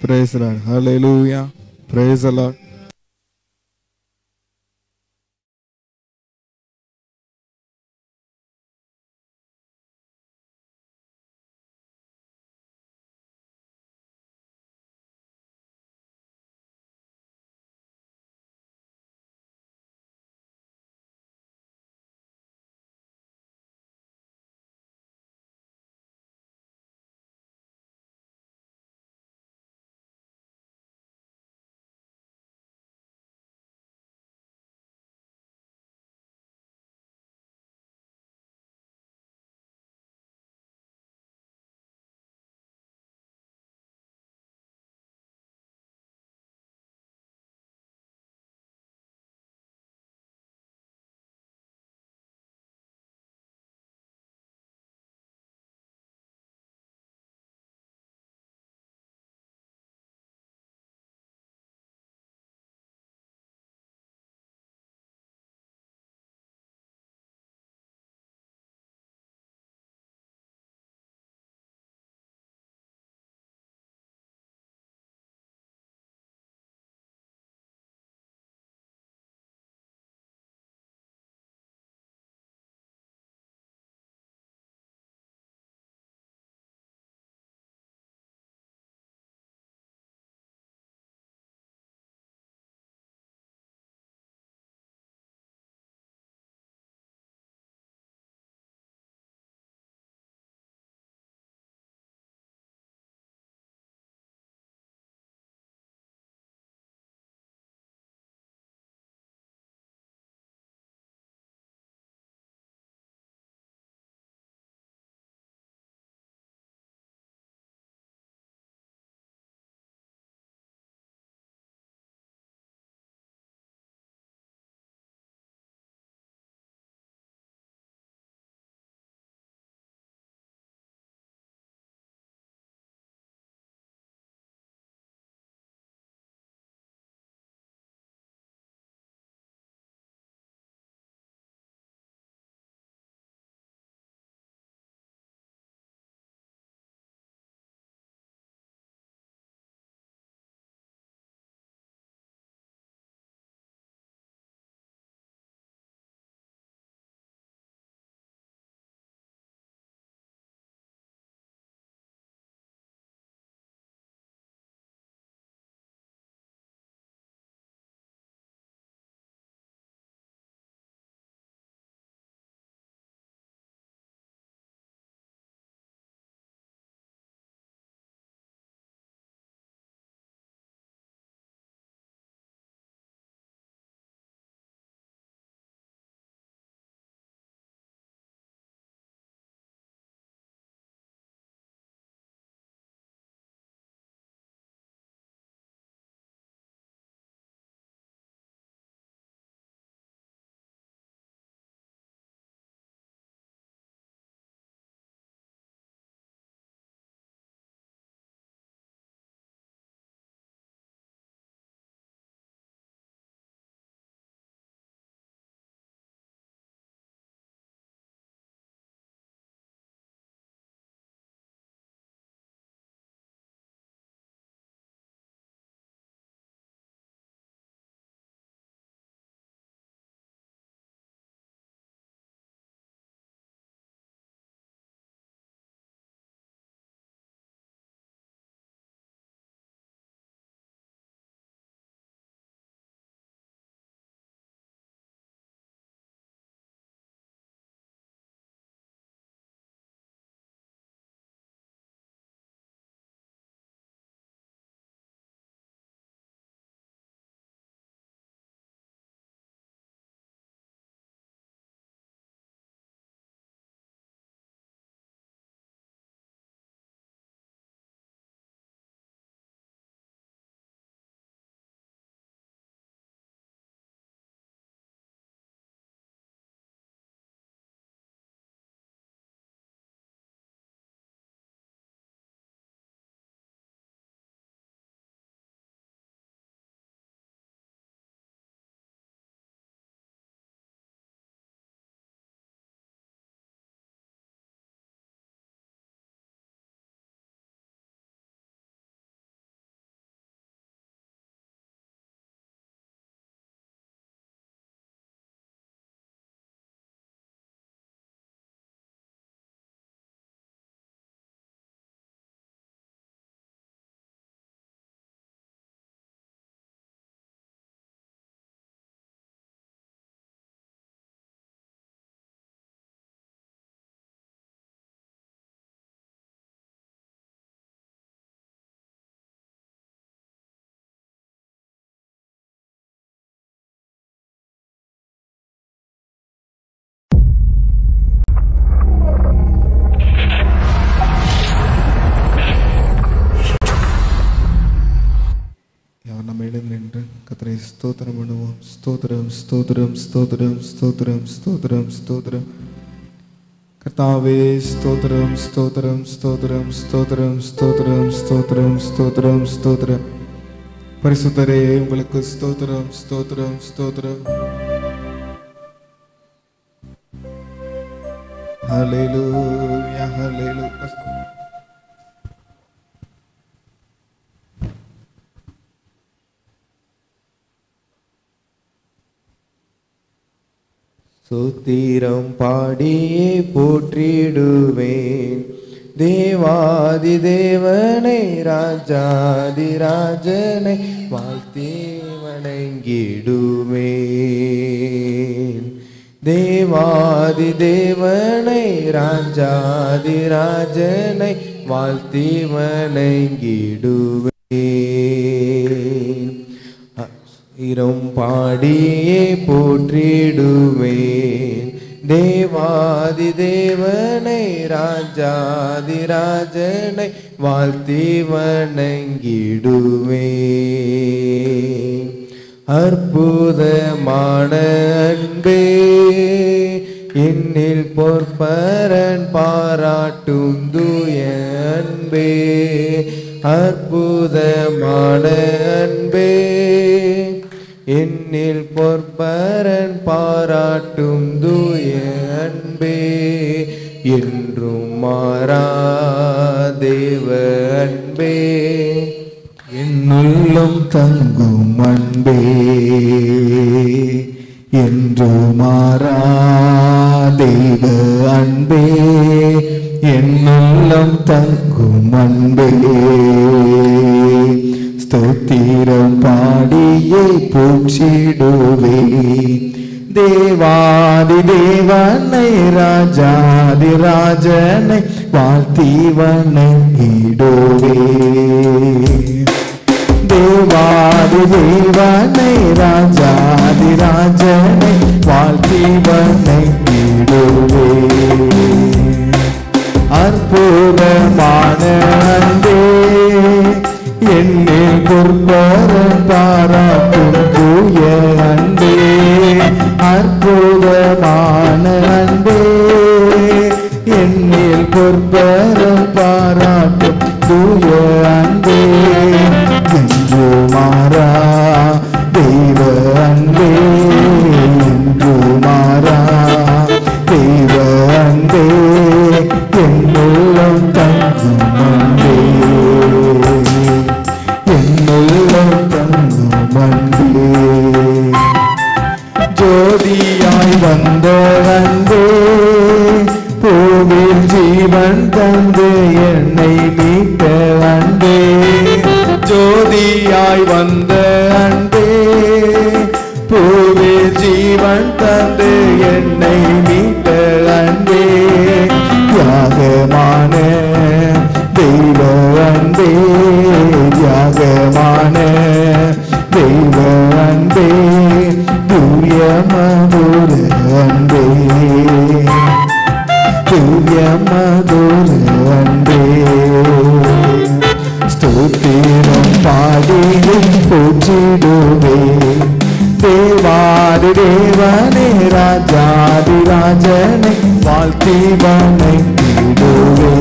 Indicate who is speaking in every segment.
Speaker 1: praise the Lord hallelujah praise the Lord ஸ்தோத்திரம் பண்ணுவோம் ஸ்தோத்திரம் ஸ்தோத்திரம் ஸ்தோத்திரம் ஸ்தோத்திரம் ஸ்தோத்திரம் ஸ்தோத்திரம் கர்த்தாவே ஸ்தோத்திரம் ஸ்தோத்திரம் ஸ்தோத்திரம் ஸ்தோத்திரம் ஸ்தோத்திரம் ஸ்தோத்திரம் ஸ்தோத்திரம் ஸ்தோத்திரம் பரிசுத்தரே உங்களுக்கு ஸ்தோத்திரம் ஸ்தோத்திரம் ஸ்தோத்திரம் ஹalleluya ஹalleluya
Speaker 2: சுத்திரம் பாடியே போற்றிடுவேன் தேவாதி தேவனை ராஜாதி ராஜனை வாழ்த்தி வணங்கிடுவேன் தேவாதி தேவனை ராஜாதி ராஜனை வாழ்த்தி வணங்கிடுவேன் இரம் பாடியே போற்றிடுவேன் தேவாதி தேவனை ராஜாதி ராஜனை வாழ்த்தி வணங்கிடுவேன் அற்புதமான அன்பே என்னில் பொற்பரன் பாராட்டும் தூய அன்பே அற்புதமான அன்பே என்னில் பொற்பரன் பாராட்டும் தூய அன்பே என்றும் மாறா தேவ அன்பே
Speaker 1: என்னுள்ளும் தங்கும் அன்பே என்று மாறா தெய்வ அன்பே என்னுள்ளம் தங்கும் அன்பே ஸ்தோத்திரம் பாடியே போற்றிடுவே தேவாதி தேவனை ராஜாதி ராஜனை வாழ்த்தி வணங்கிடுவே தேவாதி தேவனை ராஜாதி ராஜனை வாழ்த்தி வணங்கிடுவே அற்புதமான அன்பே என்னில் பொற்பரம் பாராட்டும் தூய அன்பே அற்புதமான அன்பே என்னில் பொற்பரம் பாராட்டும் தூய அன்பே என்று மாறா தெய்வ அன்பே என்று மாறா தெய்வ அன்பே என்னுள்ளம் தங்கும் அன்பே என்னுள்ளம் தங்கும் அன்பே ஜோதியாய் வந்த அன்பே பூவில் ஜீவன் தந்து என்னை மீட்ட அன்பே ஜோதியாய் வந்த அன்பே பூவில் ஜீவன் தந்து என்னை மீட்ட அன்பே தியாகமான தெய்வ அன்பே தியாகமான தெய்வ அன்பே தூய மதுர அன்பே தூய மதுர அன்பே ஸ்தோத்திரம் பாடியும் போற்றிடுவே தேவாதி தேவனே ராஜாதி ராஜனை வாழ்த்தி வணங்கிடுவே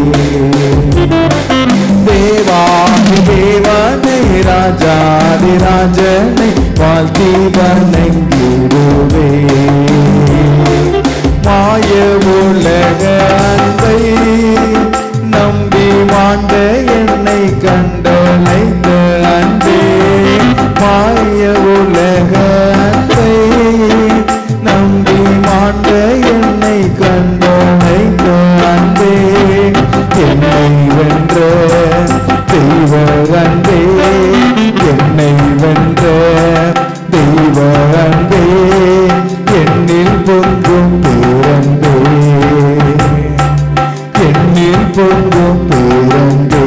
Speaker 1: தேவாதி தேவனை ராஜாதி ராஜனை வாழ்த்தி வணங்கிடுவே மாய உலக அன்பை நம்பி மாண்ட என்னை கண்டலைந்த அன்பே மாய உலக அன்பை நம்பி மாண்ட என்னை கண்டலைந்த அன்பே என்னை வென்ற தெய்வ அன்பே என்னை வென்ற தெய்வ அன்பே என்னில் பொங்கும் பேரன்பே என்னில் பொங்கும் பேரன்பே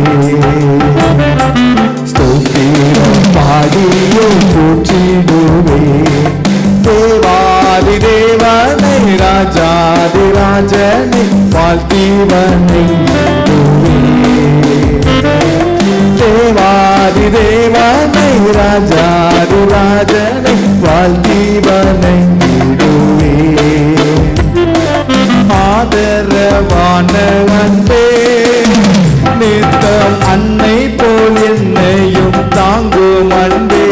Speaker 1: ஸ்தோத்திரம் பாடியே போற்றிடுவே தேவாதி தேவனை ராஜாதி ராஜனை வாழ்த்தி வணங்கிடுவே தேவாதி தேவனை ராஜாதி ராஜனை வாழ்த்தி வணங்கிடுவே ஆதரவான அன்பே நித்தம் அன்னை போல் என்னையும் தாங்கும் அன்பே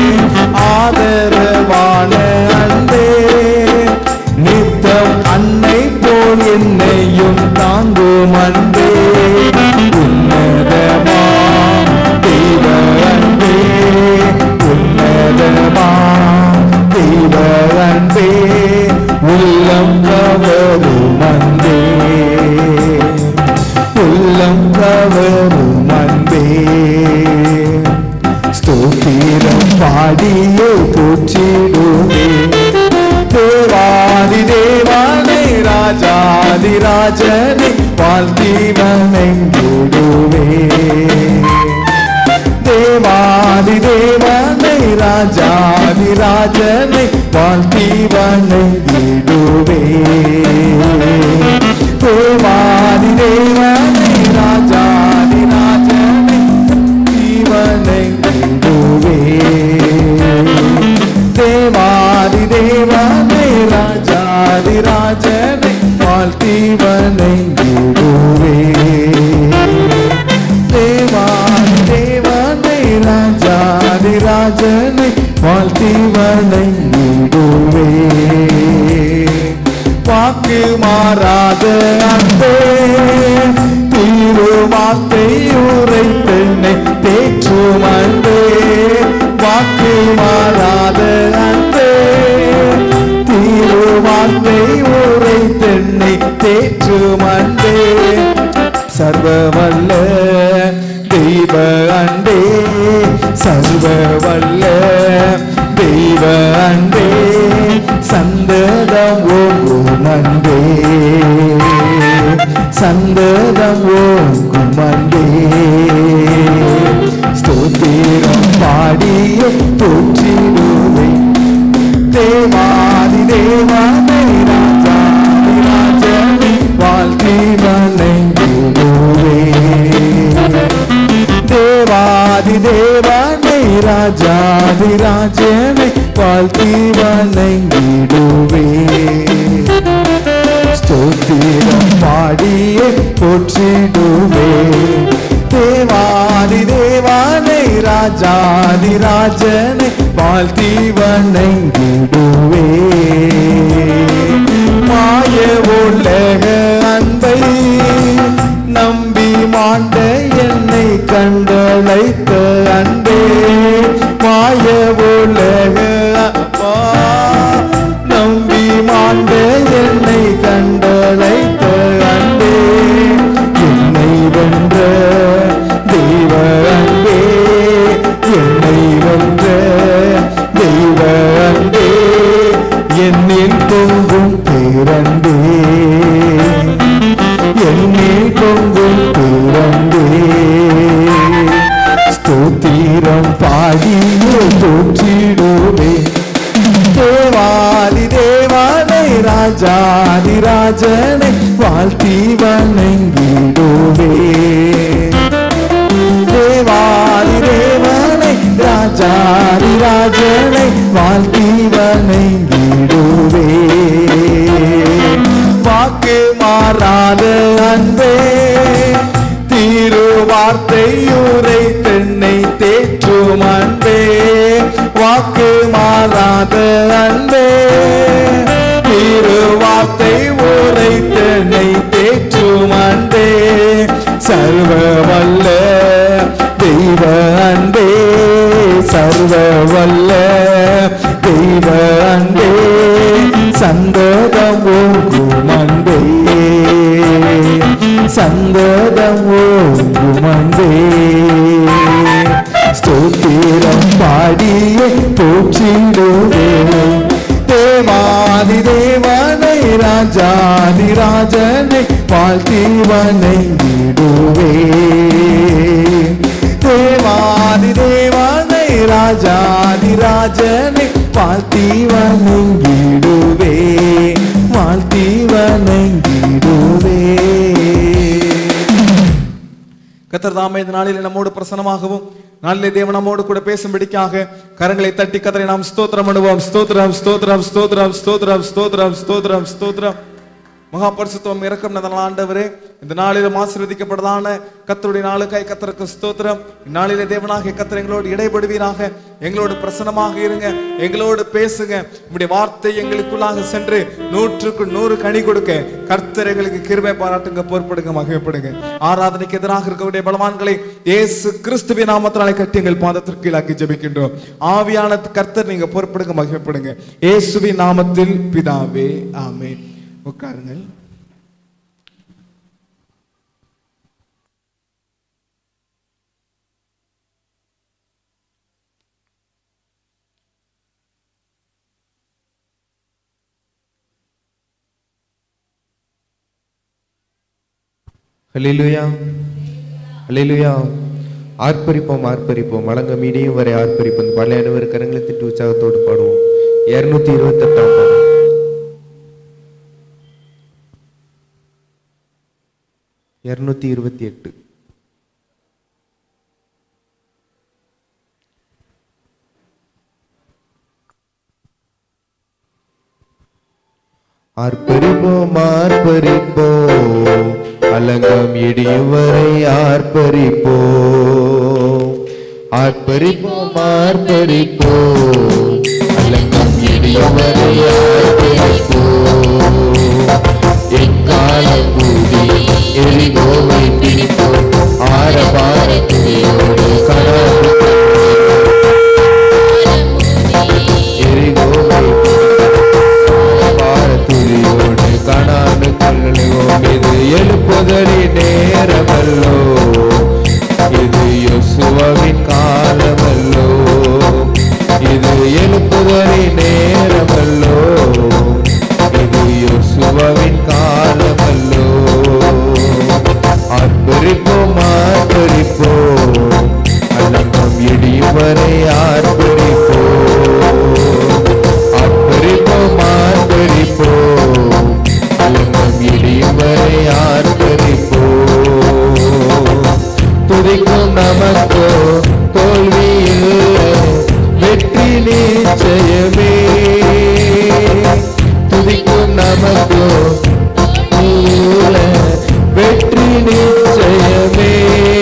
Speaker 1: ஆதரவான அன்பே நித்தம் அன்னை போல் என்னையும் தாங்கும் அன்பே உன்னதமா தெய்வ அன்பே உன்னதமா தெய்வ அன்பே உள்ளம் கவரும் அன்பே உள்ளம் கவரும் அன்பே ஸ்தோத்திரம் பாடியே போற்றிடுவே தேவாதி தேவானை ராஜாதி ராஜனை வாழ்த்தி வணங்கிடுவே தேவாதி தேவனை ராஜாதி ராஜனை வாழ்த்தி வணங்கிடுவே தேவாதி தேவனை ராஜாதி ராஜனை வணங்கிடுவே தேவாதி தேவனை ராஜாதி ராஜனை வாழ்த்தி வணங்கிடுவே தேவாதி தேவனை ராஜாதி ராஜனை வாழ்த்தி வணங்கிடுவே வாக்கு மாறாத அன்பே தீரு வார்த்தை உரை பெண்ணை தேற்றும் அன்பே வாக்கு மாறாத அன்பே தீரு வார்த்தை உரை தென்னை தேற்றும் அன்பே சர்வ வல்ல தெய்வ அன்பே சர்வ வல்ல தெய்வ அன்பே சந்ததம் ஓங்கும் அன்பே சந்ததம் ஓங்கும் அன்பே ஸ்தோத்திரம் பாடிய போற்றிடுவே தேவாதி தேவானை ராஜாதி ராஜனை வாழ்த்தி வணங்கிடுவே தேவாதி தேவானை ராஜாதி ராஜனை வாழ்த்தி வணங்கிடுவே ஸ்தோத்திரம் பாடியே போற்றிடுவே தேவாதி தேவானை ராஜாதி ராஜனை வாழ்த்தி வணங்கிடுவே மாய உலக அன்பை நம்பி மாண்ட என்னை கண்டழைத்த அன்பே மாய உலக அப்பா நம்பி மாண்ட என்னை கண்டழைத்த அன்பே என்னை வென்ற தெய்வ அன்பே என்னை வென்ற தெய்வ அன்பே என்னில் பொங்கும் பேரன்பே என்னில் பொங்கும் பேரன்பே ஸ்தோத்திரம் பாடியே போற்றிடுவே தேவாதி தேவானை ராஜாதி ராஜனை வாழ்த்தி வணங்கிடுவே தேவாதி தேவனை ராஜாதி ராஜனை வாழ்த்தி வணங்கிடுவே வாக்கு மாறாத அன்பே தீரு வார்த்தையுரை தென்னை தேற்றும் அன்பே வாக்கு மாறாத அன்பே தீரு வார்த்தை உரை தென்னை தேற்றும் அன்பே சர்வ வல்ல தெய்வ அன்பே சர்வ வல்ல தெய்வ அன்பே சந்தோதம் ஓங்கும் அன்பே சந்தோதம் ஓங்கும் அன்பே ஸ்தோத்திரம் பாடியே போற்றிடுவே தேவாதி தேவனை ராஜாதி ராஜனை வாழ்த்தி வணங்கிடுவே தேவாதி தேவனை ராஜாதி ராஜனை வாழ்த்தி வணங்கிடுவே வாழ்த்தி வணங்கிடுவே
Speaker 3: கத்தர் தாமே இந்த நாளில் நம்மோடு பிரசனமாகவும் நாளிலே தேவன் நம்மோடு கூட பேசும்படிக்காக கரங்களை தட்டி கதரை நாம் ஸ்தோத்திரம் பண்ணுவோம் ஸ்தோத்திரம் ஸ்தோத்திரம் ஸ்தோத்திரம் ஸ்தோத்திரம் ஸ்தோத்திரம் ஸ்தோத்திரம் ஸ்தோத்திரம் மகா பரிசுத்தம் இறக்கம் நல்ல ஆண்டவரே இந்த நாளிலும் ஆசீர்வதிக்கப்பட்டதான கத்தருடைய நாளுக்காய் கத்தருக்கு ஸ்தோத்திரம் இந்நாளிலே தேவனாக கத்தர் எங்களோடு இடைபடுவீராக எங்களோடு பிரசனமாக இருங்க எங்களோடு பேசுங்க உங்களுடைய வார்த்தை எங்களுக்குள்ளாக சென்று நூற்றுக்கு நூறு கனி கொடுக்க கர்த்தர் எங்களுக்கு கிருபை பாராட்டுங்க பொறுப்படுங்க மகிமைப்படுங்க ஆராதனைக்கு எதிராக இருக்கக்கூடிய பலவான்களை இயேசு கிறிஸ்துவின் நாமத்தினாலே கட்டி எங்கள் பாதத்திற்கு கீழாக்கி ஜெபிக்கின்றோம் ஆவியான கர்த்தர் நீங்க பொறுப்படுங்க மகிமைப்படுங்க இயேசுவின் நாமத்தில் பிதாவே ஆமென் உட்காருங்கள்
Speaker 2: ஹalleluya ஹalleluya ஆர்ப்பரிப்போம் ஆர்ப்பரிப்போம் வழங்க மீடியும் வரை ஆர்ப்பரிப்போம் பல அனைவர் கரங்களை திட்டு உற்சாகத்தோடு பாடுவோம் இருநூத்தி இருபத்தெட்டாம் பாடல் இருநூத்தி இருபத்தி எட்டு ஆர்ப்பரிப்போம் ஆர்ப்பரிப்போம் அலங்கம் இடியும் வரை ஆர்ப்பரிப்போம் ஆர்ப்பரிப்போம் ஆர்ப்பரிப்போம் அலங்கம் இடியும் வரை ஆர்ப்பரிப்போம் எக்காலம் கூடி எரிகோவை பிடிப்போம் ஆரபாரத்தையோடு கடாது எரிகோவை பாரத்துளியோடு கணானு கொள்ளுவோம் இது எழுப்புதலி நேரமல்லோ இது யோசுவாவின் காலமல்லோ இது எழுப்புதலி நேரமல்லோ இது யோசுவாவின் காலமல்லோ ஆர்ப்பரிப்போம் ஆர்ப்பரிப்போம் அலங்கம் இடியும் வரை ஆர்ப்பரிப்போம் ஆர்ப்பரிப்போம் ஆர்ப்பரிப்போம் அலங்கம் இடியும் வரை ஆர்ப்பரிப்போம் துதிக்கும் நமக்கோ தோல்வி இல்லை வெற்றி நிச்சயமே துதிக்கும் நமக்கோ இல்லை வெற்றி நிச்சயமே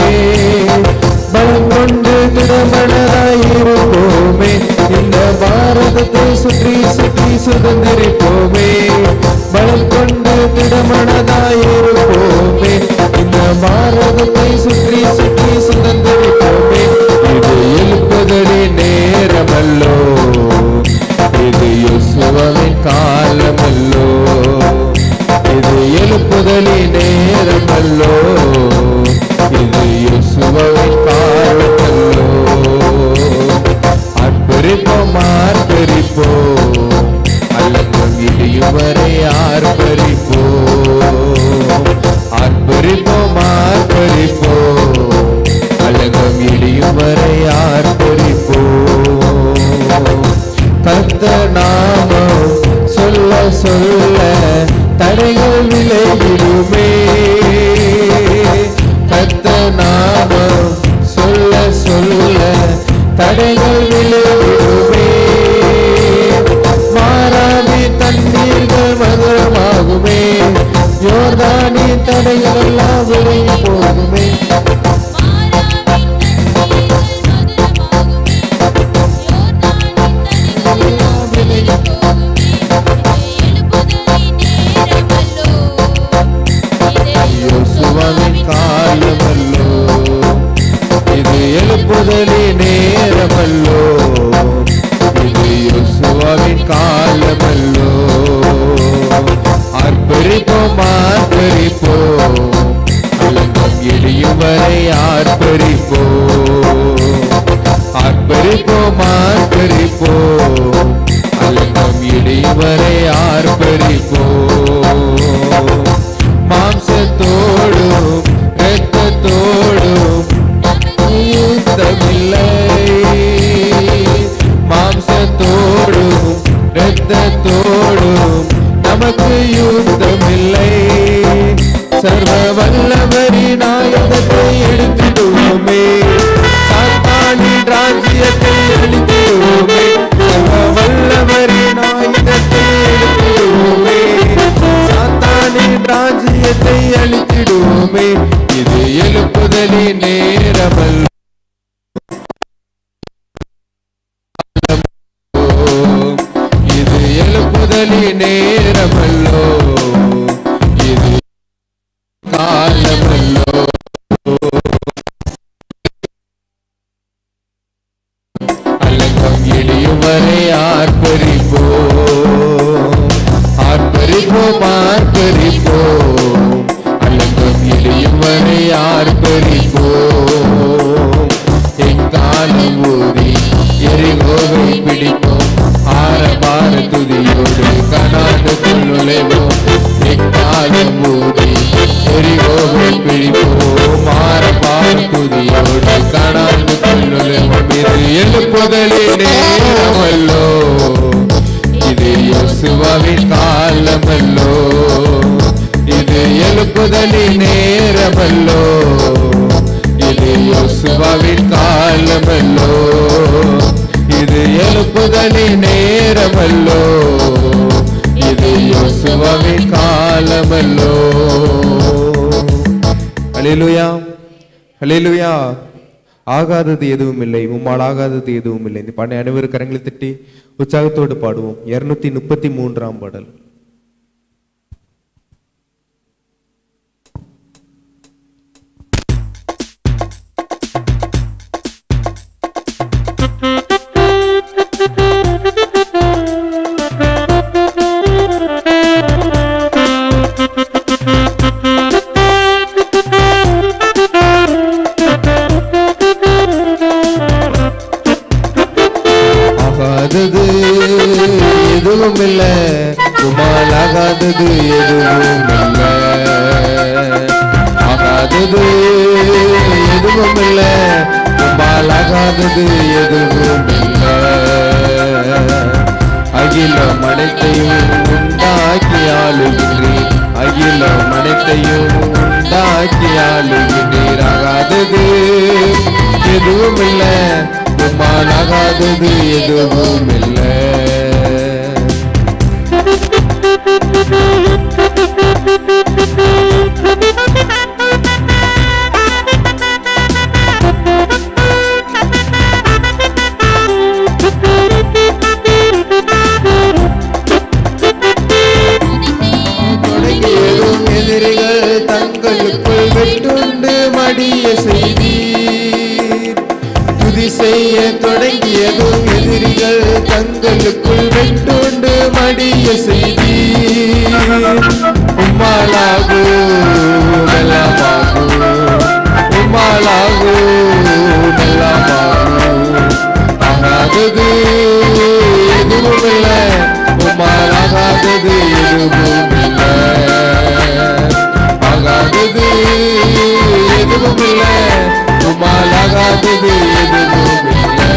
Speaker 2: பலம் கொண்டு திடமனதாயிருப்போமே இந்த பாரதத்தை சுற்றி சுற்றி சுதந்திரிப்போமே பலம் கொண்டு திடமனதாயிருப்போமே இந்த பாரதத்தை சுற்றி சுற்றி சுதந்திரிப்போமே இது எழுப்புதலி நேரமல்லோ இது யோசுவாவின் காலமல்லோ இது எழுப்புதலி நேரமல்லோ இது யோசுவாவின் காலமல்லோ ஆர்ப்பரிப்போம் ஆர்ப்பரிப்போம் அல்லங்கம் இடியும் வரை ஆர்ப்பரிப்போம் ஆர்ப்பரிப்போம் ஆர்ப்பரிப்போம் அல்லங்கம் இடியும் வரை ஆர்ப்பரிப்போம் கத்த நாமம் சொல்ல சொல்ல தடைகள் விலகிடுமே கத்த நாமம் சொல்ல சொல்ல தடைகள் விலகிடுமே மாறாதி தண்ணீர்கள் மதுரமாகுமே யோர்தானி தடைகள் எல்லாம் விலகி போகுமே யோசுவாவின் காலமல்லோ இது எழுப்புதலி நேரமல்லோ இது யோசுவாவின் காலமல்லோ ஆர்ப்பரிப்போம் ஆர்ப்பரிப்போம் அலங்கம் எளியும் வரை ஆர்ப்பரிப்போம் ஆர்ப்பரிப்போம் ஆர்ப்பரிப்போம் அலங்கம் இடியும் வரை ஆர்ப்பரிப்போம் மாம்சத்தோடும் இரத்தத்தோடும் யுத்தமில்லை மாம்சத்தோடும் இரத்தத்தோடும் நமக்கு யுத்தமில்லை சர்வ வல்லவரின் ஆயுதத்தை எடுத்துடுவோமே சாத்தான் அழித்திடுவோமே இது எழுப்புதலின் நேரமல்ல இது எழுப்புதலின் நேரமல்லோ இது காலமல்லோ அலங்கம் இடியும் வரை ஆர்ப்பரிப்போம் ஆர்ப்பரிப்போம் ஆர்ப்பரிப்போம் அலங்கம் இடியும் வரை ஆர்ப்பரிப்போம் எங்காலம் ஊதி எரிகோவை பிடிப்போம் ஆரபார துதியோடு கனாண்டுக்குள் நுழைவோம் எக்காலம் ஊதி எரிகோவை பிடிப்போம் ஆரபார துதியோடு கனாண்டுக்குள் நுழைவோம் இது எழுப்புதலே நேரமல்லோ இது யோசுவாவின் காலமல்லோ இது எழுப்புதலின் நேரமல்லோ இது யோசுவாவின் காலமல்லோ இது எழுப்புதலின் நேரமல்லோ இது யோசுவாவின் காலமல்லோ ஹalleluya ஹalleluya ஆகாதது எதுவும் இல்லை உம்மால் ஆகாதது எதுவும் இல்லை இந்த பாடை அனைவரும் கரங்களை தட்டி உற்சாகத்தோடு பாடுவோம் இருநூத்தி முப்பத்தி மூன்றாம் பாடல் ஆகாதது எதுவும் இல்ல உமால் ஆகாதது எதுவும் இல்ல ஆகாதது எதுவும் இல்ல உமால் ஆகாதது எதுவும் இல்ல அகிலம் அனைத்தையும் உண்டாக்கி ஆளுகின்றீர் அகிலம் அனைத்தையும் உண்டாக்கி ஆளுகின்றீர் ஆகாதது எதுவும் இல்ல உம்மால் ஆகாதது எதுவும் இல்லை தொடங்கியதும் எதிரிகள் தங்களுக்குள் வெட்டுண்டு மடிய செய்தீர் துதி செய்ய தொடங்கியதும் எதிரிகள் தங்களுக்குள் வெட்டுண்டு மடிய செய்தீர் உம்மாலாகு மெல்லமாகு உம்மாலாகு மெல்லமாகு ஆகாதது எதுவும் இல்லை உம்மால் ஆகாதது எதுவும் இல்லை ஆகாதது எதுவும் இல்லை உம்மால் ஆகாதது எதுவும் இல்லை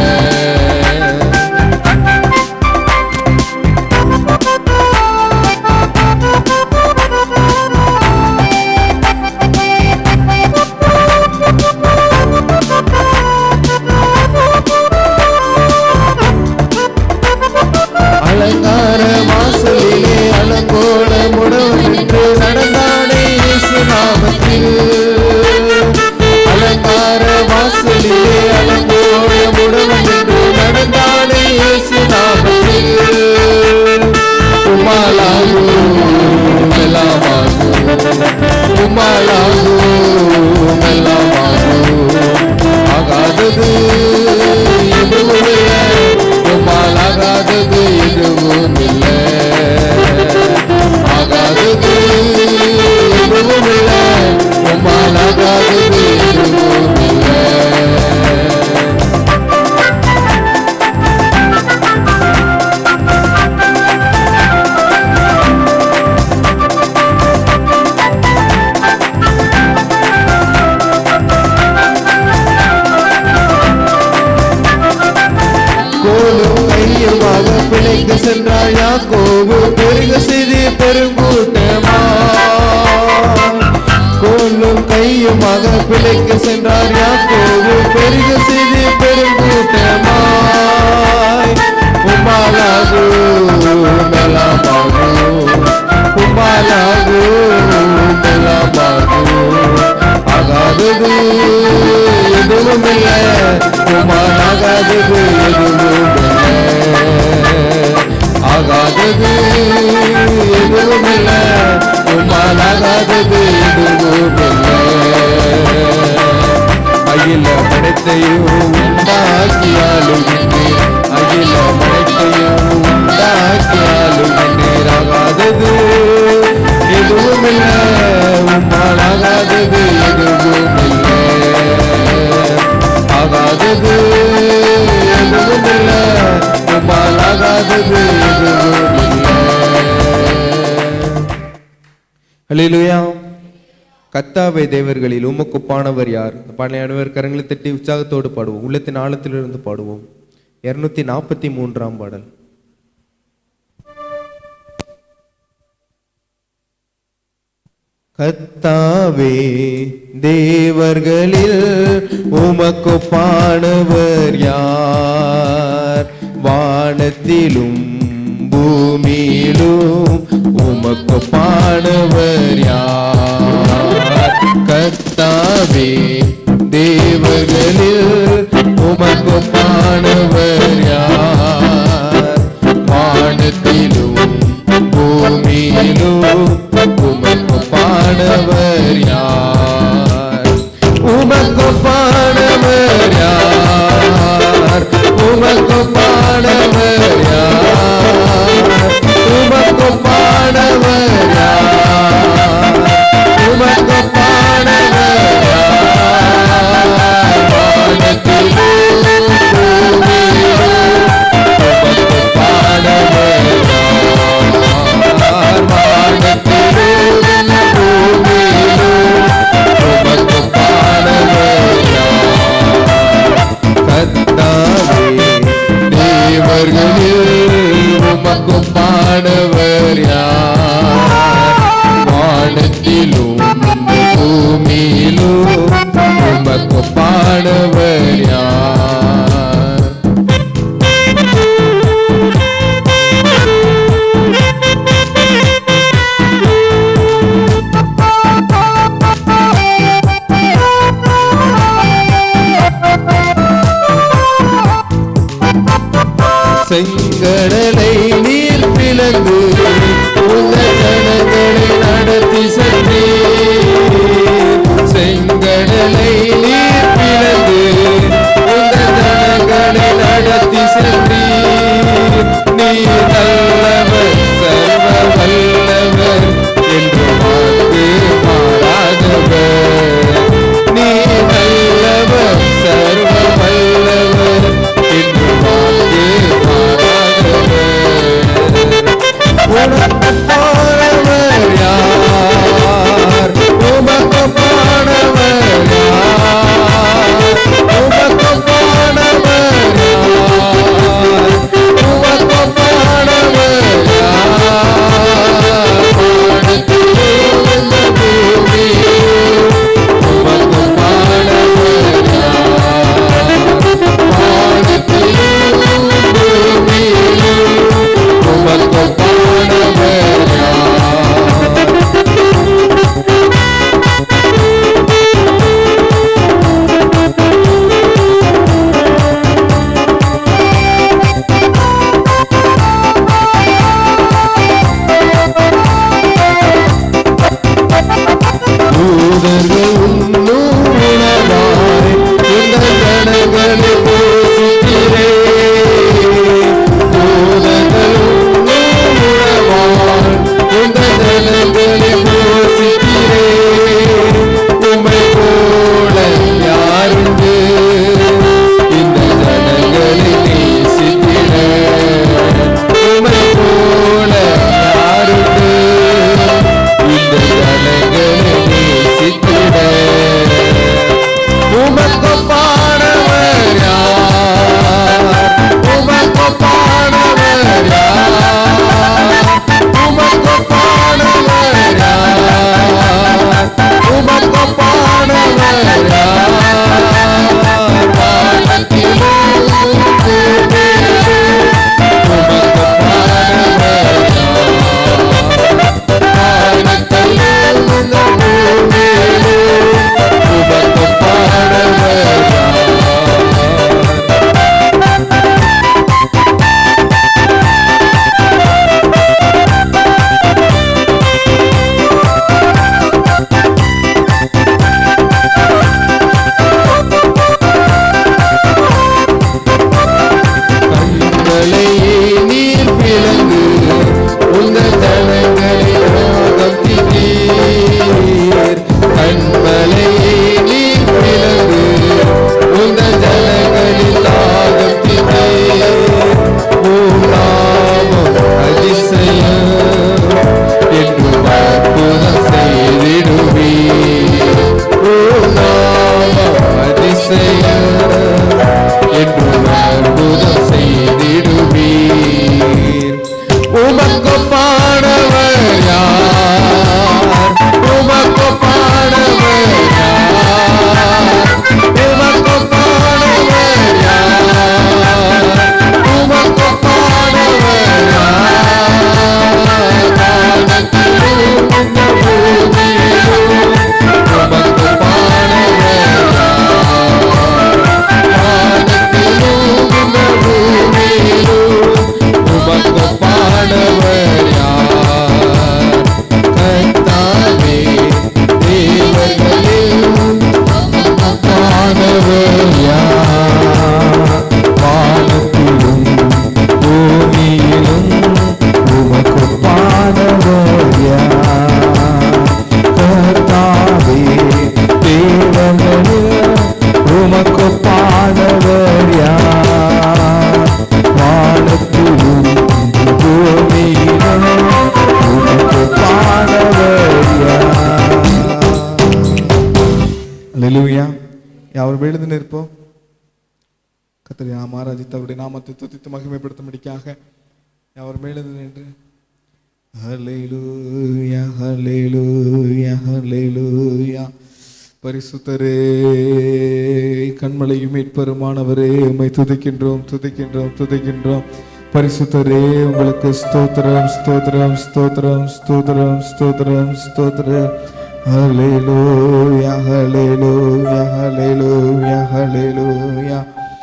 Speaker 2: அலங்கார வாசலிலே அலங்கோல முடவனின்று நடந்தானே இயேசு நாமத்தில் அலங்கார வாசலிலே அலங்கோல முடவனின்று நடந்தானே இயேசு நாமத்தில் உமாலாகு மெல்லாமாகு உமாலாகு மெல்லாமாகு ஆகாதது எதுவும் இல்லை உம்மால் ஆகாதது எதுவும் இல்லை ஆகாதது எதுவும் இல்லை உம்மால் ஆகாதது எதுவும் இல்லை கோலும் கையுமாக பிழைக்க சென்றாள் யாக்கோபு பெருக செய்து பெருங்கூட்டமா கோலும் கையுமாக பிழைக்க சென்றார் யாக்கோபு பெருக செய்து பெருங்கூட்டமாய் உமாலாகு மெலாமாகு உமாலாகு மெலாமாகு ஆகாதது எதுவும் இல்லை உம்மால் ஆகாதது எதுவும் இல்லை ஆகாதது எதுவும் இல்லை உம்மால் ஆகாதது எதுவும் இல்லை அகில படைத்தையும் உண்டாக்கியாலும் அகில படைத்தையும் உண்டாக்கியாலும் ஆகாதது எதுவும் இல்லை உம்மால் ஆகாதது எதுவும் இல்லை ஆகாதது எதுவும் இல்லை உம்மால் ஆகாதது எதுவும் இல்லை ஹalleluya கத்தாவை தேவர்களில் உமக்கு ஒப்பானவர் யார் பாடலை அனைவர் கரங்களை தட்டி உற்சாகத்தோடு பாடுவோம் உள்ளத்தின் ஆழத்திலிருந்து பாடுவோம் இருநூத்தி நாற்பத்தி மூன்றாம் பாடல் கத்தாவே தேவர்களில் உமக்கு பாணவர் யார் வானத்திலும் பூமியிலும் உமக்கு பாணவர் யார் கத்தாவே தேவர்களில் உமக்கு பாணவர் யார் வானத்திலும் பூமியிலும் உமக்கு பாடவர் யார் உமக்கு பாடவர் யார் உமக்கு பாடவர் யார் உமக்கு பாடவர் யார் உமக்கு பாடவர் யார் வானத்திலும் பூமியிலும் உமக்கு பாடவர் யார் வானத்திலும் பூமியிலும் உமக்கு பாடவர் யார் கர்த்தாவே தேவர்களில் உமக்கு பாடவர் யார் வானத்திலும் பூமியிலும் உமக்கு பாடவர் யார் செங்கடலை நீர் பிளந்து உந்த ஜனங்களை நடத்தி சென்றே செங்கடலை நீர் பிளந்து உந்த ஜனங்களை நடத்தி சென்றே நீ நல்லவர் சர்வ வல்லவர் என்று வாக்கு மாறாதவர் நீ நல்லவர் சர்வ வல்லவர் என்று வாக்கு மாறாதவர் உனக்கு பாடவர் யார் உமக்கு பாடவர் யார் உமக்கு பாடவர் யார்
Speaker 1: ஒப்பானவர் யார் வானத்திலும் பூமியிலும் உமக்கு ஒப்பானவர் யார் கர்த்தாவே தேவனே உமக்கு ஒப்பானவர் யார் வானத்திலும் பூமியிலும் உமக்கு ஒப்பானவர் யார்
Speaker 3: அல்லேலூயா யாவரும் எழுந்து நிற்போம் கத்தரி நாம் ஆராதித்து அவருடைய நாமத்தை துதித்து மகிமைப்படுத்தும்படிக்காக யாவரும் எழுந்து நின்று ஹல்லேலூயா ஹல்லேலூயா ஹல்லேலூயா பரிசுத்தரே கண்மலையும் மீட்பெருமானவரே உம்மை துதிக்கின்றோம் துதிக்கின்றோம் துதிக்கின்றோம் பரிசுத்தரே உங்களுக்கு ஸ்தோத்திரம் ஸ்தோத்திரம் ஸ்தோத்திரம் ஸ்தோத்திரம் ஸ்தோத்திரம் ஸ்தோத்திரம் ஹalleluya ஹalleluya ஹalleluya ஹalleluya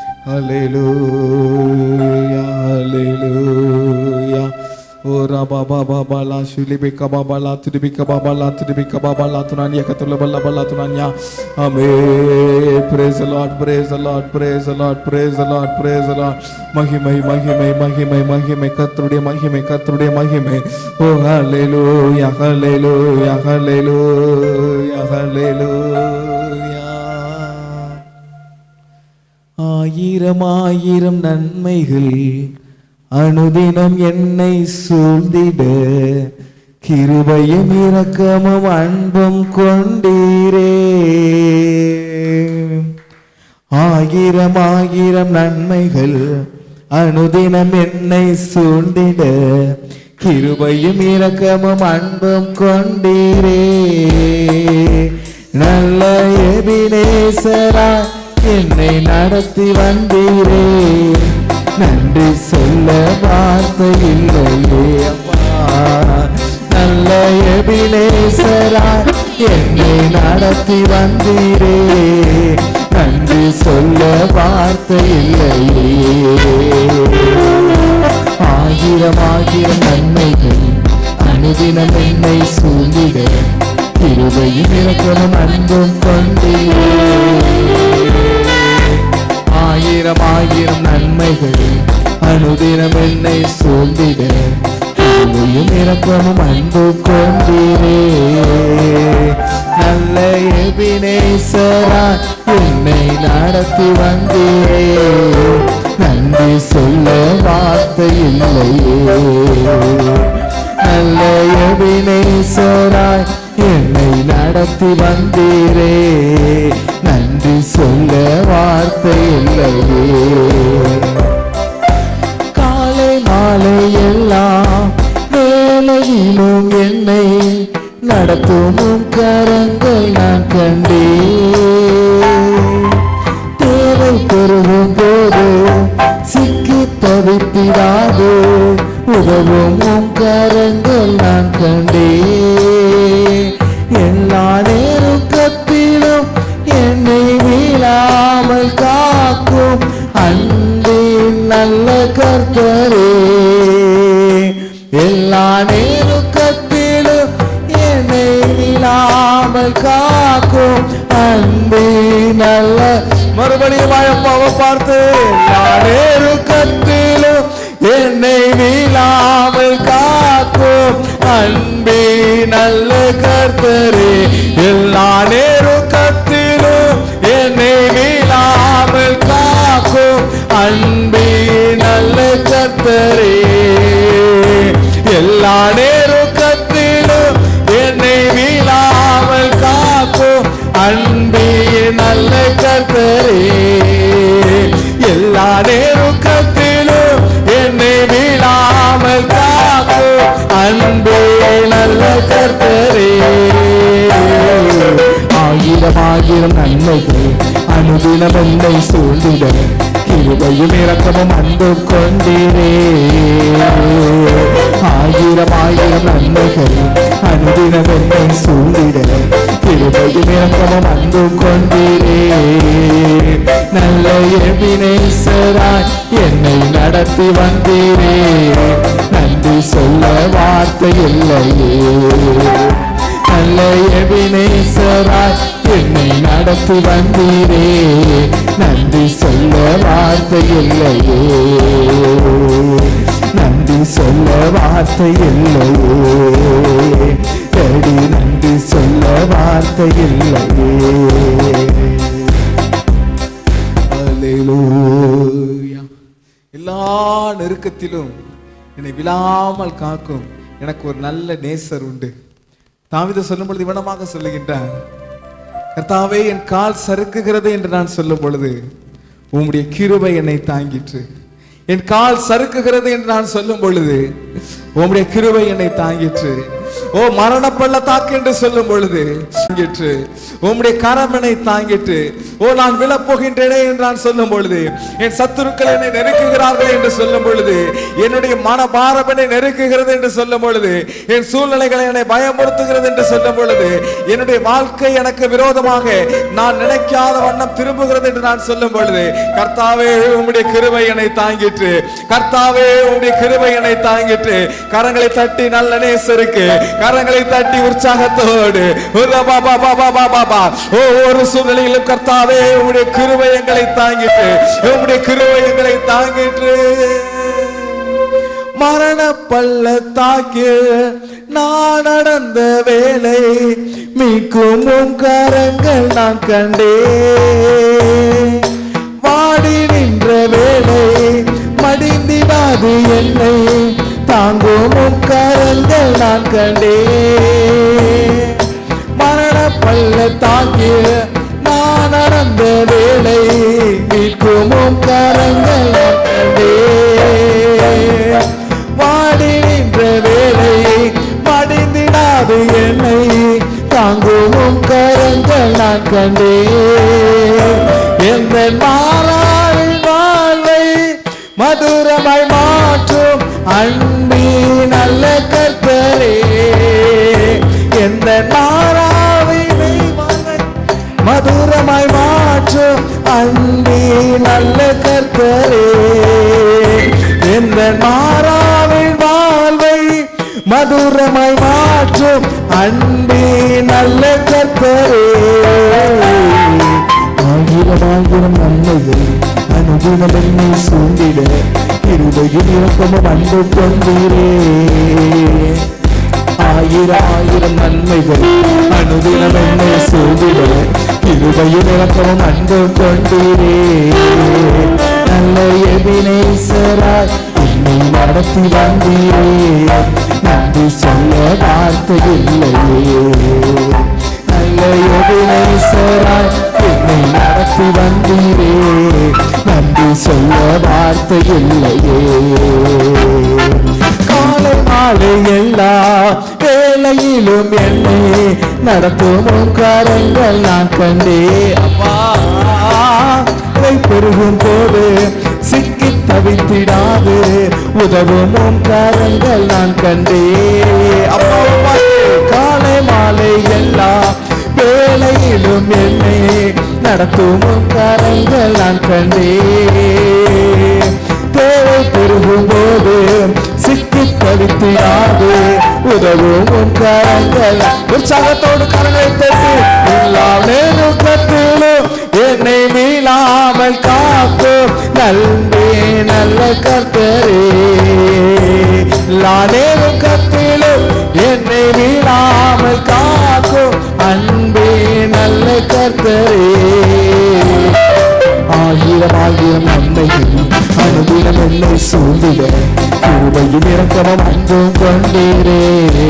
Speaker 3: ஹalleluya ஹalleluya ஓ ரபா பாபா பாலா ஷிலிபிகா பாபா லா திரிபிகா பாபா லா திரிபிகா பாபா லா துனானியா கத்துல பல்லா பல்லா துனானியா ஆமே praise lord praise lord praise lord praise lord praise lord மகிமை மகிமை மகிமை மகிமை கர்த்தருடைய மகிமை கர்த்தருடைய மகிமை ஓ ஹalleluya ஹalleluya ஹalleluya ஹalleluya
Speaker 1: ஆயிரம் ஆயிரம் நன்மைகள் அனுதினம் என்னை சூழ்ந்திட கிருபையும் இரக்கமும் அன்பும் கொண்டீரே ஆயிரம் ஆயிரம் நன்மைகள் அனுதினம் என்னை சூழ்ந்திட கிருபையும் இரக்கமும் அன்பும் கொண்டீரே நல்ல எபினேசரா என்னை நடத்தி வந்தீரே நன்றி சொல்ல வார்த்தை இல்லையே அப்பா நல்ல எபினேசரா என்னை நடத்தி வந்தீரே நன்றி சொல்ல வார்த்தை இல்லையே ஆயிரம் ஆயிரம் நன்மைகள் அனுதினம் என்னை சூழ்ந்திட இருவையும் இறக்கணும் அன்பும் கொண்டீரே ஆயிரம் ஆயிரம் நன்மைகள் அனுதினம் என்னை சூழ்ந்திட இருவையும் இறக்கணும் அன்பு கொண்டீரே நல்ல எபினேசரா என்னை நடத்தி வந்தீரே நன்றி சொல்ல வார்த்தை இல்லையே நல்ல எபினேசராய் என்னை நடத்தி வந்தீரே நன்றி சொல்ல வார்த்தை இல்லையே காலை மாலை எல்லாம் வேலையிலும் என்னை நடத்தும் உம் கரங்கள் நான் கண்டேன் தேவை பெருகும் போது சிக்கி தவித்திடாது உதவும் உம் கரங்கள் நான் கண்டேன் எல்லா நேருக்கத்திலும் என்னை வீழாமல் காக்கும் அன்பின் நல்ல கர்த்தரே எல்லா நேருக்கத்திலும் என்னை வீழாமல் காக்கும் அன்பின் நல்ல மறுபடியும் அப்பாவை பார்த்து எல்லா நேருக்கத்திலும் என்னை வீழாமல் காக்கும் அன்பே நல்ல கர்த்தரே எல்லா நேருக்கத்திலும் என்னை வீழாமல் காக்கும் அன்பே நல்ல கர்த்தரே எல்லா நேருக்கத்திலும் என்னை வீழாமல் காக்கும் அன்பே நல்ல கர்த்தரே எல்லா நேருக்கத்திலும் என்னை வீழாமல் காக்கும் அன்பே நல்ல கர்த்தரே ஆயிரம் ஆயிரம் நன்மைகள் அனுதினம் என்னை சூழ்ந்திட கிருபையும் இரக்கமும் அன்பும் கொண்டீரே ஆயிரம் ஆயிரம் நன்மைகள் அனுதினம் என்னை சூழ்ந்திட கிருபையும் இரக்கமும் அன்பும் கொண்டீரே நல்ல எபினேசராய் என்னை நடத்தி வந்தீரே நன்றி சொல்ல வார்த்தை இல்லையே நல்ல எபினேசராய் என்னை நடத்தி வந்தீரே நன்றி சொல்ல வார்த்தை இல்லையே நன்றி சொல்ல வார்த்தை இல்லையே தேடி நன்றி சொல்ல வார்த்தை இல்லையே
Speaker 3: அல்லேலூயா. எல்லா நெருக்கத்திலும் என்னை விழாமல் காக்கும் எனக்கு ஒரு நல்ல நேசர் உண்டு தாவித சொல்லும் பொழுது இவனமாக சொல்லுகின்றான் கர்த்தாவே என் கால் சறுக்குகிறது என்று நான் சொல்லும் பொழுது உம்முடைய கிருபை என்னை தாங்கிற்று என் கால் சறுக்குகிறது என்று நான் சொல்லும் பொழுது உம்முடைய கிருபை என்னை தாங்கிற்று ஓ மரண பள்ளத்தாக்கு என்று சொல்லும் பொழுது தாங்கிற்று உம்முடைய கரம் என்னை தாங்கிற்று ஓ நான் விழப்போகின்றேனே என்று நான் சொல்லும் பொழுது என் சத்துருக்கள் என்னை நெருக்குகிறார்கள் என்று சொல்லும் பொழுது என்னுடைய மன பாரம் என்னை நெருக்குகிறது என்று சொல்லும் பொழுது என் சூழ்நிலைகளை என்னை பயமுறுத்துகிறது என்று சொல்லும் பொழுது என்னுடைய வாழ்க்கை எனக்கு விரோதமாக நான் நினைக்காத வண்ணம் திரும்புகிறது என்று நான் சொல்லும் பொழுது கர்த்தாவே உம்முடைய கிருபை என்னை தாங்கிற்று கர்த்தாவே உம்முடைய கிருபை என்னை தாங்கிற்று கரங்களை தட்டி நல்ல நேசருக்கு கரங்களை தட்டி உற்சாகத்தோடு ஒரு பா பா பா பா பா பா பா. ஒவ்வொரு சூழ்நிலையிலும் கர்த்தாவே உம்முடைய கிருபை எங்களை தாங்கிற்று உம்முடைய கிருபை எங்களை தாங்கிற்று மரண பள்ளத்தாக்கில் நான் நடந்த வேலை மீட்கும் உன் கரங்கள் நான் கண்டே வாடி நின்ற வேலை மடிந்திடாது என்னை தாங்கும் உன் கரங்கள் நான் கண்டே மரண பள்ளத்தாக்கில் நான் நடந்த வேலை மீட்கும் உன் கரங்கள் நான் கண்டே வாடி நின்ற வேலை மடிந்திடாது என்னை தாங்குவும் கரங்கள் நான் கண்டே எந்த மாறாவின் வாழ்வை மதுரமாய் மாற்றும் அன்பி நல்ல கர்த்தரே எந்த மாறாவினை வாழ்வை மதுரமாய் மாற்றும் அன்பி நல்ல கர்த்தரே எந்த மாறாவின் வாழ்வை மதுரமாய் மாற்றும் அன்பி நல்ல கர்த்தரே ஆயிரம் ஆயிரம் நன்மைகள் அனுதினம் என்னை சூழ்ந்திட இருதையும் இறக்கமும் அன்பு கொண்டீரே ஆயிரம் ஆயிரம் நன்மைகள் அனுதினம் என்னை சூழ்ந்திட இருதையும் இறக்கமும் அன்பு கொண்டீரே நல்ல எபினேசராய் என்னை நடத்தி வந்தீரே நன்றி சொல்ல வார்த்தை இல்லையே நல்ல எபினேசராய் என்னை நடத்தி வந்தீரே நன்றி சொல்ல வார்த்தை இல்லையே காலை மாலை எல்லா வேலையிலும் என்னை நடத்தும் உன் கரங்கள் நான் கண்டே அப்பா இவை பெருகும் போது சிக்கி தவித்திடாது உதவும் உன் கரங்கள் நான் கண்டே அப்பா அப்பா, காலை மாலை எல்லா வேலையிலும் என்னை நடத்தும் உன் கரங்கள் நான் கண்டே தேவை பெருகும் போது சிக்கி தவித்திடாது உதவும் உன் கரங்கள் உற்சாகத்தோடு கரங்களை தட்டி எல்லா நேருக்கத்திலும் என்னை மீளாமல் காக்கும் நல்வே நல்ல கர்த்தரே எல்லா நேருக்கத்திலும் என்னை மீளாமல் காக்கும் அன்பே நல்ல கர்த்தரே ஆயிரம் ஆயிரம் நன்மைகள் அனுதினம் என்னை சூழ்ந்திட கிருபையும் இறக்கமும் அன்பும் கொண்டீரே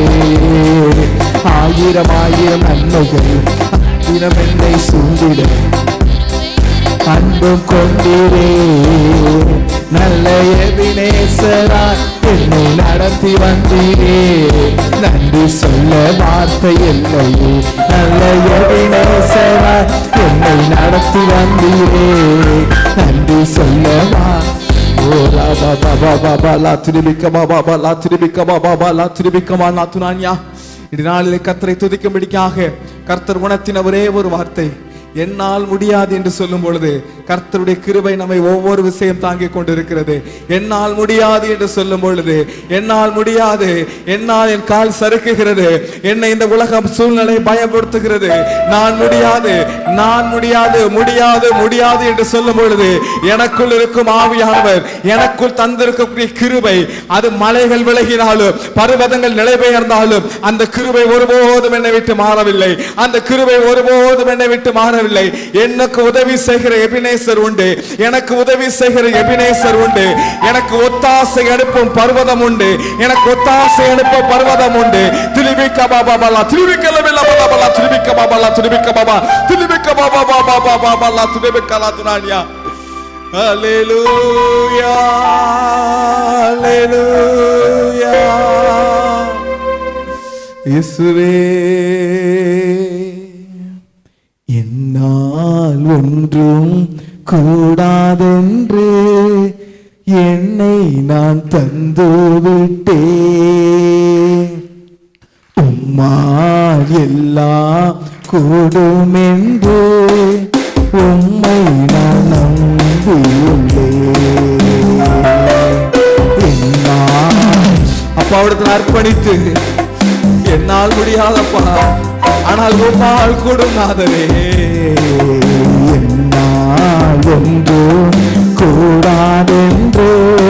Speaker 3: ஆயிரம் ஆயிரம் நன்மைகள் தினம் என்னை சூழ்ந்திட அன்பும் கொண்டீரே நல்ல எபினேசரா என்னை நடத்தி வந்தீரே நன்றி சொல்ல வார்த்தை இல்லையே நல்ல எபினேசரா என்னை நடத்தி வந்தீரே நன்றி சொல்ல வா ஓ லா பா பா பா பா பா லா திருபிக்க பா பா பா லா திருபிக்க பா பா பா லா திருபிக்க மா லா துனான்யா இந்நாளிலே கர்த்தரை துதிக்கும்படிக்காக கர்த்தர் உணர்த்தின ஒரே ஒரு வார்த்தை என்னால் முடியாது என்று சொல்லும் பொழுது கர்த்தருடைய கிருபை நம்மை ஒவ்வொரு விஷயம் தாங்கிக் கொண்டிருக்கிறது என்னால் முடியாது என்று சொல்லும் பொழுது என்னால் முடியாது என்னால் என் கால் சறுக்குகிறது என்னை இந்த உலகம் சூழ்நிலை பயப்படுத்துகிறது நான் முடியாது நான் முடியாது முடியாது முடியாது என்று சொல்லும் பொழுது எனக்குள் இருக்கும் ஆவியானவர் எனக்குள் தந்திருக்கக்கூடிய கிருபை அது மலைகள் விலகினாலும் பர்வதங்கள் நிலைபெயர்ந்தாலும் அந்த கிருபை ஒருபோதும் என்னை விட்டு மாறவில்லை அந்த கிருபை ஒருபோதும் என்னை விட்டு மாறவில்லை எனக்கு உதவி செய்கிற எபினேசர் உண்டு எனக்கு உதவி செய்கிற எபினேசர் உண்டு எனக்கு ஒத்தாசை அனுப்பும் பர்வதம் உண்டு எனக்கு ஒத்தாசை அனுப்பும் பர்வதம் உண்டு திருபிக்க பாபா பாலா திருபிக்க லபில பாபா பாலா திருபிக்க பாபா திருபிக்க பாபா திருபிக்க பாபா பாபா பாபா பாலா திருபிக்க லா துனானியா Hallelujah. Hallelujah. இயேசுவே
Speaker 1: என்னால் ஒன்றும் கூடாதென்று என்னை நான் தந்து விட்டேன் உம்மால் எல்லாம் கூடும் என்று உம்மை நான் நம்பியுள்ளேன் என்னால்
Speaker 3: அப்பாவிடத்தில் அர்ப்பணித்து என்னால் முடியாதப்பா ஆனால் உம்மால் கூடும் நாதரே
Speaker 1: என்னால் ஒன்றும் கூடாதென்று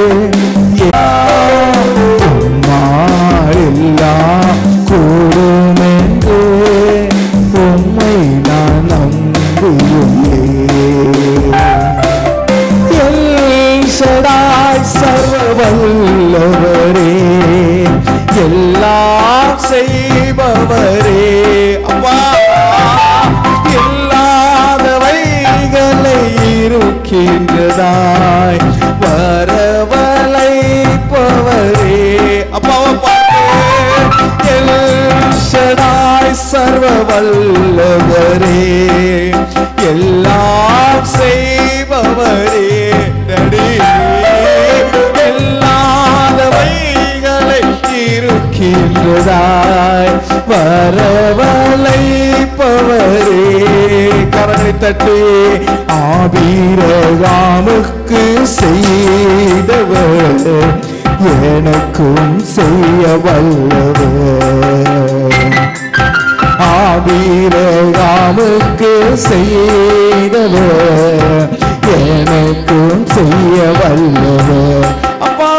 Speaker 1: உம்மால் எல்லாம் கூடும் என்று உம்மை நான் நம்பியுள்ளேன் எல் ஷடாய் சர்வவல்லவரே எல்லாம் செய்பவரே
Speaker 3: அப்பா
Speaker 1: இல்லாதவைகளை இருக்கின்றதாய் வரவழைப்பவரே
Speaker 3: அப்பாவை பார்த்து
Speaker 1: எல் ஷடாய் சர்வவல்லவரே எல்லாம் செய்பவரே நடி இல்லாதவைகளை இருக்கின்றதாய் வரவழைப்பவரே கரங்களை தட்டி ஆபீரகாமுக்கு செய்தவர் எனக்கும் செய்ய வல்லவர் ஆபீரகாமுக்கு செய்தவர் எனக்கும் செய்ய வல்லவர் அப்பா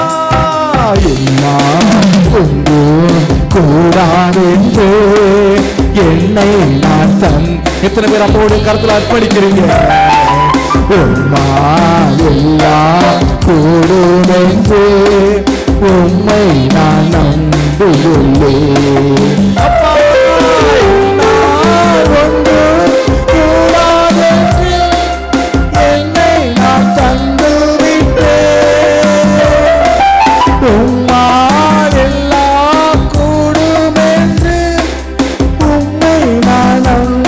Speaker 1: என்ன ஒன்றும் கூடாதென்று என்னை நான் தன் எத்தனை பேர் அப்போடு கருத்துல அர்ப்பணிக்கிறீங்க உம்மா எல்லாம் கூடும் என்று உம்மை நான் நம்பியுள்ளேன் அப்பா, என்னால் ஒன்றும் கூடாதென்று என்னை நான் தந்து விட்டேன் உம்மால் எல்லாம் கூடும் என்று உம்மை நான்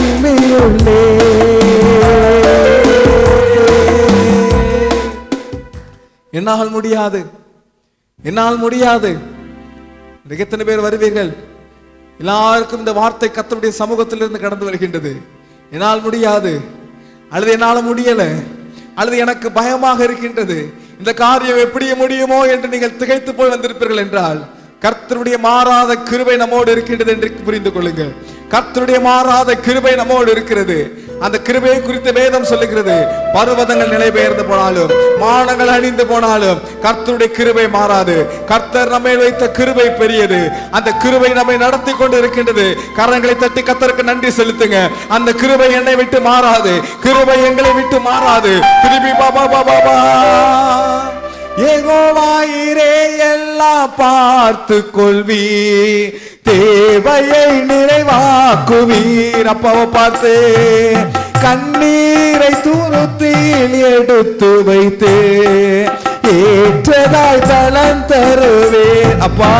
Speaker 1: நம்பியுள்ளேன்
Speaker 3: என்னால் முடியாது என்னால் முடியாது இன்றைக்கு எத்தனை பேர் வருவீர்கள் எல்லாருக்கும் இந்த வார்த்தை கத்தருடைய சமூகத்திலிருந்து கடந்து வருகின்றது என்னால் முடியாது அல்லது என்னால முடியல அல்லது எனக்கு பயமாக இருக்கின்றது இந்த காரியம் எப்படி முடியுமோ என்று நீங்கள் திகைத்து போய் வந்திருப்பீர்கள் என்றால் கர்த்தருடைய மாறாத கிருபை நம்மோடு இருக்கின்றது என்று புரிந்து கொள்ளுங்கள் கர்த்தருடைய மாறாத கிருபை நம்மோடு இருக்கிறது அந்த கிருபையை குறித்த வேதம் சொல்லுகிறது பர்வதங்கள் நிலை பெயர்ந்து போனாலும் மானங்கள் அணிந்து போனாலும் கர்த்தருடைய கிருபை மாறாது கர்த்தர் நம்மை வைத்த கிருபை பெரியது அந்த கிருபை நம்மை நடத்தி கொண்டு இருக்கின்றது கரங்களை தட்டி கர்த்தருக்கு நன்றி செலுத்துங்க அந்த கிருபை என்னை விட்டு மாறாது கிருபை எங்களை விட்டு மாறாது திருப்பி பாபா பாபா பா
Speaker 1: ஏகோவாயிரே எல்லாம் பார்த்து கொள்வி தேவையை நிறைவாக்குவீர் அப்பாவை பார்த்து கண்ணீரை துருத்தில் எடுத்து வைத்து ஏற்றதாய் பலன் தருவேன் அப்பா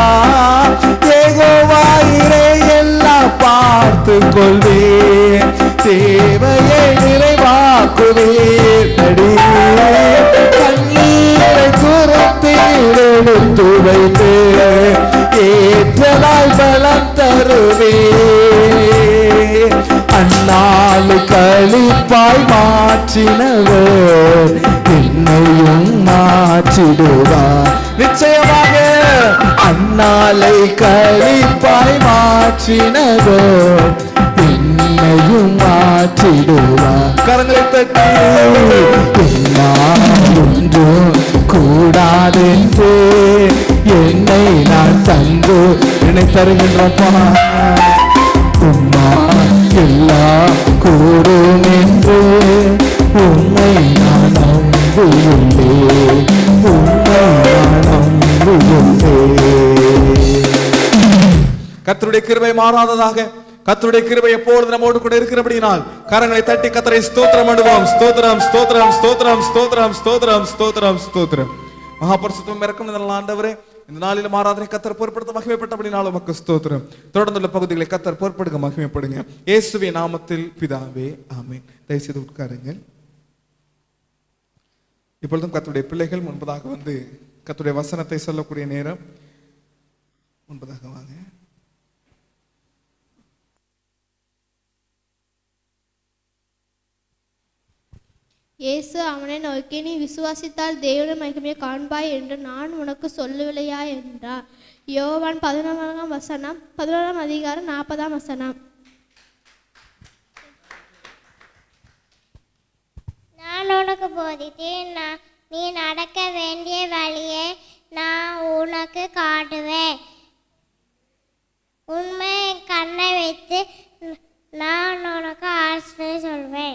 Speaker 1: ஏகோவாயிரே எல்லாம் பார்த்து கொள்வேன் தேவையை நிறைவாக்குவேன் நடி கண்ணீரை துரத்தில் எடுத்து வைத்து ஏற்றலால் பலம் தருவே அந்நாள் கழிப்பாய் மாற்றினவர் என்னையும் மாற்றிடுவார் நிச்சயமாக அந்நாளை கழிப்பாய் மாற்றினவர் என்னையும் மாற்றிடுவார் கரங்களை தட்டி என்னால் ஒன்றும் கூடாதென்று என்னை நான் தந்து என்னை தருகின்றப்பா உம்மா எல்லாம் கூடும் என்று உண்மை நான் நம்புகின்றேன் உண்மை நான் நம்புகின்றேன்
Speaker 3: கர்த்தருடைய கிருபை மாறாததாக கர்த்தருடைய கிருபை எப்பொழுது நம்மோடு கூட இருக்கிறபடினால் கரங்களை தட்டி கத்தரை ஸ்தோத்திரம் பண்ணுவோம் ஸ்தோத்திரம் ஸ்தோத்திரம் ஸ்தோத்திரம் ஸ்தோத்திரம் ஸ்தோத்திரம் ஸ்தோத்திரம் ஸ்தோத்திரம் மகாபரிசுத்தம் இறக்கும் நல்ல ஆண்டவரே இந்த நாளில் மாறாதனை கத்தர் பொறுப்படுத்த மகிமைப்பட்டபடினாலும் உமக்கு ஸ்தோத்திரம் தொடர்ந்துள்ள பகுதிகளை கத்தர் பொறுப்படுங்க மகிமைப்படுங்க இயேசுவே நாமத்தில் பிதாவே ஆமென் தயவுசெய்து உட்காருங்கள் இப்பொழுதும் கர்த்தருடைய பிள்ளைகள் முன்பதாக வந்து கர்த்தருடைய வசனத்தை சொல்லக்கூடிய நேரம் முன்பதாக வாங்க
Speaker 4: இயேசு அவனை நோக்கி நீ விசுவாசித்தால் தேவனுடைய மகிமையை காண்பாய் என்று நான் உனக்கு சொல்லவில்லையா என்றார் யோவான் பதினொன்றாம் வசனம் பதினோராம் அதிகாரம் நாற்பதாம் வசனம்
Speaker 5: நான் உனக்கு போதித்தேன் நான் நீ நடக்க வேண்டிய வழியை நான் உனக்கு காட்டுவேன் உண்மை கண்ணை வைத்து நான் உனக்கு ஆலோசனை சொல்வேன்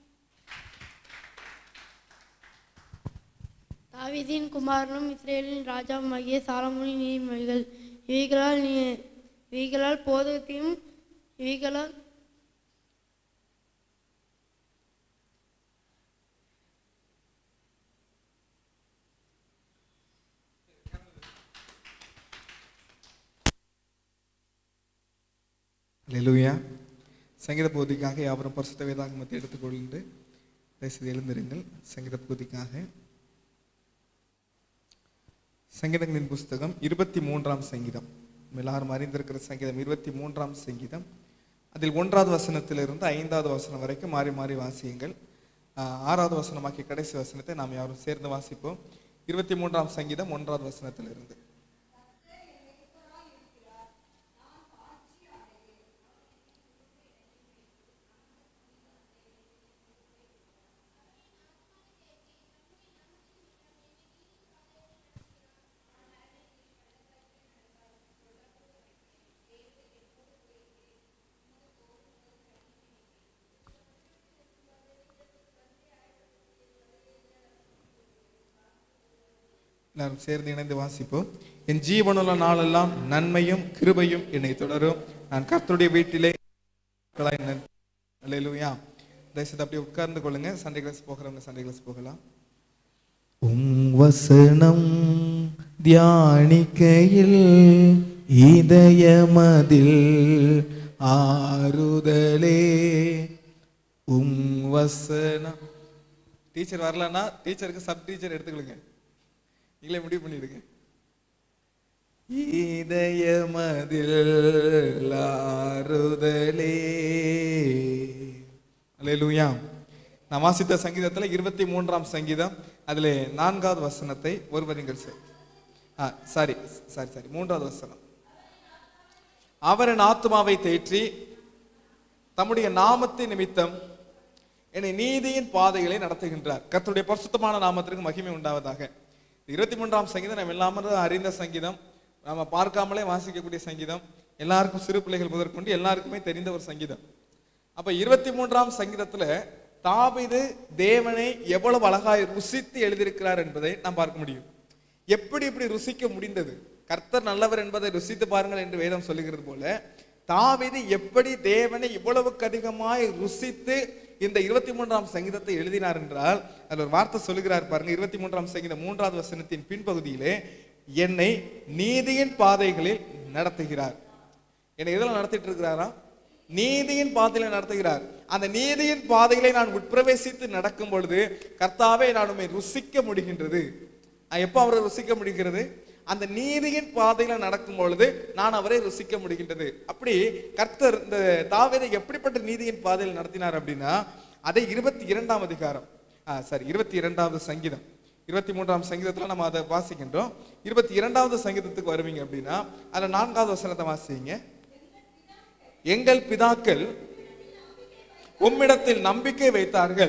Speaker 4: தாவீதின் குமாரனும் இஸ்ரேலின் ராஜாவுமாகிய சாலமோனின் நீதிமொழிகள் இவைகளால் நீ இவைகளால் போதத்தையும் இவைகளால்
Speaker 3: அல்லேலூயா சங்கீத பகுதிக்காக யாவரும் பரிசுத்த வேதாகமத்தை எடுத்துக்கொண்டு தயவுசெய்து எழுந்திருங்கள் சங்கீத பகுதிக்காக சங்கீதங்களின் புஸ்தகம் இருபத்தி மூன்றாம் சங்கீதம் நம்ம எல்லாரும் அறிந்திருக்கிற சங்கீதம் இருபத்தி மூன்றாம் சங்கீதம் அதில் ஒன்றாவது வசனத்திலிருந்து ஐந்தாவது வசனம் வரைக்கும் மாறி மாறி வாசியுங்கள் ஆஹ், ஆறாவது வசனமாக்கி கடைசி வசனத்தை நாம் யாரும் சேர்ந்து வாசிப்போம் இருபத்தி மூன்றாம் சங்கீதம் ஒன்றாவது வசனத்திலிருந்து எல்லாரும் சேர்ந்து இணைந்து வாசிப்போம் என் ஜீவனுள்ள நாளெல்லாம் நன்மையும் கிருபையும் என்னை தொடரும் நான் கர்த்தருடைய வீட்டிலே அல்லேலூயா தயவுசெய்து அப்படியே உட்கார்ந்து கொள்ளுங்க சண்டே கிளாஸ் போகிறவங்க சண்டே கிளாஸ் போகலாம்
Speaker 1: உம் வசனம் தியானிக்கையில் இதயமதில் ஆறுதலே உம் வசனம்
Speaker 3: டீச்சர் வரலன்னா டீச்சருக்கு சப் டீச்சர் எடுத்துக்கொள்ளுங்க நீங்களே முடிவு பண்ணிடுங்க
Speaker 1: இதயமதில் ஆறுதலே
Speaker 3: அல்லேலூயா நான் வாசித்த சங்கீதத்துல இருபத்தி மூன்றாம் சங்கீதம் அதிலே நான்காவது வசனத்தை ஒருவர் நீங்கள் செ- ஆ சாரி சாரி சாரி மூன்றாவது வசனம் அவர் என் ஆத்மாவை தேற்றி தம்முடைய நாமத்தின் நிமித்தம் என்னை நீதியின் பாதைகளை நடத்துகின்றார் கர்த்தருடைய பரிசுத்தமான நாமத்திற்கு மகிமை உண்டாவதாக இருபத்தி மூன்றாம் சங்கீதம் நம்ம எல்லாரும் அறிந்த சங்கீதம் நம்ம பார்க்காமலே வாசிக்கக்கூடிய சங்கீதம் எல்லாருக்கும் சிறு பிள்ளைகள் முதற்கொண்டு எல்லாருக்குமே தெரிந்த ஒரு சங்கீதம் அப்ப இருபத்தி மூன்றாம் சங்கீதத்துல தாவீது தேவனை எவ்வளவு அழகாய் ருசித்து எழுதியிருக்கிறார் என்பதை நாம் பார்க்க முடியும் எப்படி இப்படி ருசிக்க முடிந்தது கர்த்தர் நல்லவர் என்பதை ருசித்து பாருங்கள் என்று வேதம் சொல்லுகிறது போல தாவீது எப்படி தேவனை இவ்வளவுக்கு அதிகமாய் ருசித்து இந்த இருபத்தி மூன்றாம் சங்கீதத்தை எழுதினார் என்றால் அதில் ஒரு வார்த்தை சொல்லுகிறார் பாருங்க இருபத்தி மூன்றாம் சங்கீதம் மூன்றாவது வசனத்தின் பின்பகுதியிலே என்னை நீதியின் பாதைகளில் நடத்துகிறார் என்னை எதில் நடத்திட்டு இருக்கிறாரா நீதியின் பாதையில நடத்துகிறார் அந்த நீதியின் பாதைகளை நான் உட்பிரவேசித்து நடக்கும் பொழுது கர்த்தாவே நான் உண்மை ருசிக்க முடிகின்றது நான் எப்போ அவரை ருசிக்க முடிகிறது அந்த நீதியின் பாதையில நடக்கும் பொழுது நான் அவரை ருசிக்க முடிகின்றது அப்படி கர்த்தர் இந்த தாவீதை எப்படிப்பட்ட நீதியின் பாதையில் நடத்தினார் அப்படின்னா அதை இருபத்தி இரண்டாம் அதிகாரம் சாரி இருபத்தி இரண்டாவது சங்கீதம் இருபத்தி மூன்றாம் சங்கீதத்துல நம்ம அதை வாசிக்கின்றோம் இருபத்தி இரண்டாவது சங்கீதத்துக்கு வருவீங்க அப்படின்னா அதுல நான்காவது வசனத்தை வாசிங்க எங்கள் பிதாக்கள் உம்மிடத்தில் நம்பிக்கை வைத்தார்கள்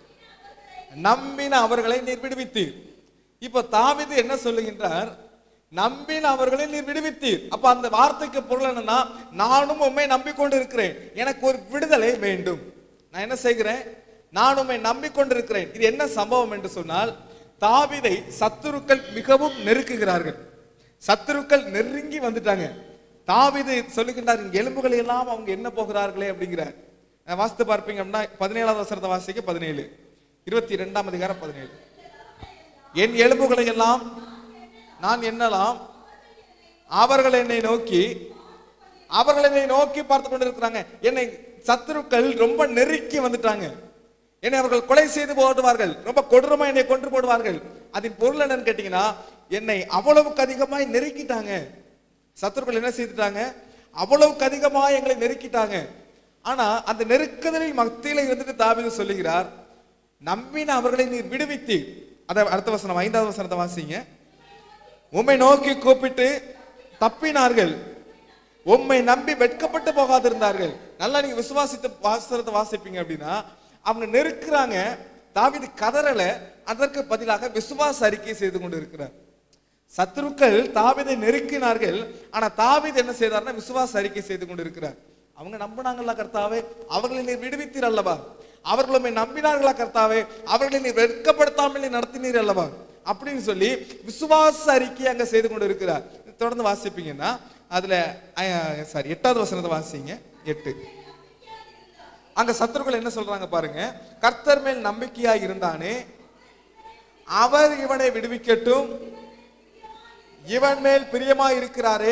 Speaker 3: நம்பின அவர்களை நீர் விடுவித்தீர் இப்ப தாவீது என்ன சொல்லுகின்றார் நம்பின அவர்களை நீர் விடுவித்தீர் அப்ப அந்த வார்த்தைக்கு பொருள் என்னன்னா நானும் உண்மை நம்பிக்கொண்டு இருக்கிறேன் எனக்கு ஒரு விடுதலை வேண்டும் நான் என்ன செய்கிறேன் நான் உண்மை நம்பிக்கொண்டிருக்கிறேன் இது என்ன சம்பவம் என்று சொன்னால் தாவீதை சத்துருக்கள் மிகவும் நெருக்குகிறார்கள் சத்துருக்கள் நெருங்கி வந்துட்டாங்க தாவீது சொல்லுகின்றார் "என் எலும்புகளை எல்லாம் அவங்க என்ன போகிறார்களே அப்படிங்கிறார் அஹ் வாசித்து பார்ப்பீங்க அப்படின்னா பதினேழாவது வசனத்தை வாசிக்க பதினேழு இருபத்தி இரண்டாம் அதிகாரம் பதினேழு என் எலும்புகளை எல்லாம் நான் எண்ணலாம் அவர்கள் என்னை நோக்கி அவர்கள் என்னை நோக்கி பார்த்து கொண்டிருக்கிறாங்க என்னை சத்துருக்கள் ரொம்ப நெருக்கி வந்துட்டாங்க என்னை அவர்கள் கொலை செய்து போடுவார்கள் ரொம்ப கொடூரமா என்னை கொன்று போடுவார்கள் அதன் பொருள் என்னன்னு கேட்டீங்கன்னா என்னை அவ்வளவுக்கு அதிகமாய் நெருக்கிட்டாங்க சத்துருக்கள் என்ன செய்துட்டாங்க அவ்வளவுக்கு அதிகமா எங்களை நெருக்கிட்டாங்க ஆனா அந்த நெருக்குதலில் மத்தியில இருந்துட்டு தாவீது சொல்லுகிறார் நம்பின அவர்களை நீர் விடுவித்து அத அடுத்த வசனம் ஐந்தாவது வசனத்தை வாசிங்க உம்மை நோக்கி கூப்பிட்டு தப்பினார்கள் உம்மை நம்பி வெட்கப்பட்டு போகாதிருந்தார்கள் நல்லா நீங்க விசுவாசித்து வாசனத்தை வாசிப்பீங்க அப்படின்னா அவங்க நெருக்குறாங்க தாவீது கதறல அதற்கு பதிலாக விசுவாச அறிக்கை செய்து கொண்டு இருக்கிறார் சத்துருக்கள் தாவீதை நெருக்கினார்கள் ஆனா தாவீது என்ன செய்தார்னா விசுவாச அறிக்கை செய்து கொண்டு இருக்கிறார் அவங்க நம்பினாங்களா கர்த்தாவே அவர்களை நீர் விடுவித்தீர் அல்லவா அவர்கள் உம்மை நம்பினார்களா கர்த்தாவே அவர்களை நீர் வெட்கப்படுத்தாமல் நீர் நடத்தினீர் அல்லவா அப்படின்னு சொல்லி விசுவாச அறிக்கை அங்க செய்து கொண்டு இருக்கிறார் தொடர்ந்து வாசிப்பீங்கன்னா அதுல சாரி எட்டாவது வசனத்தை வாசிங்க எட்டு அங்க சத்துருக்கள் என்ன சொல்றாங்க பாருங்க கர்த்தர் மேல் நம்பிக்கையா இருந்தானே அவர் இவனை விடுவிக்கட்டும் இவன் மேல் பிரியமா இருக்கிறாரே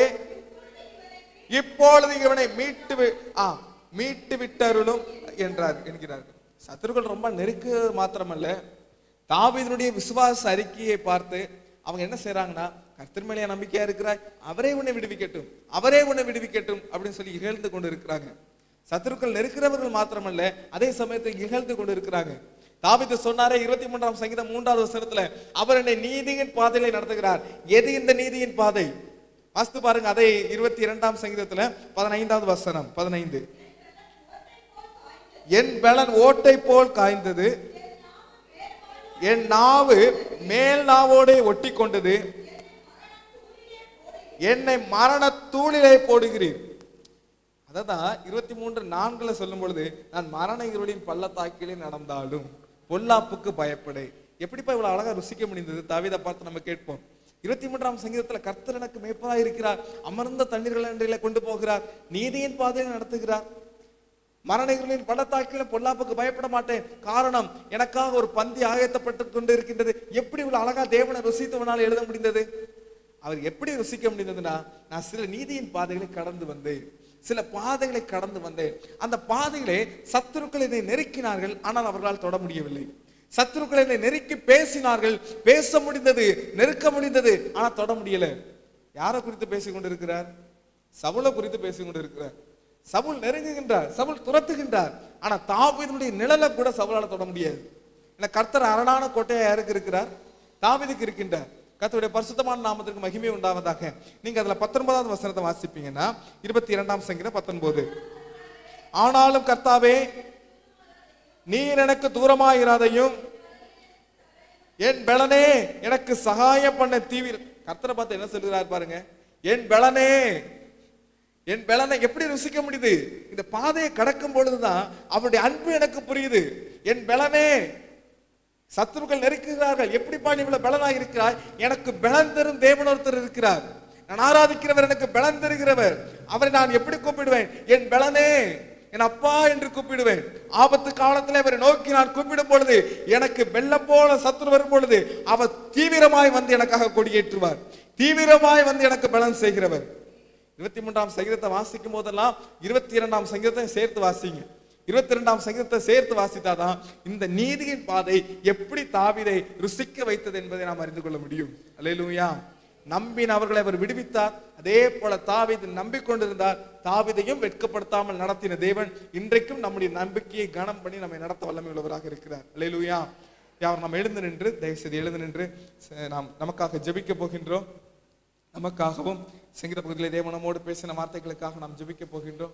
Speaker 3: இப்பொழுது இவனை மீட்டு வி- ஆ மீட்டு விட்டருளும் என்றார் என்கிறார்கள் சத்துருக்கள் ரொம்ப நெருக்க மாத்திரமல்ல தாவீதினுடைய விசுவாச அறிக்கையை பார்த்து அவங்க என்ன செய்றாங்கன்னா கர்த்தர் மேலே நம்பிக்கையா இருக்கிறாய் அவரே உன்னை விடுவிக்கட்டும் அவரே உன்னை விடுவிக்கட்டும் அப்படின்னு சொல்லி இகழ்ந்து கொண்டு இருக்கிறாங்க சத்துருக்கள் நெருக்கிறவர்கள் மாத்திரமல்ல அதே சமயத்தில் இகழ்ந்து கொண்டு இருக்கிறாங்க தாவீது சொன்னாரே இருபத்தி மூன்றாம் சங்கீதம் மூன்றாவது வசனத்துல அவர் என்னை நீதியின் பாதையில நடத்துகிறார் எது இந்த நீதியின் பாதை வாஸ்து பாருங்க அதே இருபத்தி இரண்டாம் சங்கீதத்துல பதினைந்தாவது வசனம் பதினைந்து என் பலன் ஓட்டை போல் காய்ந்தது என் நாவு மேல் நாவோடே ஒட்டி கொண்டது என்னை மரண தூளிலே போடுகிறீர் அததான் இருபத்தி மூன்று நான்குல சொல்லும் பொழுது நான் மரண இருளின் பள்ளத்தாக்கிலே நடந்தாலும் பொல்லாப்புக்கு பயப்படை எப்படிப்பா இவ்வளவு அழகா ருசிக்க முடிந்தது தாவீதை பார்த்து நம்ம கேட்போம் இருபத்தி மூன்றாம் சங்கீதத்துல கர்த்தர் எனக்கு மேய்ப்பராய் இருக்கிறார் அமர்ந்த தண்ணீர்கள் அன்றையில கொண்டு போகிறார் நீதியின் பாதையில் நடத்துகிறார் மரண இருளின் பள்ளத்தாக்கில பொல்லாப்புக்கு பயப்பட மாட்டேன் காரணம் எனக்காக ஒரு பந்தி ஆயத்தப்பட்டு கொண்டு இருக்கின்றது எப்படி இவ்வளவு அழகா தேவனை ருசித்தவனால் எழுத முடிந்தது அவர் எப்படி ருசிக்க முடிந்ததுன்னா நான் சில நீதியின் பாதைகளை கடந்து வந்தேன் சில பாதைகளை கடந்து வந்தேன் அந்த பாதையிலே சத்துருக்கள் என்னை நெருக்கினார்கள் ஆனால் அவர்களால் தொட முடியவில்லை சத்துருக்கள் என்னை நெருக்கி பேசினார்கள் பேச முடிந்தது நெருக்க முடிந்தது ஆனா தொட முடியல யாரை குறித்து பேசிக் கொண்டிருக்கிறார் சவுலை குறித்து பேசிக் கொண்டிருக்கிறார் சவுல் நெருங்குகின்றார் சவுல் துரத்துகின்றார் ஆனா தாவீதுடைய நிழலை கூட சவுலால தொட முடியாது ஏன்னா கர்த்தர் அரணான கோட்டையா யாருக்கு இருக்கிறார் தாவீதுக்கு இருக்கின்றார் கர்த்தருடைய பரிசுத்தமான நாமத்திற்கு மகிமை உண்டாவதாக நீங்க அதுல பத்தொன்பதாவது வசனத்தை வாசிப்பீங்கன்னா இருபத்தி இரண்டாம் சங்கீதம் பத்தொன்பது ஆனாலும் கர்த்தாவே நீர் எனக்கு தூரமாயிராதையும் என் பெலனே எனக்கு சகாயம் பண்ண தீவிர கர்த்தரை பார்த்து என்ன சொல்கிறார் பாருங்க என் பெலனே என் பெலனை எப்படி ருசிக்க முடியுது இந்த பாதையை கடக்கும் பொழுதுதான் அவருடைய அன்பு எனக்கு புரியுது என் பெலனே சத்துருக்கள் நெருக்குகிறார்கள் எப்படிப்பா நீ இவ்வளவு பலனா இருக்கிறாய் எனக்கு பலன் தரும் தேவன் ஒருத்தர் இருக்கிறார் நான் ஆராதிக்கிறவர் எனக்கு பலன் தருகிறவர் அவரை நான் எப்படி கூப்பிடுவேன் என் பலனே என் அப்பா என்று கூப்பிடுவேன் ஆபத்து காலத்தில் அவரை நோக்கி நான் கூப்பிடும் பொழுது எனக்கு வெள்ளம் போல சத்துரு வரும் பொழுது அவர் தீவிரமாய் வந்து எனக்காக கொடியேற்றுவார் தீவிரமாய் வந்து எனக்கு பலன் செய்கிறவர் இருபத்தி மூன்றாம் சங்கீதத்தை வாசிக்கும் போதெல்லாம் இருபத்தி இரண்டாம் சங்கீதத்தை சேர்த்து வாசிங்க இருபத்தி இரண்டாம் சங்கீதத்தை சேர்த்து வாசித்தாதான் இந்த நீதியின் பாதை எப்படி தாவிதை ருசிக்க வைத்தது என்பதை நாம் அறிந்து கொள்ள முடியும் அல்லேலூயா நம்பின அவர்களை அவர் விடுவித்தார் அதே போல தாவீது நம்பிக்கொண்டிருந்தார் தாவீதையும் வெட்கப்படுத்தாமல் நடத்தின தேவன் இன்றைக்கும் நம்முடைய நம்பிக்கையை கனம் பண்ணி நம்மை நடத்த வல்லமை உள்ளவராக இருக்கிறார் அல்லேலூயா யார் நாம் எழுந்து நின்று தயவு செய்து எழுந்து நின்று ச- நாம் நமக்காக ஜெபிக்க போகின்றோம் நமக்காகவும் சங்கீத பகுதியிலே தேவன் நம்மோடு பேசின வார்த்தைகளுக்காக நாம் ஜெபிக்க போகின்றோம்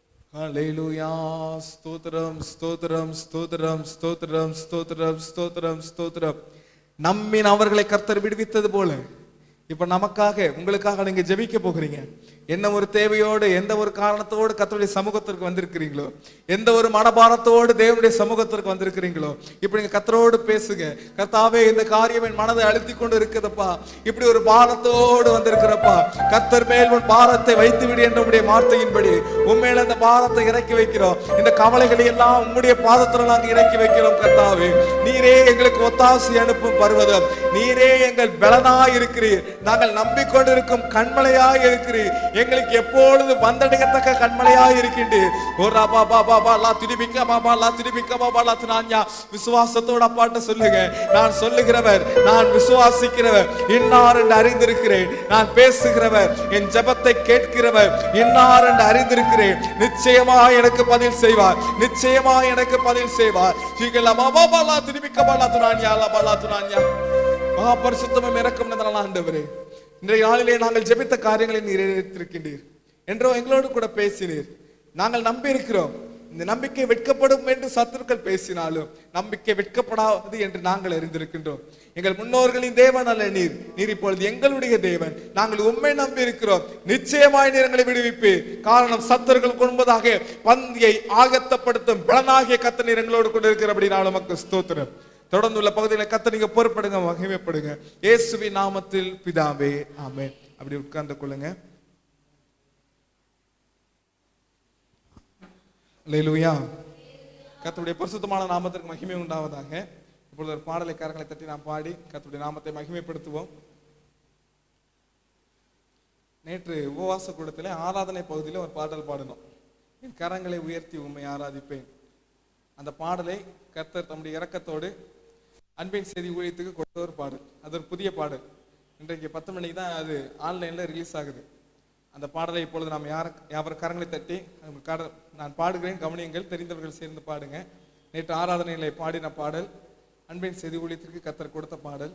Speaker 3: ஹalleluya ஸ்தோத்திரம் ஸ்தோத்திரம் ஸ்தோத்திரம் ஸ்தோத்திரம் ஸ்தோத்திரம் ஸ்தோத்திரம் ஸ்தோத்திரம் நம்மின் அவர்களை கர்த்தர் விடுவித்தது போல இப்ப நமக்காக உங்களுக்காக நீங்க ஜெபிக்க போகிறீங்க என்ன ஒரு தேவையோடு எந்த ஒரு காரணத்தோடு கர்த்தருடைய சமூகத்திற்கு வந்திருக்கிறீங்களோ எந்த ஒரு மனபாரத்தோடு தேவனுடைய சமூகத்திற்கு வந்திருக்கிறீங்களோ இப்படி நீங்க கர்த்தரோடு பேசுங்க கர்த்தாவே இந்த காரியம் என் மனதை அழுத்தி கொண்டு இருக்குதப்பா இப்படி ஒரு பாரத்தோடு வந்திருக்கிறப்பா கர்த்தர் மேல் உன் பாரத்தை வைத்து விடு என்ற உடைய வார்த்தையின்படி உண்மையில அந்த பாரத்தை இறக்கி வைக்கிறோம் இந்த கவலைகளை எல்லாம் உம்முடைய பாதத்துல நாங்க இறக்கி வைக்கிறோம் கர்த்தாவே நீரே எங்களுக்கு ஒத்தாசி அனுப்பும் பர்வதம் நீரே எங்கள் பலனாய் இருக்கிறீர் நாங்கள் நம்பிக்கொண்டிருக்கும் கண்மலையாய் இருக்கிறீர் எங்களுக்கு எப்பொழுது வந்தடையத்தக்க கண்மலையாய் இருக்கின்றீர் ஓ ராபா பாபா பா லா திரிபிக்க பாபா லா திரிபிக்க பாபா லா தினான்யா விசுவாசத்தோட அப்பாட்ட சொல்லுங்க நான் சொல்லுகிறவர் நான் விசுவாசிக்கிறவர் இன்னார் என்று அறிந்திருக்கிறேன் நான் பேசுகிறவர் என் ஜெபத்தை கேட்கிறவர் இன்னார் என்று அறிந்திருக்கிறேன் நிச்சயமா எனக்கு பதில் செய்வார் நிச்சயமா எனக்கு பதில் செய்வார் சீக்கிரம் பாபா பாலா திரிபிக்க பாலா துனான்யா லா பாலா துனான்யா மகா பரிசுத்தமும் இறக்கம் நல்ல ஆண்டவரே இன்றைய நாளிலே நாங்கள் ஜெபித்த காரியங்களை நீர் நிறைவேற்றிருக்கின்றீர் என்றோ எங்களோடு கூட பேசினீர் நாங்கள் நம்பி இருக்கிறோம் இந்த நம்பிக்கை வெட்கப்படும் என்று சத்துருக்கள் பேசினாலும் நம்பிக்கை வெட்கப்படாது என்று நாங்கள் அறிந்திருக்கின்றோம் எங்கள் முன்னோர்களின் தேவன் அல்ல நீர் நீர் இப்பொழுது எங்களுடைய தேவன் நாங்கள் உண்மை நம்பி இருக்கிறோம் நிச்சயமாய் நீர் எங்களை விடுவிப்பு காரணம் சத்தர்கள் கொன்பதாக பந்தியை ஆகத்தப்படுத்தும் பலனாகிய கத்த நீர் எங்களோடு கூட இருக்கிறபடி நான் உமக்கு ஸ்தோத்திரம் தொடர்ந்து உள்ள பகுதிகளை கத்த நீங்க பொறுப்படுங்க மகிமைப்படுங்க இயேசுவின் நாமத்தில் பிதாவே ஆமென் அப்படி உட்கார்ந்து கொள்ளுங்க அல்லேலூயா கர்த்தருடைய பரிசுத்தமான நாமத்திற்கு மகிமை உண்டாவதாக இப்பொழுது ஒரு பாடலை கரங்களை தட்டி நாம் பாடி கர்த்தருடைய நாமத்தை மகிமைப்படுத்துவோம் நேற்று உபவாச கூடத்திலே ஆராதனை பகுதியில் ஒரு பாடல் பாடினோம் என் கரங்களை உயர்த்தி உண்மை ஆராதிப்பேன் அந்த பாடலை கர்த்தர் தம்முடைய இரக்கத்தோடு அன்பின் செய்தி ஊழியத்துக்கு கொடுத்த ஒரு பாடல் அது ஒரு புதிய பாடல் இன்றைக்கு பத்து மணிக்கு தான் அது ஆன்லைனில் ரிலீஸ் ஆகுது அந்த பாடலை இப்பொழுது நாம் யார யாவர் கரங்களை தட்டி அந்த காட- நான் பாடுகிறேன் கவனியங்கள் தெரிந்தவர்கள் சேர்ந்து பாடுங்க நேற்று ஆராதனையிலே பாடின பாடல் அன்பின் செய்தி ஊழியத்திற்கு கர்த்தர் கொடுத்த பாடல்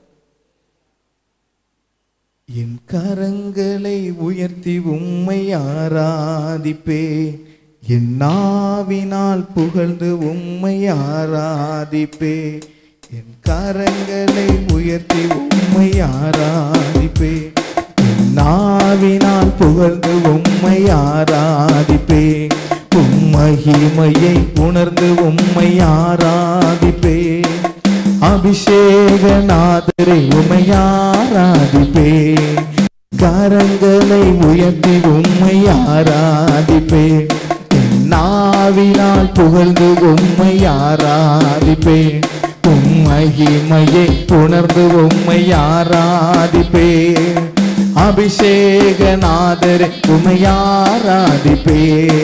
Speaker 1: என் கரங்களை உயர்த்தி உம்மை ஆராதிப்பே என் நாவினால் புகழ்ந்து உம்மை ஆராதிப்பே என் கரங்களை உயர்த்தி உம்மை ஆராதிப்பே என் நாவினால் புகழ்ந்து உம்மை ஆராதிப்பே உம் மகிமையை உணர்ந்து உம்மை ஆராதிப்பே அபிஷேகநாதரை உமையாராதிப்பே கரங்களை உயர்த்தி உம்மை ஆராதிப்பே என் நாவினால் புகழ்ந்து உம்மை ஆராதிப்பே உம் மகிமையை உணர்ந்து உம்மை ஆராதிப்பே அபிஷேகநாதரை உமையாராதிப்பே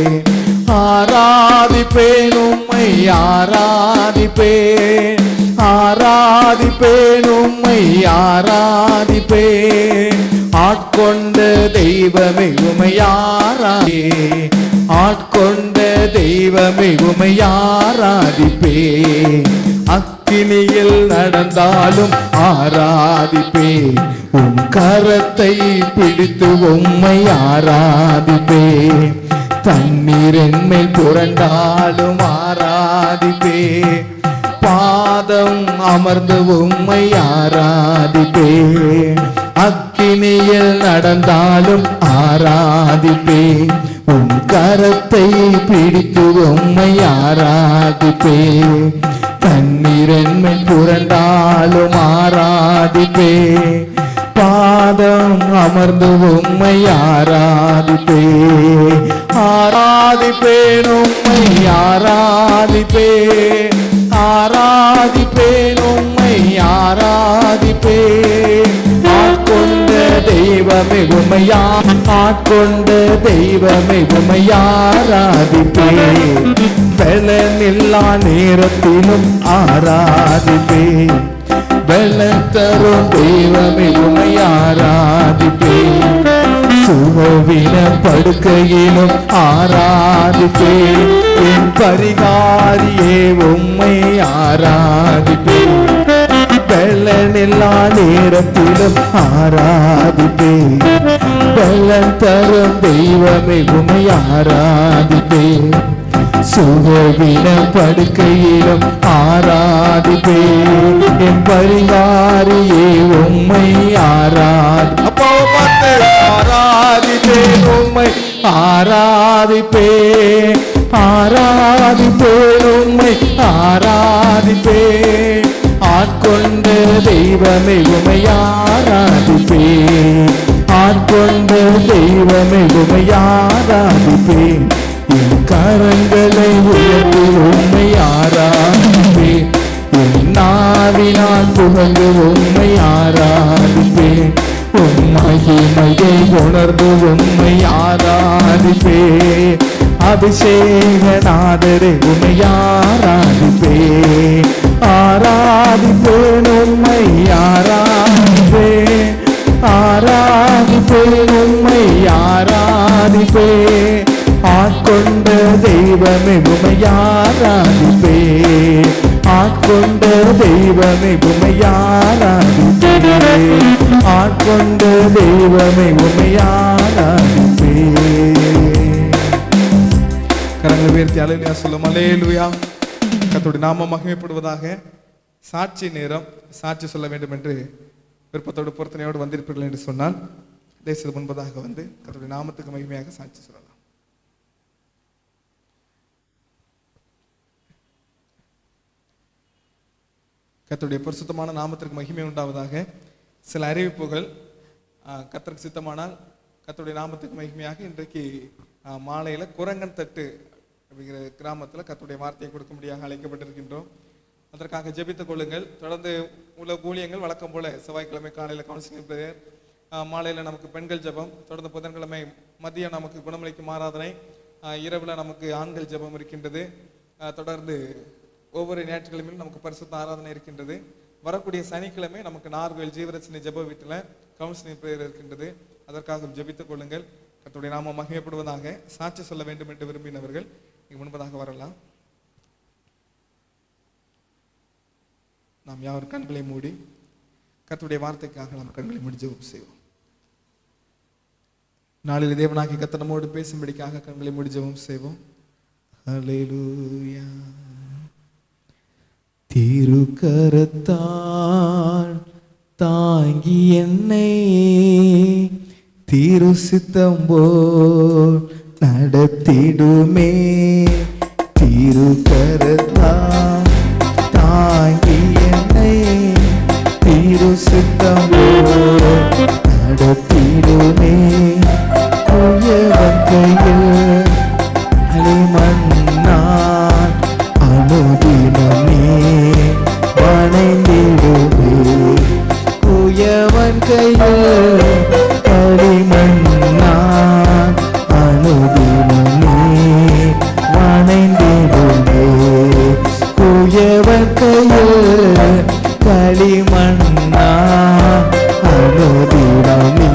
Speaker 1: ஆராதிப்பேன் உம்மை ஆராதிப்பேன் ஆராதிப்பேன் உம்மை ஆராதிப்பேன் ஆட்கொண்ட தெய்வமே உமையாராதே ஆட்கொண்ட தெய்வமே உமையாராதிப்பே அக்கினியில் நடந்தாலும் ஆராதிப்பே உம் கரத்தை பிடித்து உம்மை ஆராதிப்பே தண்ணீர் என்மேல் புரண்டாலும் ஆராதிப்பே பாதம் அமர்ந்து உம்மை ஆராதிப்பே அக்கினியில் நடந்தாலும் ஆராதிப்பே உம் கரத்தை பிடித்து உம்மை ஆராதிப்பே தண்ணீரென்மை புரண்டாலும் ஆராதிப்பே பாதம் அமர்ந்து உம்மை ஆராதிப்பே ஆராதிப்பேன் உம்மை ஆராதிப்பே ஆராதிப்பேன் உம்மை ஆராதிப்பே ஆட்கொண்ட தெய்வமே உமையா ஆட்கொண்ட தெய்வமே உமையாராதிப்பே பலனில்லா நேரத்திலும் ஆராதிப்பே பலன் தரும் தெய்வமே உமை ஆராதிப்பேன் சுகவின படுக்கையிலும் ஆராதிப்பேன் என் பரிகாரியே உம்மை ஆராதிப்பேன் பலன் எல்லா நேரத்திலும் ஆராதிப்பேன் பலன் தரும் தெய்வமே உமை ஆராதிப்பேன் சுகவின படுக்கையிலும் ஆராதிப்பேன் என் பரிகாரியே உம்மை ஆராதி அப்பாவை பார்த்து ஆராதிப்பேன் உம்மை ஆராதிப்பேன் ஆராதிப்பேன் உம்மை ஆராதிப்பேன் ஆட்கொண்ட தெய்வமே உமை ஆராதிப்பேன் ஆட்கொண்ட தெய்வமே உமை ஆராதிப்பேன் என் கரங்களை உயர்த்தி உண்மை ஆராதிப்பேன் என் நாவினால் புகழ்ந்து உண்மை ஆராதிப்பேன் உன் மகிமையை உணர்ந்து உண்மை ஆராதிப்பேன் அபிஷேகநாதரே உண்மை ஆராதிப்பேன் ஆராதிப்பேன் உண்மை ஆராதிப்பேன் ஆராதிப்பேன் உண்மை ஆராதிப்பேன் ஆட்கொண்ட தெய்வமே உமை ஆராதிப்பேன் ஆட்கொண்ட தெய்வமே உமை ஆராதிப்பேன் ஆட்கொண்ட தெய்வமே உமை ஆராதிப்பேன்
Speaker 3: கரங்களை உயர்த்தி அலையிலுயா சொல்லும் அலையிலுயா கத்தோடைய நாம மகிமைப்படுவதாக சாட்சி நேரம் சாட்சி சொல்ல வேண்டும் என்று விருப்பத்தோடு பொருத்தனையோடு வந்திருப்பீர்கள் என்று சொன்னால் தேசத்து முன்பதாக வந்து கத்தோடைய நாமத்துக்கு மகிமையாக சாட்சி சொல்லலாம் கர்த்தருடைய பரிசுத்தமான நாமத்திற்கு மகிமை உண்டாவதாக சில அறிவிப்புகள் ஆஹ், கர்த்தருக்கு சித்தமானால் கர்த்தருடைய நாமத்துக்கு மகிமையாக இன்றைக்கு ஆஹ், மாலையில குரங்கன் தட்டு அப்படிங்கிற கிராமத்தில் கர்த்தருடைய வார்த்தையை கொடுக்கும்படியாக அழைக்கப்பட்டிருக்கின்றோம் அதற்காக ஜெபித்துக் கொள்ளுங்கள் தொடர்ந்து உள்ள ஊழியங்கள் வழக்கம் போல செவ்வாய்க்கிழமை காலையில் கவுன்சிலிங் பிரேயர் மாலையில் நமக்கு பெண்கள் ஜெபம் தொடர்ந்து புதன்கிழமை மதியம் நமக்கு குணமளிக்கும் ஆராதனை ஆஹ், இரவுல நமக்கு ஆண்கள் ஜெபம் இருக்கின்றது ஆஹ், தொடர்ந்து ஒவ்வொரு ஞாயிற்றுக்கிழமையிலும் நமக்கு பரிசுத்த ஆராதனை இருக்கின்றது வரக்கூடிய சனிக்கிழமை நமக்கு நார்வேல் ஜீவரட்சணை ஜெப வீட்டில் கவுன்சிலிங் பிரேயர் இருக்கின்றது அதற்காக ஜெபித்துக் கொள்ளுங்கள் கர்த்தருடைய நாம மகிமைப்படுவதாக சாட்சி சொல்ல வேண்டும் என்று விரும்பினவர்கள் இங்கு முன்பதாக வரலாம் நாம் யாவர் கண்களை மூடி கர்த்தருடைய வார்த்தைக்காக நாம் கண்களை மூடி ஜெபம் செய்வோம் நாளில் தேவனாகி கர்த்தர் நம்மோடு பேசும்படிக்காக கண்களை மூடி ஜெபம் செய்வோம் ஹalleluya
Speaker 1: திருக்கரத்தால் தாங்கி என்னை திரு சித்தம் போல் நடத்திடுமே திருக்கரத்தால் தாங்கி என்னை திரு சித்தம் போல் நடத்திடுமே குயவன் கையில் களிமண்ணால் அனுதினமே வணைந்திடுவே குயவன் கையில் களிமண்ணால் அனுதினமே வணைந்திடுவே குயவன் கையில் களிமண்ணால் அனுதினமே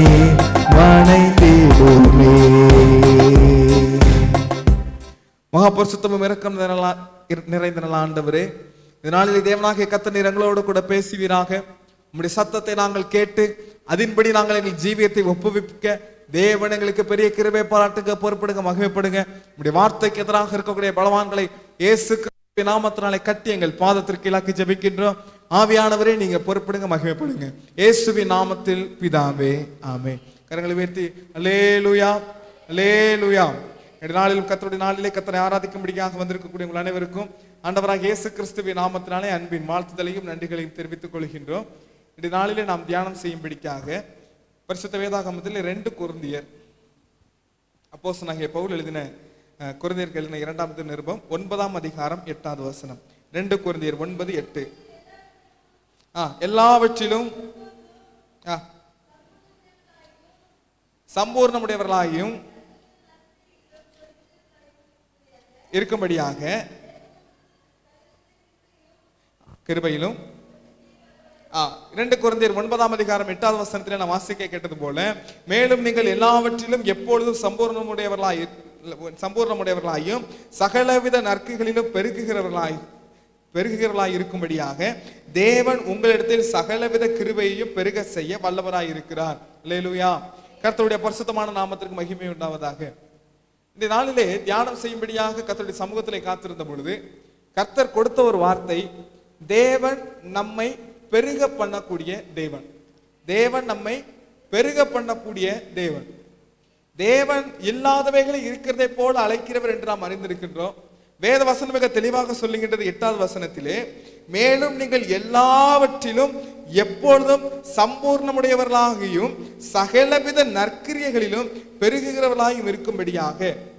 Speaker 1: வணைந்திடுமே
Speaker 3: மகாபரிசுத்தமும் இரக்கம் நிறைந்த- இர- நிறைந்த நல்ல ஆண்டவரே இந்த நாளில் தேவனாகிய கத்த நீர் எங்களோடு கூட பேசுவீராக உம்முடைய சத்தத்தை நாங்கள் கேட்டு அதின்படி நாங்கள் எங்கள் ஜீவியத்தை ஒப்புவிக்க தேவன் எங்களுக்கு பெரிய கிருபை பாராட்டுங்க பொறுப்படுங்க மகிமைப்படுங்க உம்முடைய வார்த்தைக்கு எதிராக இருக்கக்கூடிய பலவான்களை இயேசு கிறிஸ்துவின் நாமத்தினாலே கட்டி எங்கள் பாதத்திற்கு இலக்கு ஜெபிக்கின்றோம் ஆவியானவரே நீங்க பொறுப்படுங்க மகிமைப்படுங்க இயேசுவின் நாமத்தில் பிதாவே ஆமே கரங்களை உயர்த்தி அல்லேலூயா அல்லேலூயா இந்த நாளிலும் கத்தருடைய நாளிலே கத்தரை ஆராதிக்கும்படியாக வந்திருக்கக்கூடிய உங்கள் அனைவருக்கும் ஆண்டவராக இயேசு கிறிஸ்துவின் நாமத்தினாலே அன்பின் வாழ்த்துதலையும் நன்றிகளையும் தெரிவித்துக் கொள்கின்றோம் இந்த நாளிலே நாம் தியானம் செய்யும்படிக்காக பரிசுத்த வேதாகமத்தில் ரெண்டு குருந்தியர் அப்போஸ்தலனாகிய பவுல் எழுதின அஹ், குருந்தியருக்கு எழுதின இரண்டாவது நிருபம் ஒன்பதாம் அதிகாரம் எட்டாவது வசனம் ரெண்டு குருந்தியர் ஒன்பது எட்டு ஆ எல்லாவற்றிலும் ஆ சம்பூர்ணமுடையவர்களாகியும் இருக்கும்படியாக கிருபையிலும் ஆ, இரண்டு குழந்தையர் ஒன்பதாம் அதிகாரம் எட்டாவது வசனத்திலே நான் வாசிக்க கேட்டது போல மேலும் நீங்கள் எல்லாவற்றிலும் எப்பொழுதும் சம்பூர்ணமுடையவர்களாய் சம்பூர்ணமுடையவர்களாயும் சகலவித நற்குகளிலும் பெருகுகிறவர்களாய் பெருகுகிறவர்களாய் இருக்கும்படியாக தேவன் உங்களிடத்தில் சகலவித கிருபையையும் பெருக செய்ய வல்லவராய் இருக்கிறார் அல்லேலூயா கர்த்தருடைய பரிசுத்தமான நாமத்திற்கு மகிமை உண்டாவதாக இந்த நாளிலே தியானம் செய்யும்படியாக கர்த்தருடைய சமூகத்திலே காத்திருந்த பொழுது கர்த்தர் கொடுத்த ஒரு வார்த்தை தேவன் நம்மை பெருக பண்ணக்கூடிய தேவன் தேவன் நம்மை பெருக பண்ணக்கூடிய தேவன் தேவன் இல்லாதவைகளை இருக்கிறதை போல அழைக்கிறவர் என்று நாம் அறிந்திருக்கின்றோம் வேத வசனம் மிக தெளிவாக சொல்லுகின்றது எட்டாவது வசனத்திலே மேலும் நீங்கள் எல்லாவற்றிலும் எப்பொழுதும் சம்பூர்ணமுடையவர்களாகியும் சகலவித நற்கிரியைகளிலும் பெருகுகிறவர்களாயும் இருக்கும்படியாக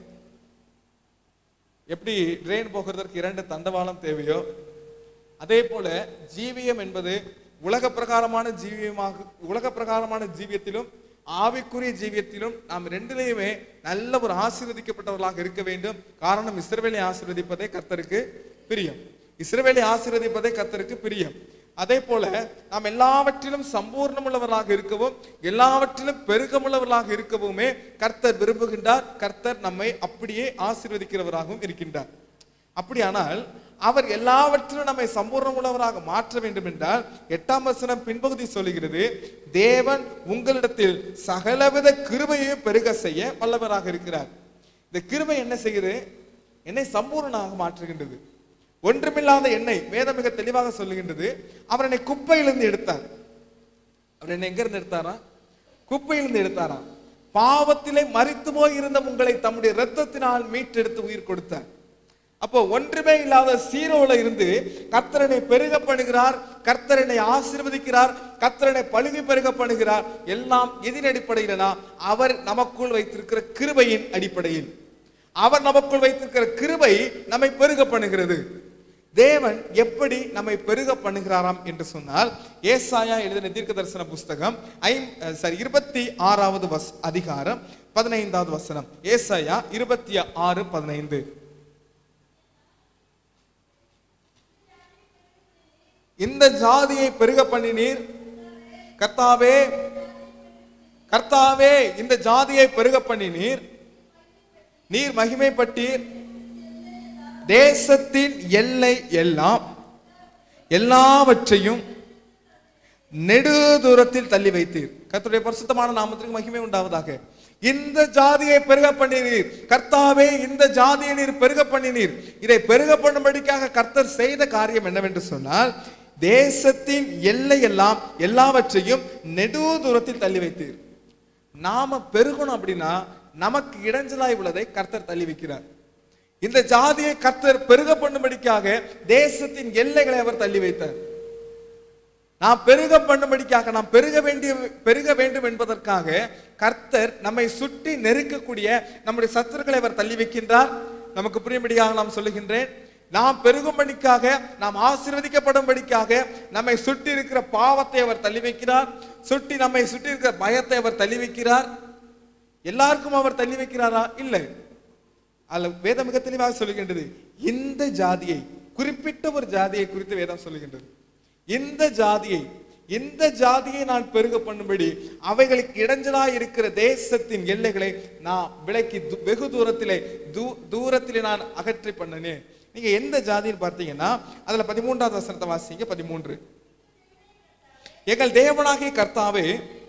Speaker 3: எப்படி ட்ரெயின் போகிறதற்கு இரண்டு தண்டவாளம் தேவையோ அதே போல ஜீவியம் என்பது உலக பிரகாரமான ஜீவியமாக உலக பிரகாரமான ஜீவியத்திலும் ஆவிக்குரிய ஜீவியத்திலும் நாம் ரெண்டிலையுமே நல்ல ஒரு ஆசீர்வதிக்கப்பட்டவர்களாக இருக்க வேண்டும் காரணம் இஸ்ரவேலை ஆசீர்வதிப்பதே கர்த்தருக்கு பிரியம் இஸ்ரவேலை ஆசீர்வதிப்பதே கர்த்தருக்கு பிரியம் அதே போல நாம் எல்லாவற்றிலும் சம்பூர்ணமுள்ளவர்களாக இருக்கவும் எல்லாவற்றிலும் பெருகமுள்ளவர்களாக இருக்கவுமே கர்த்தர் விரும்புகின்றார் கர்த்தர் நம்மை அப்படியே ஆசீர்வதிக்கிறவராகவும் இருக்கின்றார் அப்படியானால் அவர் எல்லாவற்றிலும் நம்மை சம்பூர்ணம் உள்ளவராக மாற்ற வேண்டும் என்றால் எட்டாம் வசனம் பின்பகுதி சொல்லுகிறது தேவன் உங்களிடத்தில் சகலவித கிருபையை பெருக செய்ய வல்லவராக இருக்கிறார் இந்த கிருபை என்ன செய்யுது என்னை சம்பூர்ணமாக மாற்றுகின்றது ஒன்றுமில்லாத என்னை வேதம் மிக தெளிவாக சொல்லுகின்றது அவர் என்னை குப்பையிலிருந்து எடுத்தார் அவர் என்னை எங்க இருந்து எடுத்தாரா குப்பையிலிருந்து எடுத்தாரா பாவத்திலே மரித்து போய் இருந்த உங்களை தம்முடைய இரத்தத்தினால் மீட்டெடுத்து உயிர் கொடுத்தார் அப்போ ஒன்றுமே இல்லாத சீரோல இருந்து கர்த்தரனை பெருக பண்ணுகிறார் கர்த்தரனை ஆசீர்வதிக்கிறார் கர்த்தரனை பழுகி பெருக பண்ணுகிறார் எல்லாம் எதின் அடிப்படையிலனா அவர் நமக்குள் வைத்திருக்கிற கிருபையின் அடிப்படையில் அவர் நமக்குள் வைத்திருக்கிற கிருபை நம்மை பெருக பண்ணுகிறது தேவன் எப்படி நம்மை பெருக பண்ணுகிறாராம் என்று சொன்னால் ஏசாயா எழுதின தீர்க்க தரிசன புஸ்தகம் ஐம் சாரி இருபத்தி ஆறாவது வஸ் அதிகாரம் பதினைந்தாவது வசனம் ஏசாயா இருபத்தி ஆறு பதினைந்து இந்த ஜாதியை பெருக பண்ணினீர் கர்த்தாவே கர்த்தாவே இந்த ஜாதியை பெருக பண்ணினீர் நீர் மகிமைப்பட்டீர் தேசத்தின் எல்லை எல்லாம் எல்லாவற்றையும் நெடு தூரத்தில் தள்ளி வைத்தீர் கர்த்தருடைய பரிசுத்தமான நாமத்திற்கு மகிமை உண்டாவதாக இந்த ஜாதியை பெருக பண்ணினீர் கர்த்தாவே இந்த ஜாதியை நீர் பெருக பண்ணினீர் இதை பெருக பண்ணும்படிக்காக கர்த்தர் செய்த காரியம் என்னவென்று சொன்னால் தேசத்தின் எல்லை எல்லாம் எல்லாவற்றையும் நெடு தூரத்தில் தள்ளி வைத்தீர் நாம பெருகணும் அப்படின்னா நமக்கு இடைஞ்சலாய் உள்ளதை கர்த்தர் தள்ளி வைக்கிறார் இந்த ஜாதியை கர்த்தர் பெருக பண்ணும்படிக்காக தேசத்தின் எல்லைகளை அவர் தள்ளி வைத்தார் நாம் பெருக பண்ணும்படிக்காக நாம் பெருக வேண்டிய பெருக வேண்டும் என்பதற்காக கர்த்தர் நம்மை சுற்றி நெருக்கக்கூடிய நம்முடைய சத்துருக்களை அவர் தள்ளி வைக்கின்றார் நமக்கு புரியும்படியாக நாம் சொல்லுகின்றேன் நாம் பெருகும்படிக்காக நாம் ஆசீர்வதிக்கப்படும்படிக்காக நம்மை சுற்றி இருக்கிற பாவத்தை அவர் தள்ளி வைக்கிறார் சுற்றி நம்மை சுற்றி இருக்கிற பயத்தை அவர் தள்ளி வைக்கிறார் எல்லாருக்கும் அவர் தள்ளி வைக்கிறாரா இல்லை அல்ல வேதம் மிக தெளிவாக சொல்லுகின்றது இந்த ஜாதியை குறிப்பிட்ட ஒரு ஜாதியை குறித்து வேதம் சொல்லுகின்றது இந்த ஜாதியை இந்த ஜாதியை நான் பெருக பண்ணும்படி அவைகளுக்கு இடைஞ்சலாய் இருக்கிற தேசத்தின் எல்லைகளை நான் விலக்கி து- வெகு தூரத்திலே தூ தூரத்திலே நான் அகற்றி பண்ணினேன் நீங்க எந்த ஜாதின்னு பார்த்தீங்கன்னா அதுல பதிமூன்றாவது வசனத்தை வாசிங்க பதிமூன்று எங்கள் தேவனாகிய கர்த்தாவே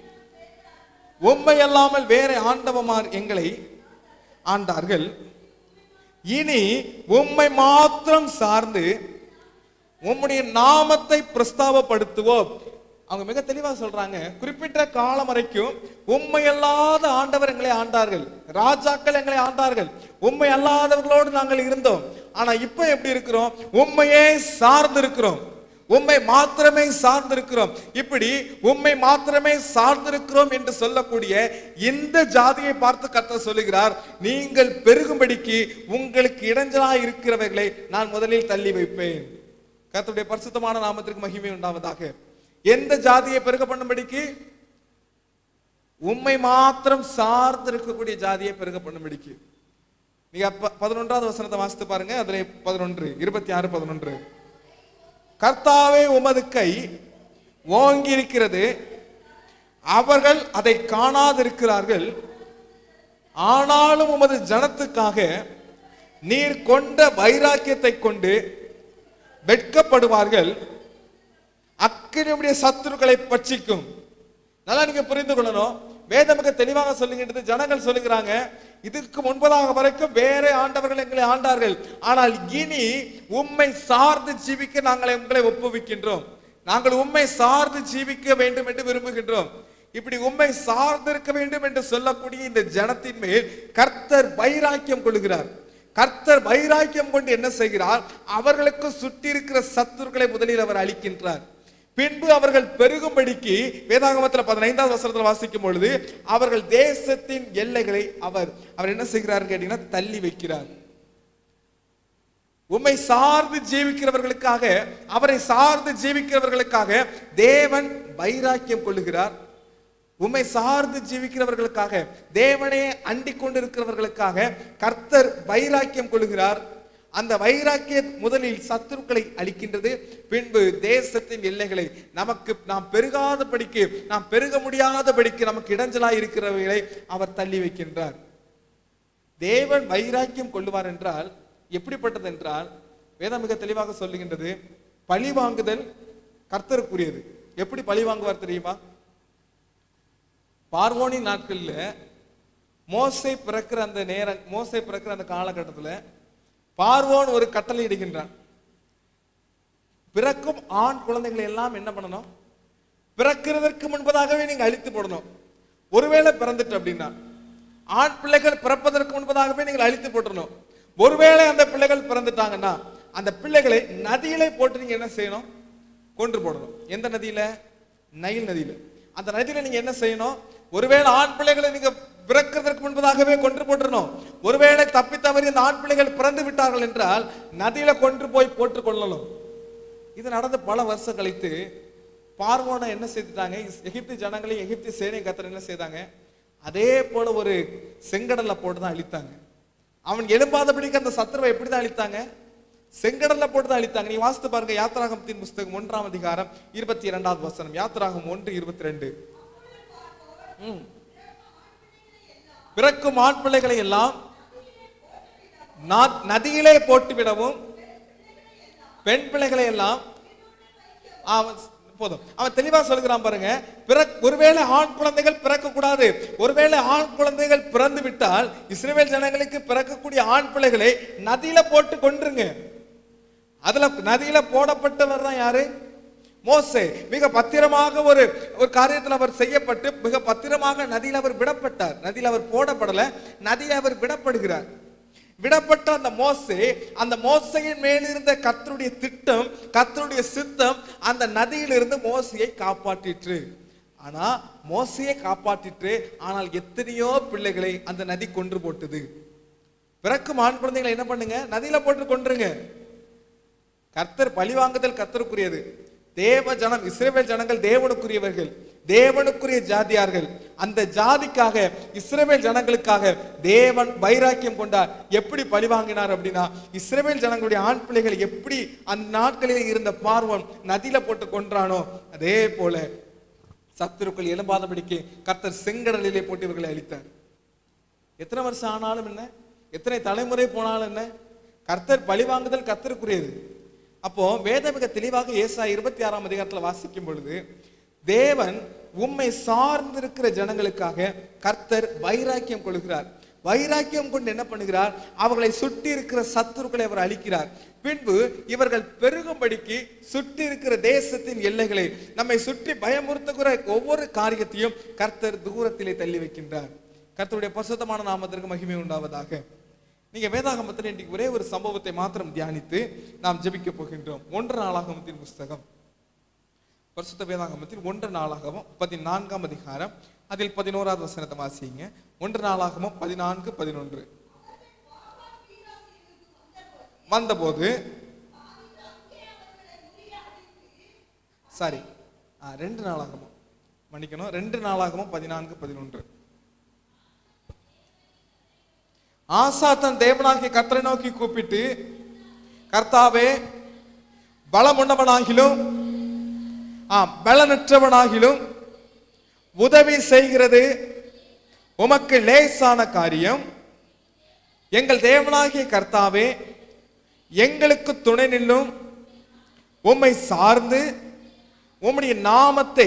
Speaker 3: உம்மை அல்லாமல் வேற ஆண்டவமார் எங்களை ஆண்டார்கள் இனி உம்மை மாத்திரம் சார்ந்து உம்முடைய நாமத்தை பிரஸ்தாபப்படுத்துவோம் அவங்க மிக தெளிவா சொல்றாங்க குறிப்பிட்ட காலம் வரைக்கும் உண்மை அல்லாத ஆண்டவர் எங்களை ஆண்டார்கள் ராஜாக்கள் எங்களை ஆண்டார்கள் உண்மை அல்லாதவர்களோடு நாங்கள் இருந்தோம் ஆனா இப்ப எப்படி இருக்கிறோம் உண்மையே சார்ந்து இருக்கிறோம் உம்மை மாத்திரமே சார்ந்திருக்கிறோம் இப்படி உம்மை மாத்திரமே சார்ந்திருக்கிறோம் என்று சொல்லக்கூடிய இந்த ஜாதியை பார்த்து கர்த்தர் சொல்லுகிறார் நீங்கள் பெருகும்படிக்கு உங்களுக்கு இடைஞ்சலாய் இருக்கிறவர்களை நான் முதலில் தள்ளி வைப்பேன் கர்த்தருடைய பரிசுத்தமான நாமத்திற்கு மகிமை உண்டாவதாக எந்த ஜாதியை பெருக பண்ணும்படிக்கு உம்மை மாத்திரம் சார்ந்து இருக்கக்கூடிய ஜாதியை பெருக பண்ணும்படிக்கு நீங்க ப- பதினொன்றாவது வசனத்தை வாசித்து பாருங்க அதுல பதினொன்று இருபத்தி ஆறு பதினொன்று கர்த்தாவே உமது கை ஓங்கி இருக்கிறது அவர்கள் அதை காணாதிருக்கிறார்கள் ஆனாலும் உமது ஜனத்துக்காக நீர் கொண்ட வைராக்கியத்தை கொண்டு வெட்கப்படுவார்கள் அக்கினியுடைய சத்துருக்களை பட்சிக்கும் நல்லா நீங்க புரிந்து கொள்ளணும் வேதம் மிக தெளிவாக சொல்லுகின்றது ஜனங்கள் சொல்லுகிறாங்க இதற்கு முன்பதாக வரைக்கும் வேற ஆண்டவர்கள் எங்களை ஆண்டார்கள் ஆனால் இனி உம்மை சார்ந்து ஜீவிக்க நாங்கள் உங்களை ஒப்புவிக்கின்றோம் நாங்கள் உம்மை சார்ந்து ஜீவிக்க வேண்டும் என்று விரும்புகின்றோம் இப்படி உம்மை சார்ந்திருக்க வேண்டும் என்று சொல்லக்கூடிய இந்த ஜனத்தின் மேல் கர்த்தர் வைராக்கியம் கொள்கிறார் கர்த்தர் வைராக்கியம் கொண்டு என்ன செய்கிறார் அவர்களுக்கு சுற்றி இருக்கிற சத்துருக்களை முதலில் அவர் அளிக்கின்றார் பின்பு அவர்கள் பெருகும்படிக்கு வேதாகமத்தில் பதினைந்தாவது வசனத்தில் வாசிக்கும் பொழுது அவர்கள் தேசத்தின் எல்லைகளை அவர் அவர் என்ன செய்கிறார் கேட்டீங்கன்னா தள்ளி வைக்கிறார் உம்மை சார்ந்து ஜீவிக்கிறவர்களுக்காக அவரை சார்ந்து ஜீவிக்கிறவர்களுக்காக தேவன் வைராக்கியம் கொள்ளுகிறார் உம்மை சார்ந்து ஜீவிக்கிறவர்களுக்காக தேவனே அண்டிக் கொண்டிருக்கிறவர்களுக்காக கர்த்தர் வைராக்கியம் கொள்ளுகிறார் அந்த வைராக்கிய முதலில் சத்துருக்களை அளிக்கின்றது பின்பு தேசத்தின் எல்லைகளை நமக்கு நாம் பெருகாதபடிக்கு நாம் பெருக முடியாதபடிக்கு நமக்கு இடைஞ்சலாய் இருக்கிறவைகளை அவர் தள்ளி வைக்கின்றார் தேவன் வைராக்கியம் கொள்ளுவார் என்றால் எப்படிப்பட்டது என்றால் வேதம் மிக தெளிவாக சொல்லுகின்றது பழி வாங்குதல் கர்த்தருக்குரியது எப்படி பழி வாங்குவார் தெரியுமா பார்வோனின் நாட்கள்ல மோசை பிறக்கிற அந்த நேரம் மோசை பிறக்கிற அந்த காலகட்டத்துல பார்வோன் ஒரு கட்டளை இடுகின்றான் பிறக்கும் ஆண் குழந்தைகளை எல்லாம் என்ன பண்ணணும் பிறக்கிறதற்கு முன்பதாகவே நீங்க அழித்து போடணும் ஒருவேளை பிறந்துட்டு அப்படின்னா ஆண் பிள்ளைகள் பிறப்பதற்கு முன்பதாகவே நீங்கள் அழித்து போட்டுறணும் ஒருவேளை அந்த பிள்ளைகள் பிறந்துட்டாங்கன்னா அந்த பிள்ளைகளை நதியிலே போட்டு நீங்க என்ன செய்யணும் கொன்று போடணும் எந்த நதியில நைல் நதியில அந்த நதியில நீங்க என்ன செய்யணும் ஒருவேளை ஆண் பிள்ளைகளை நீங்க பிறக்கிறதற்கு முன்பதாகவே கொன்று போட்டுறணும் ஒருவேளை தப்பி தவறி அந்த ஆண் பிள்ளைகள் பிறந்து விட்டார்கள் என்றால் நதியில கொன்று போய் போட்டுக் கொள்ளணும் இது நடந்து பல வருஷம் கழித்து பார்வோனை என்ன செய்துட்டாங்க இஸ்- எகிப்து ஜனங்களையும் எகிப்து சேனை கத்தர் என்ன செய்தாங்க அதே போல ஒரு செங்கடல்ல போட்டு தான் அழித்தாங்க அவன் எழும்பாதபடிக்கு அந்த சத்துருவை எப்படி தான் அழித்தாங்க செங்கடல்ல போட்டு தான் அழித்தாங்க நீ வாசித்து பாருங்க யாத்ராகமத்தின் புஸ்தகம் ஒன்றாம் அதிகாரம் இருபத்தி இரண்டாவது வசனம் யாத்ராகம் ஒன்று இருபத்தி ரெண்டு பிறக்கும் ஆண் பிள்ளைகளை எல்லாம் நா- நதியிலே போட்டு விடவும் பெண் பிள்ளைகளை எல்லாம் அவன் போதும் அவன் தெளிவா சொல்கிறான் பாருங்க பிற ஒருவேளை ஆண் குழந்தைகள் பிறக்க கூடாது ஒருவேளை ஆண் குழந்தைகள் பிறந்து விட்டால் இஸ்ரவேல் ஜனங்களுக்கு பிறக்கக்கூடிய ஆண் பிள்ளைகளை நதியில போட்டு கொன்றுங்க அதுல நதியில போடப்பட்டவர் தான் யாரு மோசே மிக பத்திரமாக ஒரு ஒரு காரியத்தில் அவர் செய்யப்பட்டு மிக பத்திரமாக நதியில் அவர் விடப்பட்டார் நதியில் அவர் போடப்படல நதியில் அவர் விடப்படுகிறார் விடப்பட்ட அந்த மோசே அந்த மோசையின் மேலிருந்த கர்த்தருடைய திட்டம் கர்த்தருடைய சித்தம் அந்த நதியிலிருந்து மோசையை காப்பாற்றிற்று ஆனா மோசையை காப்பாற்றிற்று ஆனால் எத்தனையோ பிள்ளைகளை அந்த நதி கொன்று போட்டது பிறக்கும் ஆண் குழந்தைகளை என்ன பண்ணுங்க நதியில போட்டு கொன்றுங்க கர்த்தர் பழிவாங்குதல் கர்த்தருக்குரியது தேவ ஜனம் இஸ்ரவேல் ஜனங்கள் தேவனுக்குரியவர்கள் தேவனுக்குரிய ஜாதியார்கள் அந்த ஜாதிக்காக இஸ்ரவேல் ஜனங்களுக்காக தேவன் வைராக்கியம் கொண்டார் எப்படி பழிவாங்கினார் அப்படின்னா இஸ்ரவேல் ஜனங்களுடைய ஆண் பிள்ளைகள் எப்படி அந்த நாட்களில் இருந்த பார்வன் நதியில போட்டு கொன்றானோ அதே போல சத்துருக்கள் எழும்பாதபடிக்கு கர்த்தர் செங்கடலிலே போட்டு இவர்களை அழித்தார் எத்தனை வருஷம் ஆனாலும் என்ன எத்தனை தலைமுறை போனாலும் என்ன கர்த்தர் பழிவாங்குதல் கர்த்தருக்குரியது அப்போ வேதம் மிக தெளிவாக ஏசா இருபத்தி ஆறாம் அதிகாரத்துல வாசிக்கும் பொழுது தேவன் உம்மை சார்ந்திருக்கிற ஜனங்களுக்காக கர்த்தர் வைராக்கியம் கொள்கிறார் வைராக்கியம் கொண்டு என்ன பண்ணுகிறார் அவர்களை சுற்றி இருக்கிற சத்துருக்களை அவர் அழிக்கிறார் பின்பு இவர்கள் பெருகும்படிக்கு சுற்றி இருக்கிற தேசத்தின் எல்லைகளை நம்மை சுற்றி பயமுறுத்துகிற ஒவ்வொரு காரியத்தையும் கர்த்தர் தூரத்திலே தள்ளி வைக்கின்றார் கர்த்தருடைய பரிசுத்தமான நாமத்திற்கு மகிமை உண்டாவதாக நீங்க வேதாகமத்தில் இன்றைக்கு ஒரே ஒரு சம்பவத்தை மாத்திரம் தியானித்து நாம் ஜெபிக்க போகின்றோம் ஒன்று நாளாகமத்தின் புஸ்தகம் பரிசுத்த வேதாகமத்தில் ஒன்று நாளாகமம் பதினான்காம் அதிகாரம் அதில் பதினோராவது வசனத்தை வாசிங்க ஒன்று நாளாகமம் பதினான்கு பதினொன்று வந்தபோது சாரி ஆ, ரெண்டு நாளாகமம் மன்னிக்கணும் ரெண்டு நாளாகமம் பதினான்கு பதினொன்று ஆசா தன் தேவனாகிய கர்த்தரை நோக்கி கூப்பிட்டு கர்த்தாவே பலமுள்ளவனாகிலும் ஆம் பலனற்றவனாகிலும் உதவி செய்கிறது உமக்கு லேசான காரியம் எங்கள் தேவனாகிய கர்த்தாவே எங்களுக்கு துணை நில்லும் உம்மை சார்ந்து உம்முடைய நாமத்தை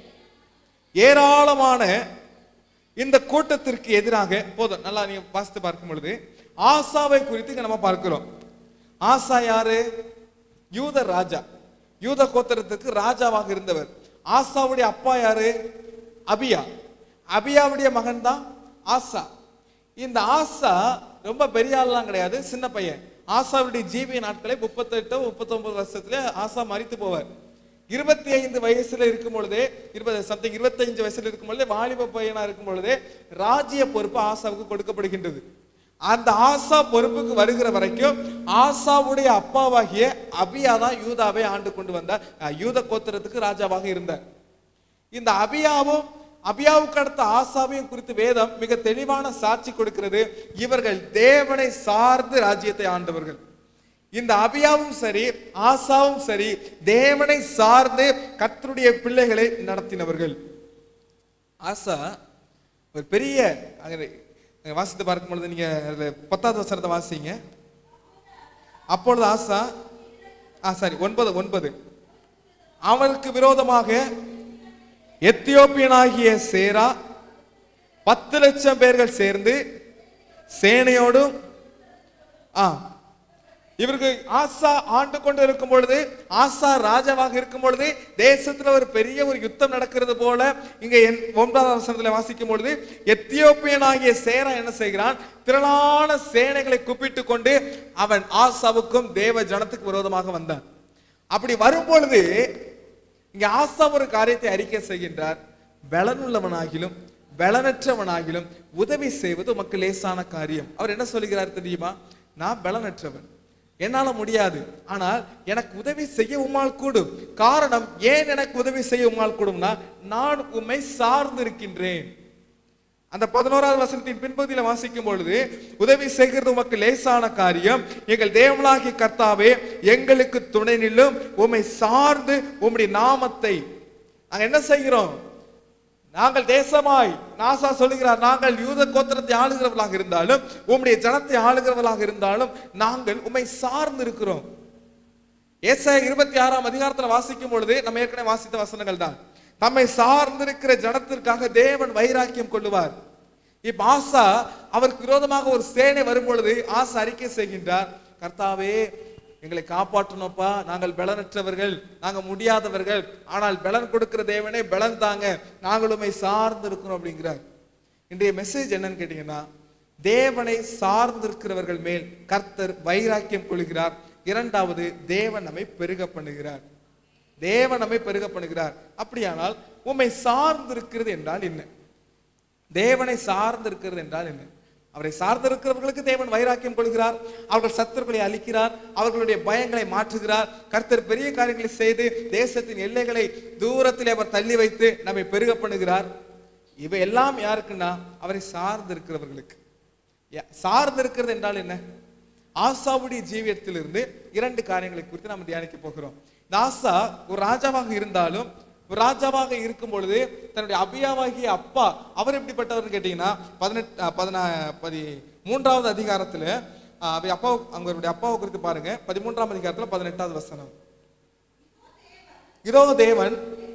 Speaker 3: ஏராளமான இந்த கூட்டத்திற்கு எதிராக போதும் நல்லா நீங்க வாசித்து பார்க்கும் பொழுது ஆசாவை குறித்து இங்க நம்ம பார்க்கிறோம் ஆசா யாரு யூத ராஜா யூத கோத்திரத்துக்கு ராஜாவாக இருந்தவர் ஆசாவுடைய அப்பா யாரு அபியா அபியாவுடைய மகன் தான் ஆசா இந்த ஆசா ரொம்ப பெரிய ஆள்லாம் கிடையாது சின்ன பையன் ஆசாவுடைய ஜீவிய நாட்களை முப்பத்தெட்டு முப்பத்தொன்பது வருஷத்துல ஆசா மறித்து போவார் இருபத்தி ஐந்து வயசுல இருக்கும் பொழுதே இருபது சம்திங் இருபத்தைந்து வயசுல இருக்கும் பொழுதே வாலிப பையனா இருக்கும் பொழுதே ராஜ்ய பொறுப்பு ஆசாவுக்கு கொடுக்கப்படுகின்றது அந்த ஆசா பொறுப்புக்கு வருகிற வரைக்கும் ஆசாவுடைய அப்பாவாகிய அபியா தான் யூதாவை ஆண்டு கொண்டு வந்தார் அஹ், யூத கோத்திரத்துக்கு ராஜாவாக இருந்தார் இந்த அபியாவும் அபியாவுக்கு அடுத்த ஆசாவையும் குறித்து வேதம் மிக தெளிவான சாட்சி கொடுக்கிறது இவர்கள் தேவனை சார்ந்து ராஜ்யத்தை ஆண்டவர்கள் இந்த அபியாவும் சரி ஆசாவும் சரி தேவனை சார்ந்து கர்த்தருடைய பிள்ளைகளை நடத்தினவர்கள் ஆசா ஒரு பெரிய அங்க அங்க வாசித்து பார்க்கும் பொழுது நீங்க அதுல பத்தாவது வசனத்தை வாசிங்க அப்பொழுது ஆசா ஆ சாரி ஒன்பது ஒன்பது அவனுக்கு விரோதமாக எத்தியோப்பியனாகிய சேரா பத்து லட்சம் பேர்கள் சேர்ந்து சேனையோடும் ஆ இவருக்கு ஆசா ஆண்டு கொண்டு இருக்கும் பொழுது ஆசா ராஜாவாக இருக்கும் பொழுது தேசத்துல ஒரு பெரிய ஒரு யுத்தம் நடக்கிறது போல இங்க என் ஒன்பதாம் வசனத்துல வாசிக்கும் பொழுது எத்தியோப்பியனாகிய சேரா என்ன செய்கிறான் திரளான சேனைகளை கூப்பிட்டு கொண்டு அவன் ஆசாவுக்கும் தேவ ஜனத்துக்கு விரோதமாக வந்தான் அப்படி வரும் பொழுது இங்க ஆசா ஒரு காரியத்தை அறிக்கை செய்கின்றார் பலனுள்ளவனாகிலும் பலனற்றவனாகிலும் உதவி செய்வது உமக்கு லேசான காரியம் அவர் என்ன சொல்லுகிறார் தெரியுமா நான் பலனற்றவன் என்னால முடியாது ஆனால் எனக்கு உதவி செய்ய உம்மால் கூடும் காரணம் ஏன் எனக்கு உதவி செய்ய உம்மால் கூடும்னா நான் உம்மை சார்ந்து இருக்கின்றேன் அந்த பதினோராவது வசனத்தின் பின்பகுதியில வாசிக்கும் பொழுது உதவி செய்கிறது உமக்கு லேசான காரியம் எங்கள் தேவனாகிய கர்த்தாவே எங்களுக்கு துணை நில்லும் உம்மை சார்ந்து உம்முடைய நாமத்தை நாங்க என்ன செய்கிறோம் நாங்கள் தேசமாய் நாசா சொல்லுகிறார் நாங்கள் யூத கோத்திரத்தை ஆளுகிறவர்களாக இருந்தாலும் உம்முடைய ஜனத்தை ஆளுகிறவர்களாக இருந்தாலும் நாங்கள் உம்மை சார்ந்து இருக்கிறோம் ஏசாயா இருபத்தி ஆறாம் அதிகாரத்துல வாசிக்கும் பொழுது நம்ம ஏற்கனவே வாசித்த வசனங்கள் தான் நம்மை சார்ந்திருக்கிற ஜனத்திற்காக தேவன் வைராக்கியம் கொள்ளுவார் இப்ப ஆசா அவருக்கு விரோதமாக ஒரு சேனை வரும் பொழுது ஆசா அறிக்கை செய்கின்றார் கர்த்தாவே எங்களை காப்பாற்றணும்ப்பா நாங்கள் பலனற்றவர்கள் நாங்க முடியாதவர்கள் ஆனால் பலன் கொடுக்கிற தேவனே பலன் தாங்க நாங்கள் உம்மை சார்ந்து இருக்கிறோம் அப்படிங்கிறார் இன்றைய மெசேஜ் என்னன்னு கேட்டீங்கன்னா தேவனை சார்ந்திருக்கிறவர்கள் மேல் கர்த்தர் வைராக்கியம் கொள்கிறார் இரண்டாவது தேவன் நம்மை பெருக பண்ணுகிறார் தேவன் நம்மை பெருக பண்ணுகிறார் அப்படியானால் உம்மை சார்ந்திருக்கிறது என்றால் என்ன தேவனை சார்ந்திருக்கிறது என்றால் என்ன அவரை சார்ந்திருக்கிறவர்களுக்கு தேவன் வைராக்கியம் கொள்கிறார் அவர்கள் சத்துருக்களை அழிக்கிறார் அவர்களுடைய பயங்களை மாற்றுகிறார் கர்த்தர் பெரிய காரியங்களை செய்து தேசத்தின் எல்லைகளை தூரத்தில் அவர் தள்ளி வைத்து நம்மை பெருக பண்ணுகிறார் இவை எல்லாம் யாருக்குன்னா அவரை சார்ந்திருக்கிறவர்களுக்கு யா- சார்ந்திருக்கிறது என்றால் என்ன ஆசாவுடைய ஜீவியத்திலிருந்து இரண்டு காரியங்களை குறித்து நாம் தியானிக்க போகிறோம் இந்த ஆசா ஒரு ராஜாவாக இருந்தாலும் ஒரு ராஜாவாக இருக்கும் பொழுது தன்னுடைய அபியாவாகிய அப்பா அவர் எப்படிப்பட்டவர் கேட்டீங்கன்னா பதினெட்டு பதினா பதி மூன்றாவது அதிகாரத்துல ஆஹ், அவருடைய அப்பா அவங்களுடைய அப்பாவை குறித்து பாருங்க பதிமூன்றாம் அதிகாரத்துல பதினெட்டாவது வசனம் இதோ தேவன்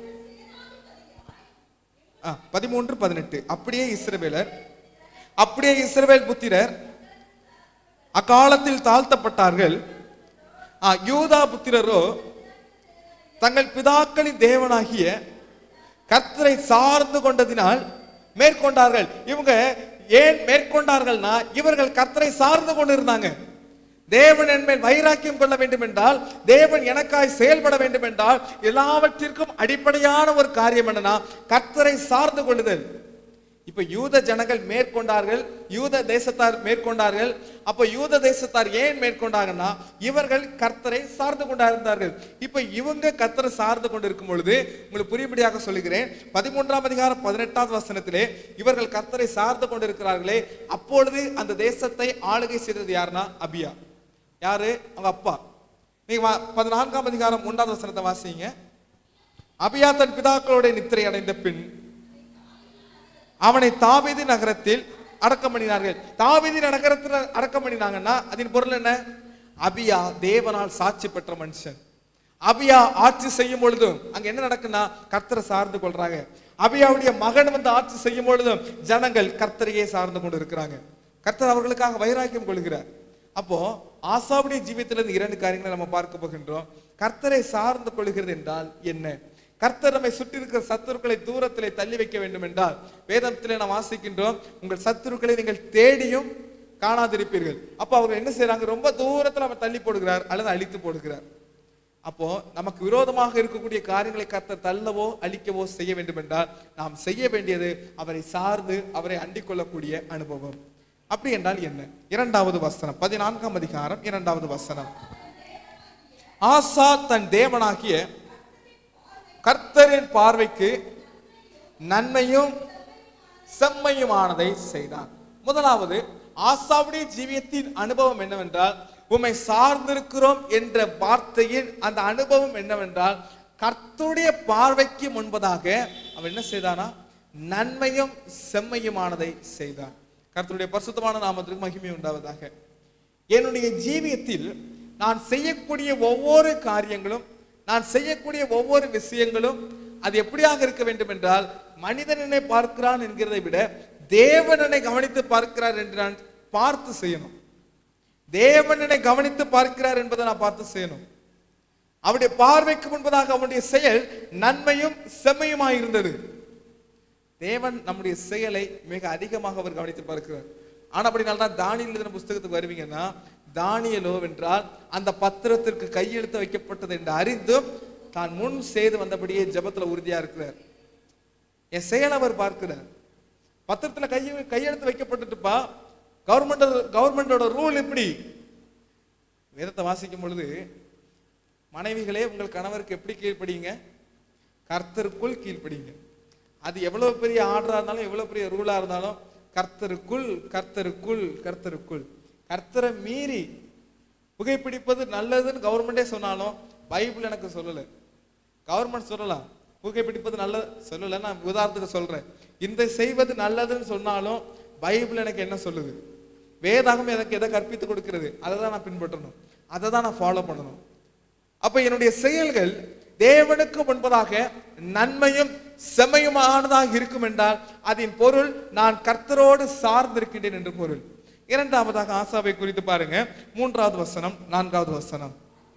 Speaker 3: ஆ, பதிமூன்று பதினெட்டு அப்படியே இஸ்ரவேலர் அப்படியே இஸ்ரவேல் புத்திரர் அக்காலத்தில் தாழ்த்தப்பட்டார்கள் ஆ, யூதா புத்திரரோ தங்கள் பிதாக்களின் தேவனாகிய கர்த்தரை சார்ந்து கொண்டதினால் மேற்கொண்டார்கள் இவங்க ஏன் மேற்கொண்டார்கள்னா இவர்கள் கர்த்தரை சார்ந்து கொண்டிருந்தாங்க தேவன் என் மேல் வைராக்கியம் கொள்ள வேண்டும் என்றால் தேவன் எனக்காய் செயல்பட வேண்டும் என்றால் எல்லாவற்றிற்கும் அடிப்படையான ஒரு காரியம் என்னன்னா கர்த்தரை சார்ந்து கொள்ளுதல் இப்ப யூத ஜனங்கள் மேற்கொண்டார்கள் யூத தேசத்தார் மேற்கொண்டார்கள் அப்ப யூத தேசத்தார் ஏன் மேற்கொண்டாங்கன்னா இவர்கள் கர்த்தரை சார்ந்து கொண்டாயிருந்தார்கள் இப்ப இவங்க கர்த்தரை சார்ந்து கொண்டிருக்கும் பொழுது உங்களுக்கு புரியும்படியாக சொல்லுகிறேன் பதிமூன்றாம் அதிகாரம் பதினெட்டாவது வசனத்திலே இவர்கள் கர்த்தரை சார்ந்து கொண்டிருக்கிறார்களே அப்பொழுது அந்த தேசத்தை ஆளுகை செய்தது யாருன்னா அபியா யாரு அவங்க அப்பா நீங்க வா- பதினான்காம் அதிகாரம் மூன்றாவது வசனத்தை வாசிங்க அபியா தன் பிதாக்களோட நித்திரை அடைந்த பின் அவனை தாவீது நகரத்தில் அடக்கம் பண்ணினார்கள் தாவீது நகரத்தில் அடக்கம் பண்ணினாங்கன்னா அதன் பொருள் என்ன அபியா தேவனால் சாட்சி பெற்ற மனுஷன் அபியா ஆட்சி செய்யும் பொழுதும் அங்க என்ன நடக்குன்னா கர்த்தரை சார்ந்து கொள்றாங்க அபியாவுடைய மகன் வந்து ஆட்சி செய்யும் பொழுதும் ஜனங்கள் கர்த்தரையே சார்ந்து கொண்டு இருக்கிறாங்க கர்த்தர் அவர்களுக்காக வைராக்கியம் கொள்கிறார் அப்போ ஆசாவுடைய ஜீவியத்திலிருந்து இரண்டு காரியங்களை நம்ம பார்க்க போகின்றோம் கர்த்தரை சார்ந்து கொள்கிறது என்றால் என்ன கர்த்தர் நம்மை சுற்றி இருக்கிற சத்துருக்களை தூரத்திலே தள்ளி வைக்க வேண்டும் என்றால் வேதத்திலே நாம் வாசிக்கின்றோம் உங்கள் சத்துருக்களை நீங்கள் தேடியும் காணாதிருப்பீர்கள் அப்போ அவங்க என்ன செய்றாங்க ரொம்ப தூரத்துல அவர் தள்ளி போடுகிறார் அல்லது அழித்து போடுகிறார் அப்போ நமக்கு விரோதமாக இருக்கக்கூடிய காரியங்களை கர்த்தர் தள்ளவோ அழிக்கவோ செய்ய வேண்டும் என்றால் நாம் செய்ய வேண்டியது அவரை சார்ந்து அவரை அண்டிக் கொள்ளக்கூடிய அனுபவம் அப்படி என்றால் என்ன இரண்டாவது வசனம் பதினான்காம் அதிகாரம் இரண்டாவது வசனம் ஆசா தன் தேவனாகிய கர்த்தரின் பார்வைக்கு நன்மையும் செம்மையுமானதை செய்தான் முதலாவது ஆசாவுடைய ஜீவியத்தின் அனுபவம் என்னவென்றால் உம்மை சார்ந்திருக்கிறோம் என்ற வார்த்தையின் அந்த அனுபவம் என்னவென்றால் கர்த்தருடைய பார்வைக்கு முன்பதாக அவன் என்ன செய்தானா நன்மையும் செம்மையுமானதை செய்தான் கர்த்தருடைய பரிசுத்தமான நாமத்திற்கு மகிமை உண்டாவதாக என்னுடைய ஜீவியத்தில் நான் செய்யக்கூடிய ஒவ்வொரு காரியங்களும் நான் செய்யக்கூடிய ஒவ்வொரு விஷயங்களும் அது எப்படியாக இருக்க வேண்டும் என்றால் மனிதன் என்னை பார்க்கிறான் என்கிறதை விட தேவன் என்னை கவனித்து பார்க்கிறார் என்று நான் பார்த்து செய்யணும் தேவன் என்னை கவனித்து பார்க்கிறார் என்பதை நான் பார்த்து செய்யணும் அவருடைய பார்வைக்கு முன்பதாக அவனுடைய செயல் நன்மையும் செம்மையுமாய் இருந்தது தேவன் நம்முடைய செயலை மிக அதிகமாக அவர் கவனித்து பார்க்கிறார் ஆனா அப்படினால தான் தானியல் எழுதின புஸ்தகத்துக்கு வருவீங்கன்னா தானியலோ என்றால் அந்த பத்திரத்திற்கு கையெழுத்து வைக்கப்பட்டது என்று அறிந்தும் தான் முன் செய்து வந்தபடியே ஜெபத்துல உறுதியா இருக்கிறார் என் செயல் அவர் பார்க்கிறார் பத்திரத்துல கைய கையெழுத்து வைக்கப்பட்டுட்டுப்பா கவர்மெண்ட் கவர்மெண்டோட ரூல் இப்படி வேதத்தை வாசிக்கும் பொழுது மனைவிகளே உங்கள் கணவருக்கு எப்படி கீழ்ப்படிங்க கர்த்தருக்குள் கீழ்ப்படிங்க அது எவ்வளவு பெரிய ஆர்டரா இருந்தாலும் எவ்வளவு பெரிய ரூலா இருந்தாலும் கர்த்தருக்குள் கர்த்தருக்குள் கர்த்தருக்குள் கர்த்தரை மீறி புகைப்பிடிப்பது நல்லதுன்னு கவர்மெண்டே சொன்னாலும் பைபிள் எனக்கு சொல்லல கவர்மெண்ட் சொல்லலாம் புகைப்பிடிப்பது நல்லது சொல்லல நான் உதாரணத்துக்கு சொல்றேன் இந்த செய்வது நல்லதுன்னு சொன்னாலும் பைபிள் எனக்கு என்ன சொல்லுது வேதாகம் எனக்கு எதை கற்பித்து கொடுக்கிறது அதை தான் நான் பின்பற்றணும் அதை தான் நான் ஃபாலோ பண்ணணும் அப்ப என்னுடைய செயல்கள் தேவனுக்கு முன்பதாக நன்மையும் செம்மையுமானதாக இருக்கும் என்றால் அதன் பொருள் நான் கர்த்தரோடு சார்ந்திருக்கின்றேன் என்று பொருள் இரண்டாவதாக ஆசாவை குறித்து பாருங்க மூன்றாவது வசனம் நான்காவது வசனம்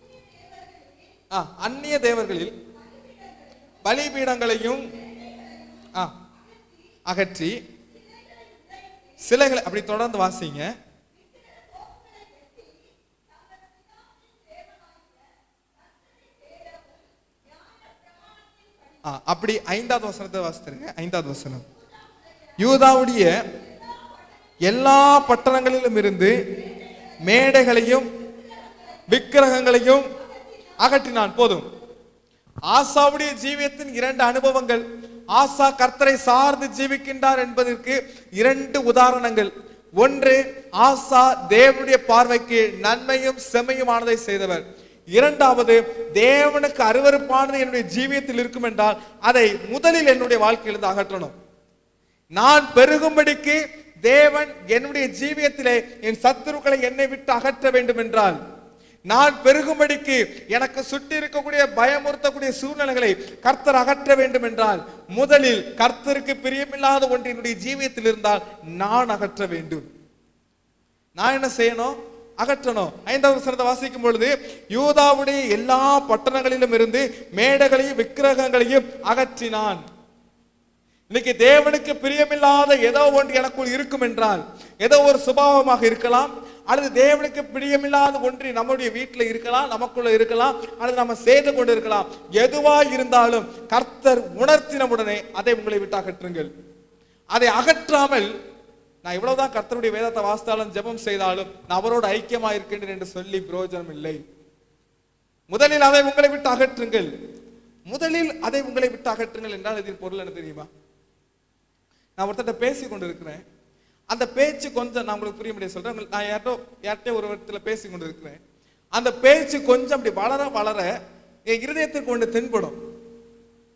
Speaker 3: ஆ, அந்நிய தேவர்களில் பலிபீடங்களையும் ஆ, அகற்றி சிலைகளை அப்படி தொடர்ந்து வாசிங்க ஆ, அப்படி ஐந்தாவது வசனத்தை வாசித்துருங்க ஐந்தாவது வசனம் யூதாவுடைய எல்லா பட்டணங்களிலும் இருந்து மேடைகளையும் விக்கிரகங்களையும் அகற்றினான் போதும் ஆசாவுடைய ஜீவியத்தின் இரண்டு அனுபவங்கள் ஆசா கர்த்தரை சார்ந்து ஜீவிக்கின்றார் என்பதற்கு இரண்டு உதாரணங்கள் ஒன்று ஆசா தேவனுடைய பார்வைக்கு நன்மையும் செம்மையுமானதை செய்தவர் இரண்டாவது தேவனுக்கு அருவருப்பானது என்னுடைய ஜீவியத்தில் இருக்கும் என்றால் அதை முதலில் என்னுடைய வாழ்க்கையிலிருந்து அகற்றணும் நான் பெருகும்படிக்கு தேவன் என்னுடைய ஜீவியத்திலே என் சத்துருக்களை என்னை விட்டு அகற்ற வேண்டும் என்றால் நான் பெருகும்படிக்கு எனக்கு சுற்றி இருக்கக்கூடிய பயமுறுத்தக்கூடிய சூழ்நிலைகளை கர்த்தர் அகற்ற வேண்டும் என்றால் முதலில் கர்த்தருக்கு பிரியமில்லாத ஒன்று என்னுடைய ஜீவியத்தில் இருந்தால் நான் அகற்ற வேண்டும் நான் என்ன செய்யணும் அகற்றணும் ஐந்தாவது வசனத்தை வாசிக்கும் பொழுது யூதாவுடைய எல்லா பட்டணங்களிலும் இருந்து மேடைகளையும் விக்கிரகங்களையும் அகற்றினான் இன்னைக்கு தேவனுக்கு பிரியமில்லாத ஏதோ ஒன்று எனக்குள் இருக்கும் என்றால் ஏதோ ஒரு சுபாவமாக இருக்கலாம் அல்லது தேவனுக்கு பிரியமில்லாத ஒன்று நம்முடைய வீட்டில் இருக்கலாம் நமக்குள்ள இருக்கலாம் அல்லது நம்ம செய்து கொண்டு இருக்கலாம் எதுவா இருந்தாலும் கர்த்தர் உணர்த்தின உடனே அதை உங்களை விட்டு அகற்றுங்கள் அதை அகற்றாமல் நான் இவ்வளவுதான் கர்த்தருடைய வேதத்தை வாசித்தாலும் ஜெபம் செய்தாலும் நான் அவரோடு ஐக்கியமா இருக்கின்றேன் என்று சொல்லி பிரயோஜனம் இல்லை முதலில் அதை உங்களை விட்டு அகற்றுங்கள் முதலில் அதை உங்களை விட்டு அகற்றுங்கள் என்றால் இதன் பொருள் என்ன தெரியுமா நான் ஒருத்தர்ட்ட பேசி கொண்டு இருக்கிறேன் அந்த பேச்சு கொஞ்சம் நான் உங்களுக்கு புரிய முடிய சொல்றேன் உங்களுக்கு- நான் யார்ட்டோ யார்கிட்ட ஒரு இடத்துல பேசி கொண்டு இருக்கிறேன் அந்த பேச்சு கொஞ்சம் அப்படி வளர வளர என் இருதயத்துக்கு ஒன்று தென்படும்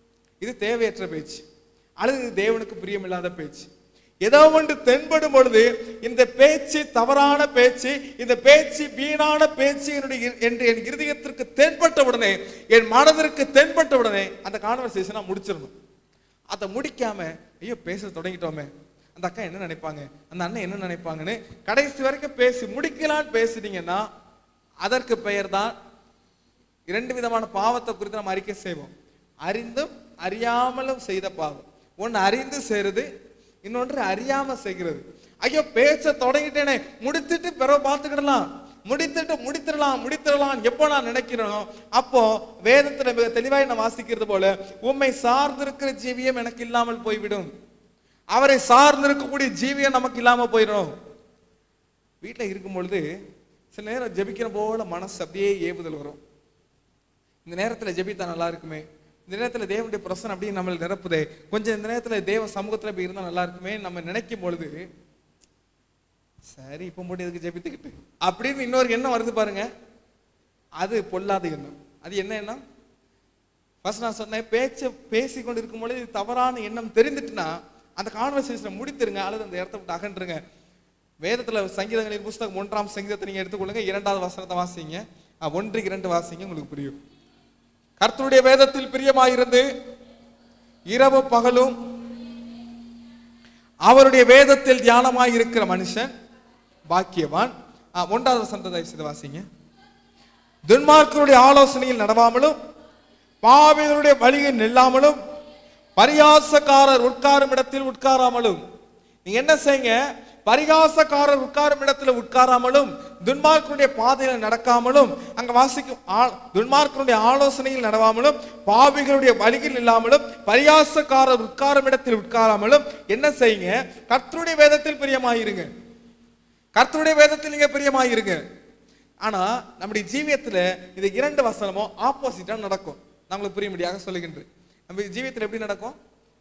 Speaker 3: இது தேவையற்ற பேச்சு அல்லது இது தேவனுக்கு பிரியமில்லாத பேச்சு ஏதோ ஒன்று தென்படும் பொழுது இந்த பேச்சு தவறான பேச்சு இந்த பேச்சு வீணான பேச்சு என்னுடைய இரு- என்று என் இருதயத்திற்கு தென்பட்ட உடனே என் மனதிற்கு தென்பட்ட உடனே அந்த கான்வர்சேஷனை முடிச்சிடணும் அதை முடிக்காம ஐயோ பேச தொடங்கிட்டோமே அந்த அக்கா என்ன நினைப்பாங்க அந்த அண்ணன் என்ன நினைப்பாங்கன்னு கடைசி வரைக்கும் பேசி முடிக்கலான்னு பேசுனீங்கன்னா அதற்கு பெயர் தான் இரண்டு விதமான பாவத்தை குறித்து நம்ம அறிக்கை செய்வோம் அறிந்தும் அறியாமலும் செய்த பாவம் ஒன்னு அறிந்து செய்யறது இன்னொன்று அறியாம செய்கிறது ஐயோ பேச தொடங்கிட்டேனே முடித்துட்டு பிறகு பார்த்துக்கிடலாம் முடித்துட்டு முடித்திடலாம் முடித்திடலாம் எப்போ நான் நினைக்கிறேனோ அப்போ வேதத்துல மிக தெளிவாய் நான் வாசிக்கிறது போல உம்மை சார்ந்திருக்கிற ஜீவியம் எனக்கு இல்லாமல் போய்விடும் அவரை சார்ந்திருக்கக்கூடிய ஜீவியம் நமக்கு இல்லாம போயிடும் வீட்டில் இருக்கும் பொழுது சில நேரம் ஜெபிக்கிற போல மனசு அப்படியே ஏவுதல் வரும் இந்த நேரத்துல ஜெபித்தா நல்லா இருக்குமே இந்த நேரத்துல தேவனுடைய பிரசனம் அப்படியே நம்மளை நிரப்புதே கொஞ்சம் இந்த நேரத்துல தேவ சமூகத்துல போய் இருந்தா நல்லா இருக்குமே நம்ம நினைக்கும் பொழுது சரி இப்போ மட்டும் எதுக்கு ஜெபித்துக்கிட்டு அப்படின்னு இன்னொரு எண்ணம் வருது பாருங்க அது பொல்லாத எண்ணம் அது என்ன எண்ணம் ஃபர்ஸ்ட் நான் சொன்னேன் பேச்சை பேசி கொண்டு இருக்கும் பொழுது இது தவறான எண்ணம் தெரிந்துட்டுனா அந்த கான்வர்சேஷனை முடித்துருங்க அல்லது அந்த இடத்த விட்டு அகன்றுங்க வேதத்துல சங்கீதங்களின் புஸ்தகம் ஒன்றாம் சங்கீதத்தை நீங்க எடுத்துக்கொள்ளுங்க இரண்டாவது வசனத்தை வாசிங்க அஹ், ஒன்று இரண்டு வாசிங்க உங்களுக்கு புரியும் கர்த்தருடைய வேதத்தில் பிரியமாயிருந்து இரவு பகலும் அவருடைய வேதத்தில் தியானமாய் இருக்கிற மனுஷன் பாக்கியவான் அஹ், ஒன்றாவது வசனத்தை தயவு செய்து வாசிங்க துன்மார்க்கருடைய ஆலோசனையில் நடவாமலும் பாவிகளுடைய வழியில் நில்லாமலும் பரியாசக்காரர் உட்காரும் இடத்தில் உட்காராமலும் நீங்க என்ன செய்யுங்க பரிகாசக்காரர் உட்காரும் இடத்துல உட்காராமலும் துன்மார்க்கருடைய பாதையில நடக்காமலும் அங்க வாசிக்கும் ஆ- துன்மார்க்கருடைய ஆலோசனையில் நடவாமலும் பாவிகளுடைய வழியில் இல்லாமலும் பரியாசக்காரர் உட்காரும் இடத்தில் உட்காராமலும் என்ன செய்யுங்க கர்த்தருடைய வேதத்தில் பிரியமாயிருங்க கர்த்தருடைய வேதத்தில் நீங்க பிரியமாயிருங்க ஆனா நம்முடைய ஜீவியத்துல இது இரண்டு வசனமும் ஆப்போசிட்டா நடக்கும் நம்மளுக்கு புரியும்படியாக சொல்லுகின்றேன் நம்ம ஜீவியத்துல எப்படி நடக்கும்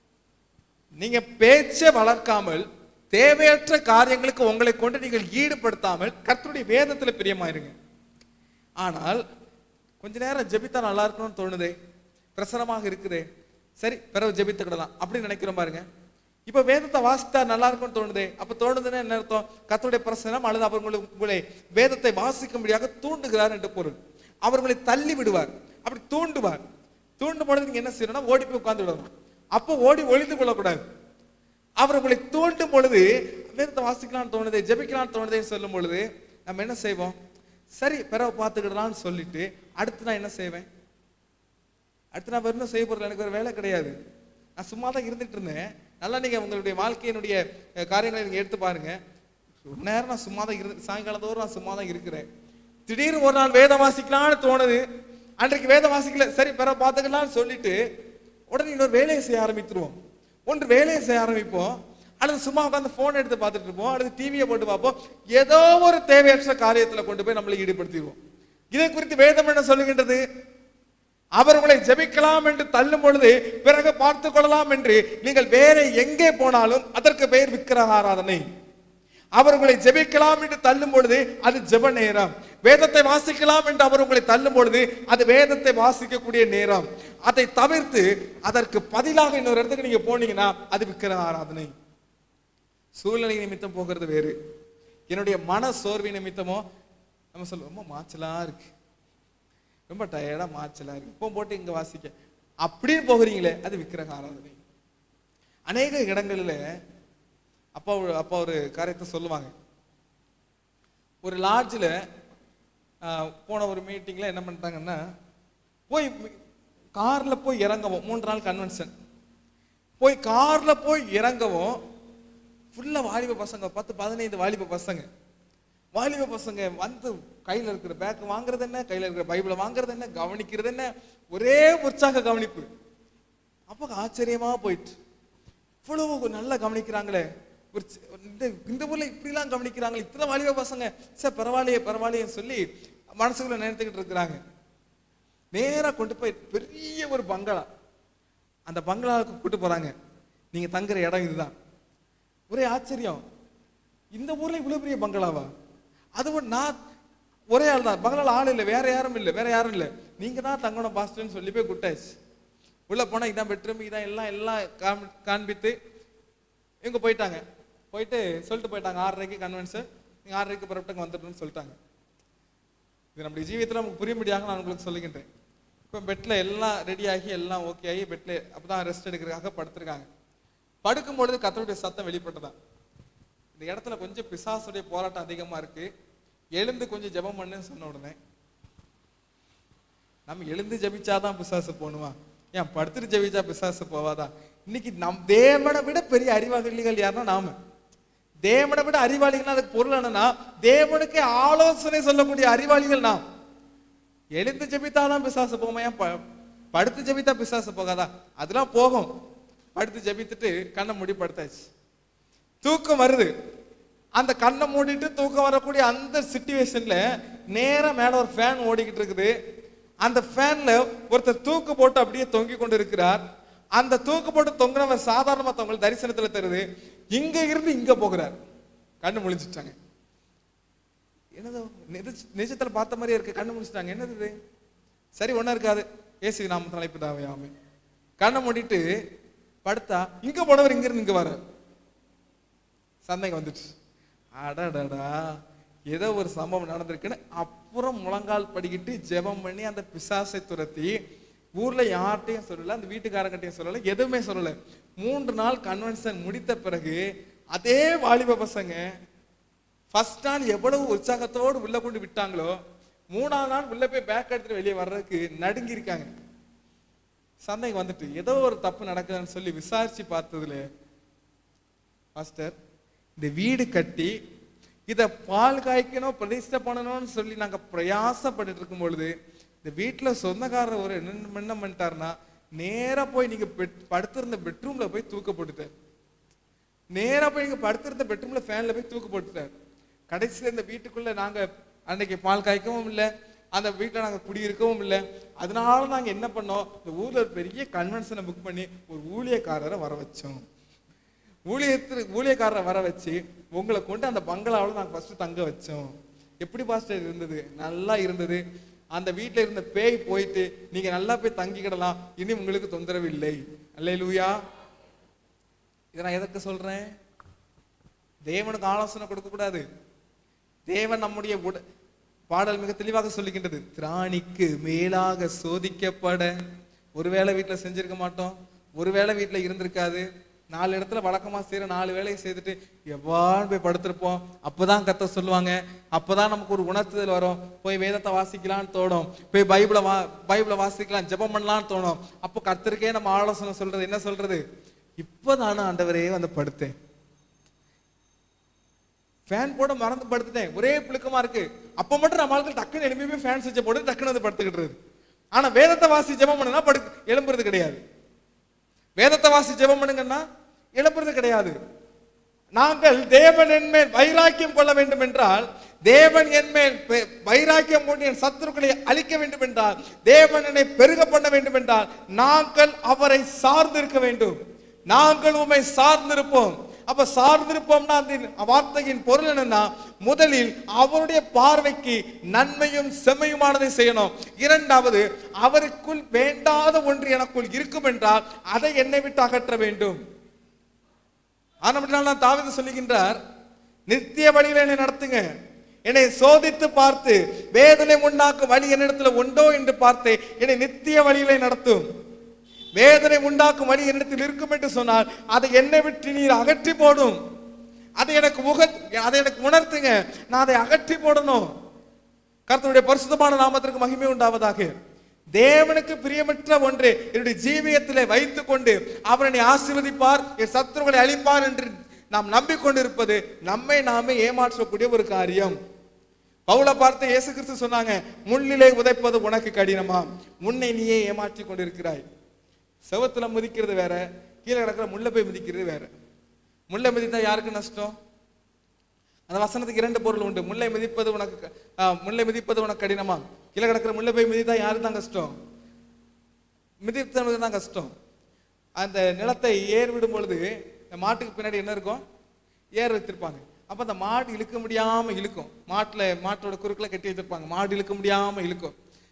Speaker 3: நீங்க பேச்சை வளர்க்காமல் தேவையற்ற காரியங்களுக்கு உங்களை கொண்டு நீங்கள் ஈடுபடுத்தாமல் கர்த்தருடைய வேதத்துல பிரியமாயிருங்க ஆனால் கொஞ்ச நேரம் ஜெபித்தா நல்லா இருக்கணும்னு தோணுதே பிரசனமாக இருக்குதே சரி பிறகு ஜெபித்துக்கிடலாம் அப்படின்னு நினைக்கிறோம் பாருங்க இப்ப வேதத்தை வாசித்தா நல்லா இருக்கும்னு தோணுதே அப்ப தோணுதுன்னா என்ன அர்த்தம் கர்த்தருடைய பிரசனம் அல்லது அவர் உங்களுக்கு உங்களை வேதத்தை வாசிக்கும்படியாக தூண்டுகிறார் என்று பொருள் அவர் உங்களை தள்ளி விடுவார் அப்படி தூண்டுவார் தூண்டும் பொழுது நீங்க என்ன செய்யணும்னா ஓடி போய் உட்கார்ந்து விடணும் அப்போ ஓடி ஒளிந்து கொள்ளக்கூடாது அவர் உங்களை தூண்டும் பொழுது வேதத்தை வாசிக்கலாம்னு தோணுது ஜெபிக்கலாம்னு தோணுதேன்னு சொல்லும் பொழுது நம்ம என்ன செய்வோம் சரி பிறகு பார்த்துக்கிடலாம்னு சொல்லிட்டு அடுத்து நான் என்ன செய்வேன் அடுத்து நான் வெறும் செய்ய போறது எனக்கு ஒரு வேலை கிடையாது நான் சும்மா தான் இருந்துட்டு இருந்தேன் நல்லா நீங்க உங்களுடைய வாழ்க்கையினுடைய அஹ், காரியங்களை நீங்க எடுத்து பாருங்க ரொம்ப நேரம் நான் சும்மா தான் இருந்து சாயங்காலம் தோறும் நான் சும்மா தான் இருக்கிறேன் திடீர்னு ஒரு நாள் வேதம் வாசிக்கலாம்னு தோணுது அன்றைக்கு வேதம் வாசிக்கல சரி பிற பார்த்துக்கலாம்னு சொல்லிட்டு உடனே இன்னொரு வேலையை செய்ய ஆரம்பித்துருவோம் ஒன்று வேலையை செய்ய ஆரம்பிப்போம் அல்லது சும்மா உட்காந்து போன் எடுத்து பார்த்துட்டு இருப்போம் அல்லது டிவியை போட்டு பார்ப்போம் ஏதோ ஒரு தேவையற்ற காரியத்துல கொண்டு போய் நம்மளை ஈடுபடுத்திடுவோம் இதை குறித்து வேதம் என்ன சொல்லுகின்றது அவர் உங்களை ஜெபிக்கலாம் என்று தள்ளும் பொழுது பிறகு பார்த்துக் கொள்ளலாம் என்று நீங்கள் வேற எங்கே போனாலும் அதற்கு பெயர் விக்கிரக ஆராதனை அவர் உங்களை ஜெபிக்கலாம் என்று தள்ளும் பொழுது அது ஜெப நேரம் வேதத்தை வாசிக்கலாம் என்று அவர் உங்களை தள்ளும் பொழுது அது வேதத்தை வாசிக்கக்கூடிய நேரம் அதை தவிர்த்து அதற்கு பதிலாக இன்னொரு இடத்துக்கு நீங்க போனீங்கன்னா அது விக்கிரக ஆராதனை சூழ்நிலை நிமித்தம் போகிறது வேறு என்னுடைய மன சோர்வி நிமித்தமோ நம்ம சொல்லுவோம் ரொம்ப மாச்சலா இருக்கு ரொம்ப டயர்டா மாச்சலா இருக்கு இப்போ போட்டு இங்க வாசிக்க அப்படின்னு போகிறீங்களே அது விக்கிரக ஆராதனை அநேக இடங்களில் அப்பா ஒரு- அப்பா ஒரு காரியத்தை சொல்லுவாங்க ஒரு லாட்ஜில் போன ஒரு மீட்டிங்ல என்ன பண்ணிட்டாங்கன்னா போய் கார்ல போய் இறங்கவும் மூன்று நாள் கன்வென்ஷன் போய் கார்ல போய் இறங்கவும் ஃபுல்லா வாலிப பசங்க பத்து பதினைந்து வாலிப பசங்க வாலிப பசங்க வந்து கையில இருக்கிற பேக் வாங்குறது என்ன கையில இருக்கிற பைபிளை வாங்குறது என்ன கவனிக்கிறது என்ன ஒரே உற்சாக கவனிப்பு அப்போ ஆச்சரியமா போயிட்டு இவ்வளவு நல்லா கவனிக்கிறாங்களே ஒரு சி- இந்த இந்த ஊர்ல இப்படிலாம் கவனிக்கிறாங்களே இத்தனை வாலிப பசங்க சார் பரவாயில்லையே பரவாயில்லையேன்னு சொல்லி மனசுக்குள்ள நினைத்துக்கிட்டு இருக்கிறாங்க நேரா கொண்டு போய் பெரிய ஒரு பங்களா அந்த பங்களாவுக்கு கூட்டு போறாங்க நீங்க தங்குற இடம் இதுதான் ஒரே ஆச்சரியம் இந்த ஊர்ல இவ்வளவு பெரிய பங்களாவா அதுவும் நான் ஒரே ஆள் தான் பங்களால ஆள் இல்லை வேற யாரும் இல்லை வேற யாரும் இல்லை நீங்க தான் தங்கணும் பாஸ்டர்னு சொல்லி போய் கூட்டாச்சு உள்ள போனா இதான் பெட்ரூம் இதான் எல்லாம் எல்லாம் காமி- காண்பித்து இவங்க போயிட்டாங்க போயிட்டு சொல்லிட்டு போயிட்டாங்க ஆறரைக்கு கன்வென்ஷன் நீங்க ஆறரைக்கு புறப்பட்டு வந்துடணும்னு சொல்லிட்டாங்க இது நம்முடைய ஜீவியத்தில் நமக்கு புரியும்படியாக நான் உங்களுக்கு சொல்லுகின்றேன் இப்போ பெட்ல எல்லாம் ரெடி ஆகி எல்லாம் ஓகே ஆகி பெட்ல அப்பதான் ரெஸ்ட் எடுக்கிறதுக்காக படுத்திருக்காங்க படுக்கும் பொழுது கத்தருடைய சத்தம் வெளிப்பட்டதான் இந்த இடத்துல கொஞ்சம் பிசாசுடைய போராட்டம் அதிகமா இருக்கு எழுந்து கொஞ்சம் ஜெபம் பண்ணுன்னு சொன்ன உடனே நம்ம எழுந்து ஜெபிச்சாதான் பிசாசு போணுமா ஏன் படுத்துட்டு ஜெபிச்சா பிசாசு போவாதா இன்னைக்கு நம் தேவனை விட பெரிய அறிவாளிகள் யாருன்னா நாம தேவனை விட அறிவாளிகள் அதுக்கு பொருள் என்னன்னா தேவனுக்கு ஆலோசனை சொல்லக்கூடிய அறிவாளிகள் நாம் எழுந்து ஜெபித்தாதான் பிசாசு போமா ஏன் ப- படுத்து ஜெபித்தா பிசாசு போகாதா அதெல்லாம் போகும் படுத்து ஜெபித்துட்டு கண்ணை மூடி படுத்தாச்சு தூக்கம் வருது அந்த கண்ணை மூடிட்டு தூக்கம் வரக்கூடிய அந்த சுச்சுவேஷன்ல நேரா மேல ஒரு ஃபேன் ஓடிக்கிட்டு இருக்குது அந்த ஃபேன்ல ஒருத்தர் தூக்கு போட்டு அப்படியே தொங்கி கொண்டு இருக்கிறார் அந்த தூக்கு போட்டு தொங்குறவன் சாதாரணமா தொங்கல் தரிசனத்துல தருது இங்க இருந்து இங்க போகிறார் கண்ணு முழிச்சிட்டாங்க என்னது நிஜ- நிஜத்துல பார்த்த மாதிரியே இருக்கு கண்ணு முடிச்சிட்டாங்க என்னது இது சரி ஒண்ணும் இருக்காது ஏசி நாம தலைப்பு தாவே ஆமே கண்ணை மூடிட்டு படுத்தா இங்க போனவர் இங்க இருந்து இங்க வர சந்தேகம் வந்துச்சு அடடடா ஏதோ ஒரு சம்பவம் நடந்திருக்குன்னு அப்புறம் முழங்கால் படிக்கிட்டு ஜெபம் பண்ணி அந்த பிசாசை துரத்தி ஊர்ல யார்கிட்டையும் சொல்லல அந்த வீட்டுக்காரங்கிட்டையும் சொல்லல எதுவுமே சொல்லல மூன்று நாள் கன்வென்ஷன் முடித்த பிறகு அதே வாலிப பசங்க ஃபர்ஸ்ட் நாள் எவ்வளவு உற்சாகத்தோடு உள்ள கொண்டு விட்டாங்களோ மூணாவது நாள் உள்ள போய் பேக் எடுத்துட்டு வெளியே வர்றதுக்கு நடுங்கி இருக்காங்க சந்தேகம் வந்துட்டு ஏதோ ஒரு தப்பு நடக்குதுன்னு சொல்லி விசாரிச்சு பார்த்ததுல பாஸ்டர் இந்த வீடு கட்டி இத பால் காய்க்கணும் பிரதிஷ்டை பண்ணணும்னு சொல்லி நாங்க பிரயாசப்பட்டுட்டு இருக்கும் பொழுது இந்த வீட்டுல சொந்தக்காரர் ஒரு என்ன என்ன பண்ணிட்டாருன்னா நேரா போய் நீங்க பெட்- படுத்திருந்த பெட்ரூம்ல போய் தூக்க போட்டுட்டார் நேரா போய் நீங்க படுத்திருந்த பெட்ரூம்ல ஃபேன்ல போய் தூக்கு போட்டுட்டார் கடைசியில இந்த வீட்டுக்குள்ள நாங்க அன்னைக்கு பால் காய்க்கவும் இல்லை அந்த வீட்டுல நாங்க குடியிருக்கவும் இல்லை அதனால நாங்க என்ன பண்ணோம் இந்த ஊர்ல ஒரு பெரிய கன்வென்ஷனை புக் பண்ணி ஒரு ஊழியக்காரரை வர வச்சோம் ஊழியத்திற்கு ஊழியக்காரரை வர வச்சு உங்களை கொண்டு அந்த பங்களாவில் நாங்கள் ஃபர்ஸ்ட் தங்க வச்சோம் எப்படி பாஸ்டர் இருந்தது நல்லா இருந்தது அந்த வீட்டில் இருந்த பேய் போயிட்டு நீங்க நல்லா போய் தங்கிக்கிடலாம் இனி உங்களுக்கு தொந்தரவு இல்லை அல்லேலூயா இதை நான் எதற்கு சொல்றேன் தேவனுக்கு ஆலோசனை கொடுக்க கூடாது தேவன் நம்முடைய உட பாடல் மிக தெளிவாக சொல்லுகின்றது திராணிக்கு மேலாக சோதிக்கப்பட ஒருவேளை வீட்டுல செஞ்சிருக்க மாட்டோம் ஒருவேளை வீட்டுல இருந்திருக்காது நாலு இடத்துல வழக்கமா செய்யற நாலு வேலையை செய்துட்டு எவ்வாறு போய் படுத்திருப்போம் அப்பதான் கத்த சொல்லுவாங்க அப்பதான் நமக்கு ஒரு உணர்த்துதல் வரும் போய் வேதத்தை வாசிக்கலாம்னு தோணும் போய் பைபிளை வா பைபிளை வாசிக்கலாம் ஜெபம் பண்ணலாம்னு தோணும் அப்போ கர்த்தருக்கே நம்ம ஆலோசனை சொல்றது என்ன சொல்றது இப்போ நானும் ஆண்டவரே வந்து படுத்தேன் ஃபேன் போட மறந்து படுத்துட்டேன் ஒரே புழுக்கமா இருக்கு அப்ப மட்டும் நம்ம ஆட்கள் டக்குன்னு எழுப்பி போய் ஃபேன் சுவிட்சை போட்டு டக்குன்னு வந்து படுத்துக்கிட்டு ஆனா வேதத்தை வாசி ஜெபம் பண்ணுனா படு எழும்புறது கிடையாது வேதத்தை வாசி ஜெபம் பண்ணுங்கன்னா எழுப்புறது கிடையாது நாங்கள் தேவன் என்மேல் வைராக்கியம் கொள்ள வேண்டும் என்றால் தேவன் என்மேல் பெ- வைராக்கியம் கொண்டு என் சத்துருக்களை அழிக்க வேண்டும் என்றால் தேவன் என்னை பெருக பண்ண வேண்டும் என்றால் நாங்கள் அவரை சார்ந்திருக்க வேண்டும் நாங்கள் உம்மை சார்ந்திருப்போம் அப்ப சார்ந்திருப்போம்னா அந்த வார்த்தையின் பொருள் என்னன்னா முதலில் அவருடைய பார்வைக்கு நன்மையும் செம்மையுமானதை செய்யணும் இரண்டாவது அவருக்குள் வேண்டாத ஒன்று எனக்குள் இருக்கும் என்றால் அதை என்னை விட்டு அகற்ற வேண்டும் ஆனப்படினால நான் தாவீது சொல்லுகின்றார் நித்திய வழியில என்னை நடத்துங்க என்னை சோதித்து பார்த்து வேதனை உண்டாக்கும் வழி என்னிடத்துல உண்டோ என்று பார்த்து என்னை நித்திய வழியிலே நடத்தும் வேதனை உண்டாக்கும் வழி என்னிடத்தில் இருக்கும் என்று சொன்னால் அதை என்னை விட்டு நீர் அகற்றி போடும் அதை எனக்கு முக அதை எனக்கு உணர்த்துங்க நான் அதை அகற்றி போடணும் கர்த்தருடைய பரிசுத்தமான நாமத்திற்கு மகிமை உண்டாவதாக தேவனுக்கு பிரியமற்ற ஒன்று என்னுடைய ஜீவியத்திலே வைத்துக் கொண்டு அவர் என்னை ஆசீர்வதிப்பார் என் சத்துருக்களை அழிப்பார் என்று நாம் நம்பிக்கொண்டிருப்பது நம்மை நாமே ஏமாற்றக்கூடிய ஒரு காரியம் பவுலை பார்த்து இயேசு கிறிஸ்து சொன்னாங்க முள்ளிலே உதைப்பது உனக்கு கடினமா உன்னை நீயே ஏமாற்றி கொண்டிருக்கிறாய் செவத்துல மிதிக்கிறது வேற கீழே கிடக்கிற முள்ள போய் மிதிக்கிறது வேற முள்ளை மிதித்தா யாருக்கு நஷ்டம் அந்த வசனத்துக்கு இரண்டு பொருள் உண்டு முல்லை மிதிப்பது உனக்கு க- ஆ, முல்லை மிதிப்பது உனக்கு கடினமா கீழே கிடக்கிற முல்லை போய் மிதித்தா யாருக்கு தான் கஷ்டம் மிதித்தவனுக்கு தான் கஷ்டம் அந்த நிலத்தை ஏர் விடும் பொழுது இந்த மாட்டுக்கு பின்னாடி என்ன இருக்கும் ஏர் வச்சிருப்பாங்க அப்ப அந்த மாடு இழுக்க முடியாம இழுக்கும் மாட்டுல மாட்டோட குறுக்குல கட்டி வச்சிருப்பாங்க மாடு இழுக்க முடியாம இழுக்கும்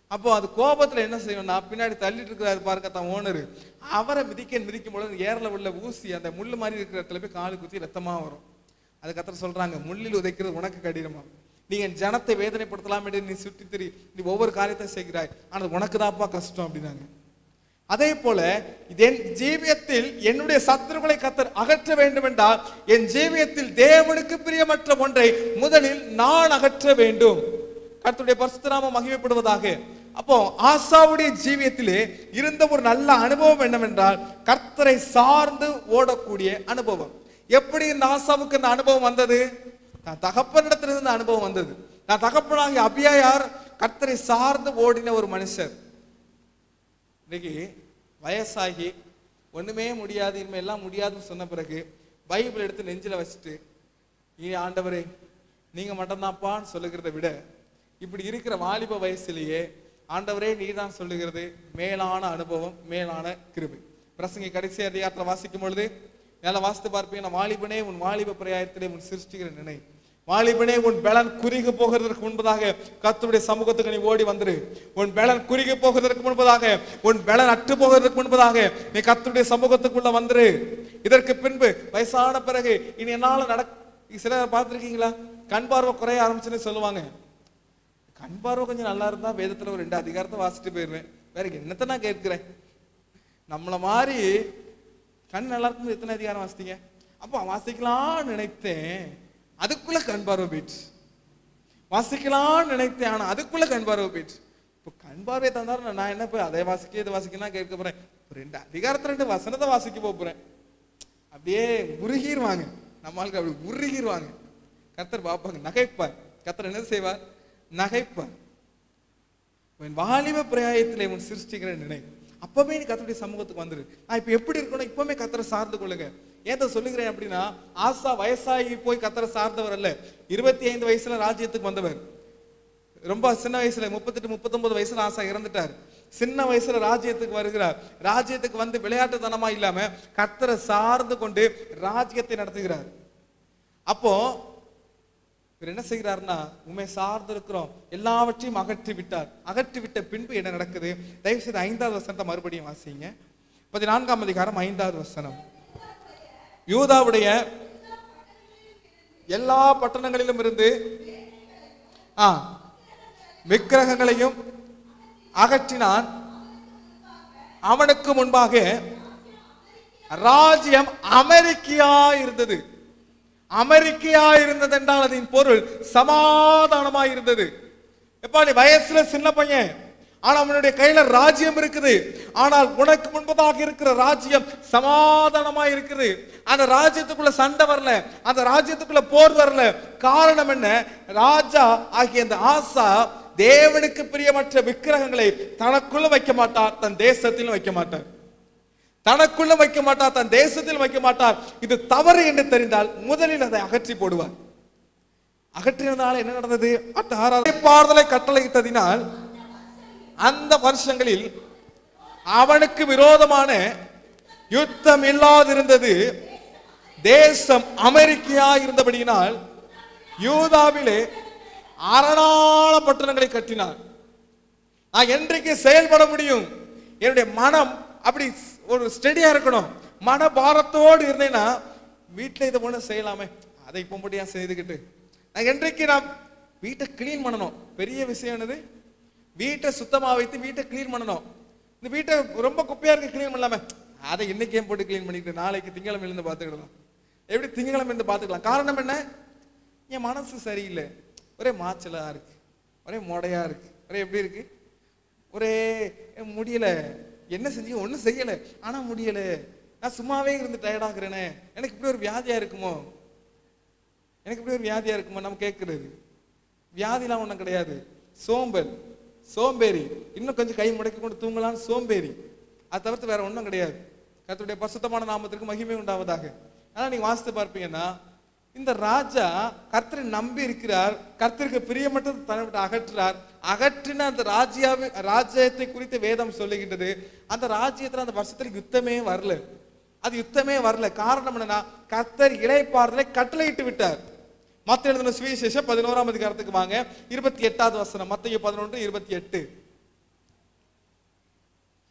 Speaker 3: அப்போ அது கோபத்துல என்ன செய்யணும்னா பின்னாடி தள்ளிட்டு இருக்கிறாரு பாருங்க தான் ஓனர் அவரை மிதிக்க மிதிக்கும் பொழுது ஏர்ல உள்ள ஊசி அந்த முள்ளு மாதிரி இருக்கிற இடத்துல போய் காலு குத்தி ரத்தமா வரும் அது கத்தர் சொல்றாங்க முள்ளில் உதைக்கிறது உனக்கு கடினமா நீங்க ஜனத்தை வேதனைப்படுத்தலாம் என்று நீ சுற்றி திரி நீ ஒவ்வொரு காரியத்தை செய்கிறாய் ஆனால் உனக்கு தான்ப்பா கஷ்டம் அப்படின்னாங்க அதே போல என் ஜீவியத்தில் என்னுடைய சத்துருக்களை கத்தர் அகற்ற வேண்டும் என்றால் என் ஜீவியத்தில் தேவனுக்கு பிரியமற்ற ஒன்றை முதலில் நான் அகற்ற வேண்டும் கர்த்தருடைய பரிசுத்தநாமம் மகிமைப்படுவதாக அப்போ ஆசாவுடைய ஜீவியத்திலே இருந்த ஒரு நல்ல அனுபவம் என்னவென்றால் கர்த்தரை சார்ந்து ஓடக்கூடிய அனுபவம் எப்படி இந்த ஆசாவுக்கு இந்த அனுபவம் வந்தது நான் தகப்பனிடத்திலிருந்து இந்த அனுபவம் வந்தது நான் தகப்பனாகிய அபியாயார் கர்த்தரை சார்ந்து ஓடின ஒரு மனுஷர் இன்னைக்கு வயசாகி ஒண்ணுமே முடியாது இனிமே எல்லாம் முடியாதுன்னு சொன்ன பிறகு பைபிள் எடுத்து நெஞ்சில வச்சுட்டு நீ ஆண்டவரே நீங்க மட்டும்தான்ப்பான்னு சொல்லுகிறத விட இப்படி இருக்கிற வாலிப வயசுலயே ஆண்டவரே நீ தான் சொல்லுகிறது மேலான அனுபவம் மேலான கிருபை பிரசங்கி கடைசி அதிகாரத்துல வாசிக்கும் பொழுது மேல வாசித்து பார்ப்பீங்க வாலிபனே உன் வாலிப பிரயாயத்திலே உன் சிருஷ்டிக்கிற நினை வாலிபனே உன் பெலன் குறுகி போகிறதற்கு முன்பதாக கர்த்தருடைய சமூகத்துக்கு நீ ஓடி வந்துரு உன் பெலன் குறுகி போகிறதற்கு முன்பதாக உன் பெலன் அற்று போகிறதற்கு முன்பதாக நீ கர்த்தருடைய சமூகத்துக்குள்ள வந்துரு இதற்கு பின்பு வயசான பிறகு இனி என்னால நடக் சிலர் பார்த்திருக்கீங்களா கண் பார்வை குறைய ஆரம்பிச்சுன்னு சொல்லுவாங்க கண் பார்வை கொஞ்சம் நல்லா இருந்தா வேதத்துல ஒரு ரெண்டு அதிகாரத்தை வாசிட்டு போயிருவேன் வேற என்னத்தை நான் கேட்கிறேன் நம்மள மாதிரி கண் நல்லா இருக்கும் எத்தனை அதிகாரம் வாசித்தீங்க அப்போ வாசிக்கலாம்னு நினைத்தேன் அதுக்குள்ள கண் பார்வை போயிடுச்சு வாசிக்கலாம்னு நினைத்தேன் ஆனா அதுக்குள்ள கண் பார்வை போயிடுச்சு இப்போ கண் பார்வை தந்தாரு நான் என்ன போய் அதை வாசிக்க இதை வாசிக்கணும் கேட்க போறேன் ஒரு ரெண்டு அதிகாரத்துல ரெண்டு வசனத்தை வாசிக்க போக போறேன் அப்படியே உருகிருவாங்க நம்மளுக்கு அப்படி உருகிருவாங்க கர்த்தர் பார்ப்பாங்க நகைப்பார் கர்த்தர் என்ன செய்வார் நகைப்பார் உன் வாலிப பிரயாயத்திலே உன் சிருஷ்டிக்கிற நினை அப்பவே நீ கத்தருடைய சமூகத்துக்கு வந்துரு நான் இப்ப எப்படி இருக்கணும் இப்பவுமே கத்தரை சார்ந்து கொள்ளுங்க ஏத சொல்லுகிறேன் அப்படின்னா ஆசா வயசாகி போய் கத்தரை சார்ந்தவர் அல்ல இருபத்தி ஐந்து வயசுல ராஜ்யத்துக்கு வந்தவர் ரொம்ப சின்ன வயசுல முப்பத்தெட்டு முப்பத்தொன்பது வயசுல ஆசா இறந்துட்டார் சின்ன வயசுல ராஜ்யத்துக்கு வருகிறார் ராஜ்யத்துக்கு வந்து விளையாட்டுத்தனமா இல்லாம கத்தரை சார்ந்து கொண்டு ராஜ்யத்தை நடத்துகிறார் அப்போ இவர் என்ன செய்கிறார்னா உண்மை சார்ந்து இருக்கிறோம் எல்லாவற்றையும் அகற்றி விட்டார் அகற்றி விட்ட பின்பு என்ன நடக்குது தயவு செய்து ஐந்தாவது வசனத்தை மறுபடியும் வாசிங்க பதினான்காம் அதிகாரம் ஐந்தாவது வசனம் யூதாவுடைய எல்லா பட்டணங்களிலும் இருந்து ஆ விக்கிரகங்களையும் அகற்றினான் அவனுக்கு முன்பாக ராஜ்யம் அமெரிக்கையா இருந்தது அமெரிக்கையா இருந்தது என்றால் அதன் பொருள் சமாதானமா இருந்தது எப்பா நீ வயசுல சின்ன பையன் ஆனா அவனுடைய கையில ராஜ்யம் இருக்குது ஆனால் உனக்கு முன்பதாக இருக்கிற ராஜ்யம் சமாதானமா இருக்குது அந்த ராஜ்யத்துக்குள்ள சண்டை வரல அந்த ராஜ்யத்துக்குள்ள போர் வரல காரணம் என்ன ராஜா ஆகிய அந்த ஆசா தேவனுக்கு பிரியமற்ற விக்கிரகங்களை தனக்குள்ள வைக்க மாட்டார் தன் தேசத்திலும் வைக்க மாட்டார் தனக்குள்ள வைக்க மாட்டார் தன் தேசத்தில் வைக்க மாட்டார் இது தவறு என்று தெரிந்தால் முதலில் அதை அகற்றி போடுவார் அகற்றினதால் என்ன நடந்தது அந்த ஆறாவது பாறுதலை கட்டளையிட்டதினால் அந்த வருஷங்களில் அவனுக்கு விரோதமான யுத்தம் இல்லாதிருந்தது தேசம் அமெரிக்கையா இருந்தபடியினால் யூதாவிலே அரணாள பட்டணங்களை கட்டினார் நான் என்றைக்கு செயல்பட முடியும் என்னுடைய மனம் அப்படி ஒரு ஸ்டெடியா இருக்கணும் மன பாரத்தோடு இருந்தேன்னா வீட்டில் இதை ஒண்ணு செய்யலாமே அதை இப்போ முடியா செய்துக்கிட்டு நான் என்றைக்கு நான் வீட்டை க்ளீன் பண்ணணும் பெரிய விஷயம் என்னது வீட்டை சுத்தமா வைத்து வீட்டை க்ளீன் பண்ணணும் இந்த வீட்டை ரொம்ப குப்பையா இருக்கு க்ளீன் பண்ணலாமே அதை இன்னைக்கே போட்டு க்ளீன் பண்ணிட்டு நாளைக்கு திங்கக்கிழமை இருந்து பார்த்துக்கிடலாம் எப்படி திங்கக்கிழமை இருந்து பார்த்துக்கலாம் காரணம் என்ன என் மனசு சரியில்லை ஒரே மாச்சலா இருக்கு ஒரே மொடையா இருக்கு ஒரே எப்படி இருக்கு ஒரே முடியல என்ன செஞ்சீங்க ஒன்றும் செய்யல ஆனா முடியல நான் சும்மாவே இருந்து டயர்டாகிறேனே எனக்கு இப்படி ஒரு வியாதியா இருக்குமோ எனக்கு இப்படி ஒரு வியாதியா இருக்குமோ நம்ம கேட்கறது வியாதிலாம் ஒன்றும் கிடையாது சோம்பல் சோம்பேறி இன்னும் கொஞ்சம் கை முடக்கி கொண்டு தூங்கலாம்னு சோம்பேறி அது தவிர்த்து வேற ஒன்றும் கிடையாது கர்த்தருடைய பசுத்தமான நாமத்திற்கு மகிமை உண்டாவதாக ஆனா நீங்க வாசித்து பார்ப்பீங்கன்னா இந்த ராஜா கர்த்தரை நம்பி இருக்கிறார் கர்த்தருக்கு பிரியமற்றது தன்னை விட்டு அகற்றுறார் அகற்றின அந்த ராஜ்யாவை ராஜ்யத்தை குறித்து வேதம் சொல்லுகின்றது அந்த ராஜ்யத்துல அந்த வருஷத்துல யுத்தமே வரல அது யுத்தமே வரல காரணம் என்னன்னா கர்த்தர் இளைப்பாறுதலை கட்டளையிட்டு விட்டார் மத்த எழுதின சுவிசேஷம் பதினோராம் அதிகாரத்துக்கு வாங்க இருபத்தி எட்டாவது வசனம் மத்திய பதினொன்று இருபத்தி எட்டு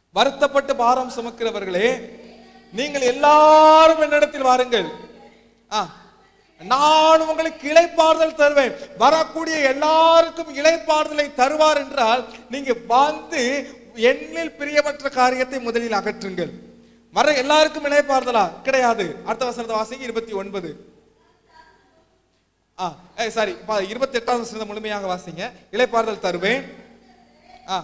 Speaker 3: வருத்தப்பட்டு பாரம் சுமக்கிறவர்களே நீங்கள் எல்லாரும் என்னிடத்தில் வாருங்கள் ஆ, நான் உங்களுக்கு இளைப்பாறுதல் தருவேன் வரக்கூடிய எல்லாருக்கும் இளைப்பாறுதலை தருவார் என்றால் நீங்க வந்து என்னில் பிரியமற்ற காரியத்தை முதலில் அகற்றுங்கள் வர எல்லாருக்கும் இளைப்பாறுதலா கிடையாது அடுத்த வசனத்தை வாசிங்க இருபத்தி ஒன்பது ஆ சாரி இருபத்தி எட்டாவது வசனத்தை முழுமையாக வாசிங்க இளைப்பாறுதல் தருவேன் ஆ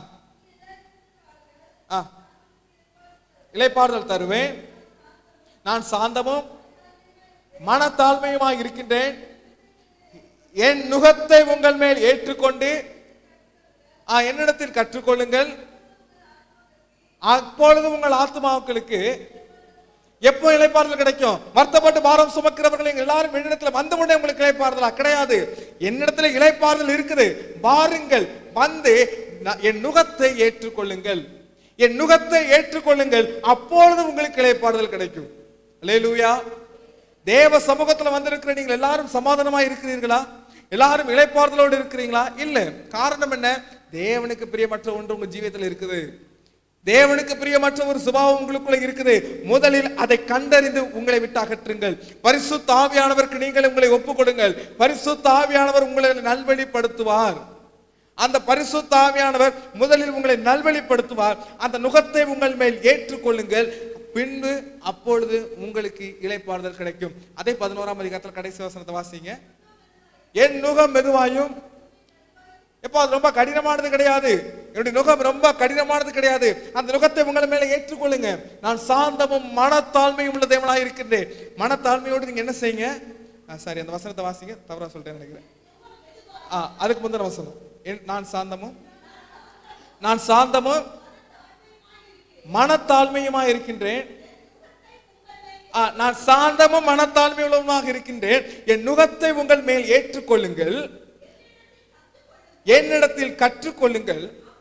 Speaker 3: ஆ இளைப்பாறுதல் தருவேன் நான் சாந்தமும் மனத்தாழ்மையுமாய் இருக்கின்றேன் என் நுகத்தை உங்கள் மேல் ஏற்றுக்கொண்டு ஆ, என்னிடத்தில் கற்றுக்கொள்ளுங்கள் அப்பொழுது உங்கள் ஆத்மாக்களுக்கு எப்போ இளைப்பாறுதல் கிடைக்கும் வருத்தப்பட்டு பாரம் சுமக்கிறவர்கள் எங்க எல்லாரும் என்னிடத்துல வந்து கொண்டே உங்களுக்கு இளைப்பாறுதலா கிடையாது என்னிடத்துல இளைப்பாறுதல் இருக்குது பாருங்கள் வந்து ந- என் நுகத்தை ஏற்றுக்கொள்ளுங்கள் என் நுகத்தை ஏற்றுக்கொள்ளுங்கள் அப்பொழுது உங்களுக்கு இளைப்பாறுதல் கிடைக்கும் அல்லேலூயா தேவ சமூகத்துல வந்திருக்கிற நீங்கள் எல்லாரும் சமாதானமா இருக்கிறீர்களா எல்லாரும் இளைப்பாறுதலோடு இருக்கிறீங்களா இல்ல காரணம் என்ன தேவனுக்கு பிரியமற்ற ஒன்று உங்க ஜீவியத்தில் இருக்குது தேவனுக்கு பிரியமற்ற ஒரு சுபாவம் உங்களுக்குள்ள இருக்குது முதலில் அதை கண்டறிந்து உங்களை விட்டு அகற்றுங்கள் பரிசுத்த ஆவியானவருக்கு நீங்கள் உங்களை ஒப்புக் கொடுங்கள் பரிசுத்த ஆவியானவர் உங்களை நல்வழிப்படுத்துவார் அந்த பரிசுத்த ஆவியானவர் முதலில் உங்களை நல்வழிப்படுத்துவார் அந்த நுகத்தை உங்கள் மேல் ஏற்றுக்கொள்ளுங்கள் பின்பு அப்பொழுது உங்களுக்கு இளைப்பாறுதல் கிடைக்கும் அதே பதினோராம் அதிகாரத்தில் கடைசி வசனத்தை வாசிங்க என் நுகம் மெதுவாயும் எப்போ அது ரொம்ப கடினமானது கிடையாது என்னுடைய நுகம் ரொம்ப கடினமானது கிடையாது அந்த நுகத்தை உங்கள் மேல ஏற்றுக்கொள்ளுங்க நான் சாந்தமும் மனத்தாழ்மையும் உள்ள தேவனாய் இருக்கின்றேன் மனத்தாழ்மையோடு நீங்க என்ன செய்யுங்க சாரி அந்த வசனத்தை வாசிங்க தவறா சொல்லிட்டேன் நினைக்கிறேன் ஆ, அதுக்கு முந்தின வசனம் என்- நான் சாந்தமும் நான் சாந்தமும் மனத்தாழ்மையுமா இருக்கின்றேன் ஆ, நான் சாந்தமும் மனத்தாழ்மையுள்ளவமாக இருக்கின்றேன் என் நுகத்தை உங்கள் மேல் ஏற்றுக்கொள்ளுங்கள் என்னிடத்தில் கற்றுக்கொள்ளுங்கள்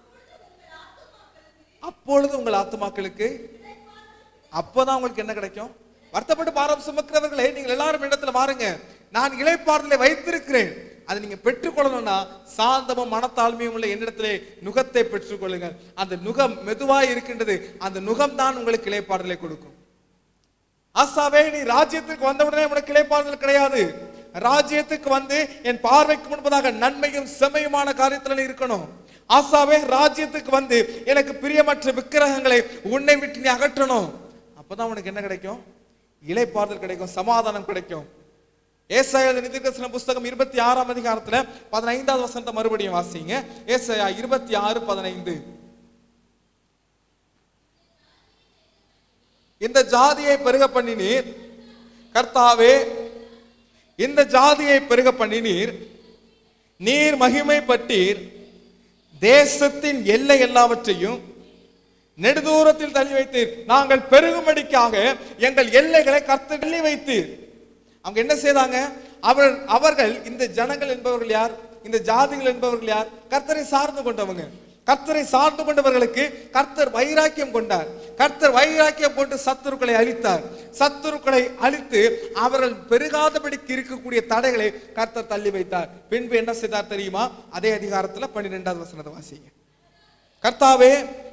Speaker 3: அப்பொழுது உங்கள் ஆத்துமாக்களுக்கு அப்பதான் உங்களுக்கு என்ன கிடைக்கும் வருத்தப்பட்டு பாரம் சுமக்கிறவர்களே நீங்கள் எல்லாரும் இடத்துல பாருங்க நான் இளைப்பாறுதலை வைத்திருக்கிறேன் அதை நீங்க பெற்றுக்கொள்ளணும்னா சாந்தமும் மனத்தாழ்மையும் உள்ள என்னிடத்திலே நுகத்தை பெற்றுக்கொள்ளுங்கள் அந்த நுகம் மெதுவாய் இருக்கின்றது அந்த நுகம் தான் உங்களுக்கு இளைப்பாறுதலை கொடுக்கும் ஆசாவே நீ ராஜ்யத்துக்கு வந்தவுடனே உனக்கு இளைப்பாறுதல் கிடையாது ராஜ்யத்துக்கு வந்து என் பார்வைக்கு முன்பதாக நன்மையும் செம்மையுமான காரியத்துல நீ இருக்கணும் ஆசாவே ராஜ்யத்துக்கு வந்து எனக்கு பிரியமற்ற விக்கிரகங்களை உன்னை விட்டு நீ அகற்றணும் அப்பதான் உனக்கு என்ன கிடைக்கும் இளைப்பாறுதல் கிடைக்கும் சமாதானம் கிடைக்கும் ஏசாயா நிதிகசன புஸ்தகம் இருபத்தி ஆறாம் அதிகாரத்துல பதினைந்தாவது வசனத்தை மறுபடியும் வாசிங்க ஏசாயா இருபத்தி ஆறு பதினைந்து இந்த ஜாதியை பெருக பண்ணினீர் கர்த்தாவே இந்த ஜாதியை பெருக பண்ணினீர் நீர் மகிமைப்பட்டீர் தேசத்தின் எல்லை எல்லாவற்றையும் நெடுதூரத்தில் தள்ளி வைத்தீர் நாங்கள் பெருகும்படிக்காக எங்கள் எல்லைகளை கர்த்தர் தள்ளி வைத்தீர் அவங்க என்ன செய்தாங்க அவர் அவர்கள் இந்த ஜனங்கள் என்பவர்கள் யார் இந்த ஜாதிகள் என்பவர்கள் யார் கர்த்தரை சார்ந்து கொண்டவங்க கர்த்தரை சார்ந்து கொண்டவர்களுக்கு கர்த்தர் வைராக்கியம் கொண்டார் கர்த்தர் வைராக்கியம் கொண்டு சத்துருக்களை அழித்தார் சத்துருக்களை அழித்து அவர்கள் பெருகாதபடிக்கு இருக்கக்கூடிய தடைகளை கர்த்தர் தள்ளி வைத்தார் பின்பு என்ன செய்தார் தெரியுமா அதே அதிகாரத்துல பன்னிரெண்டாவது வசனத்தை வாசிங்க கர்த்தாவே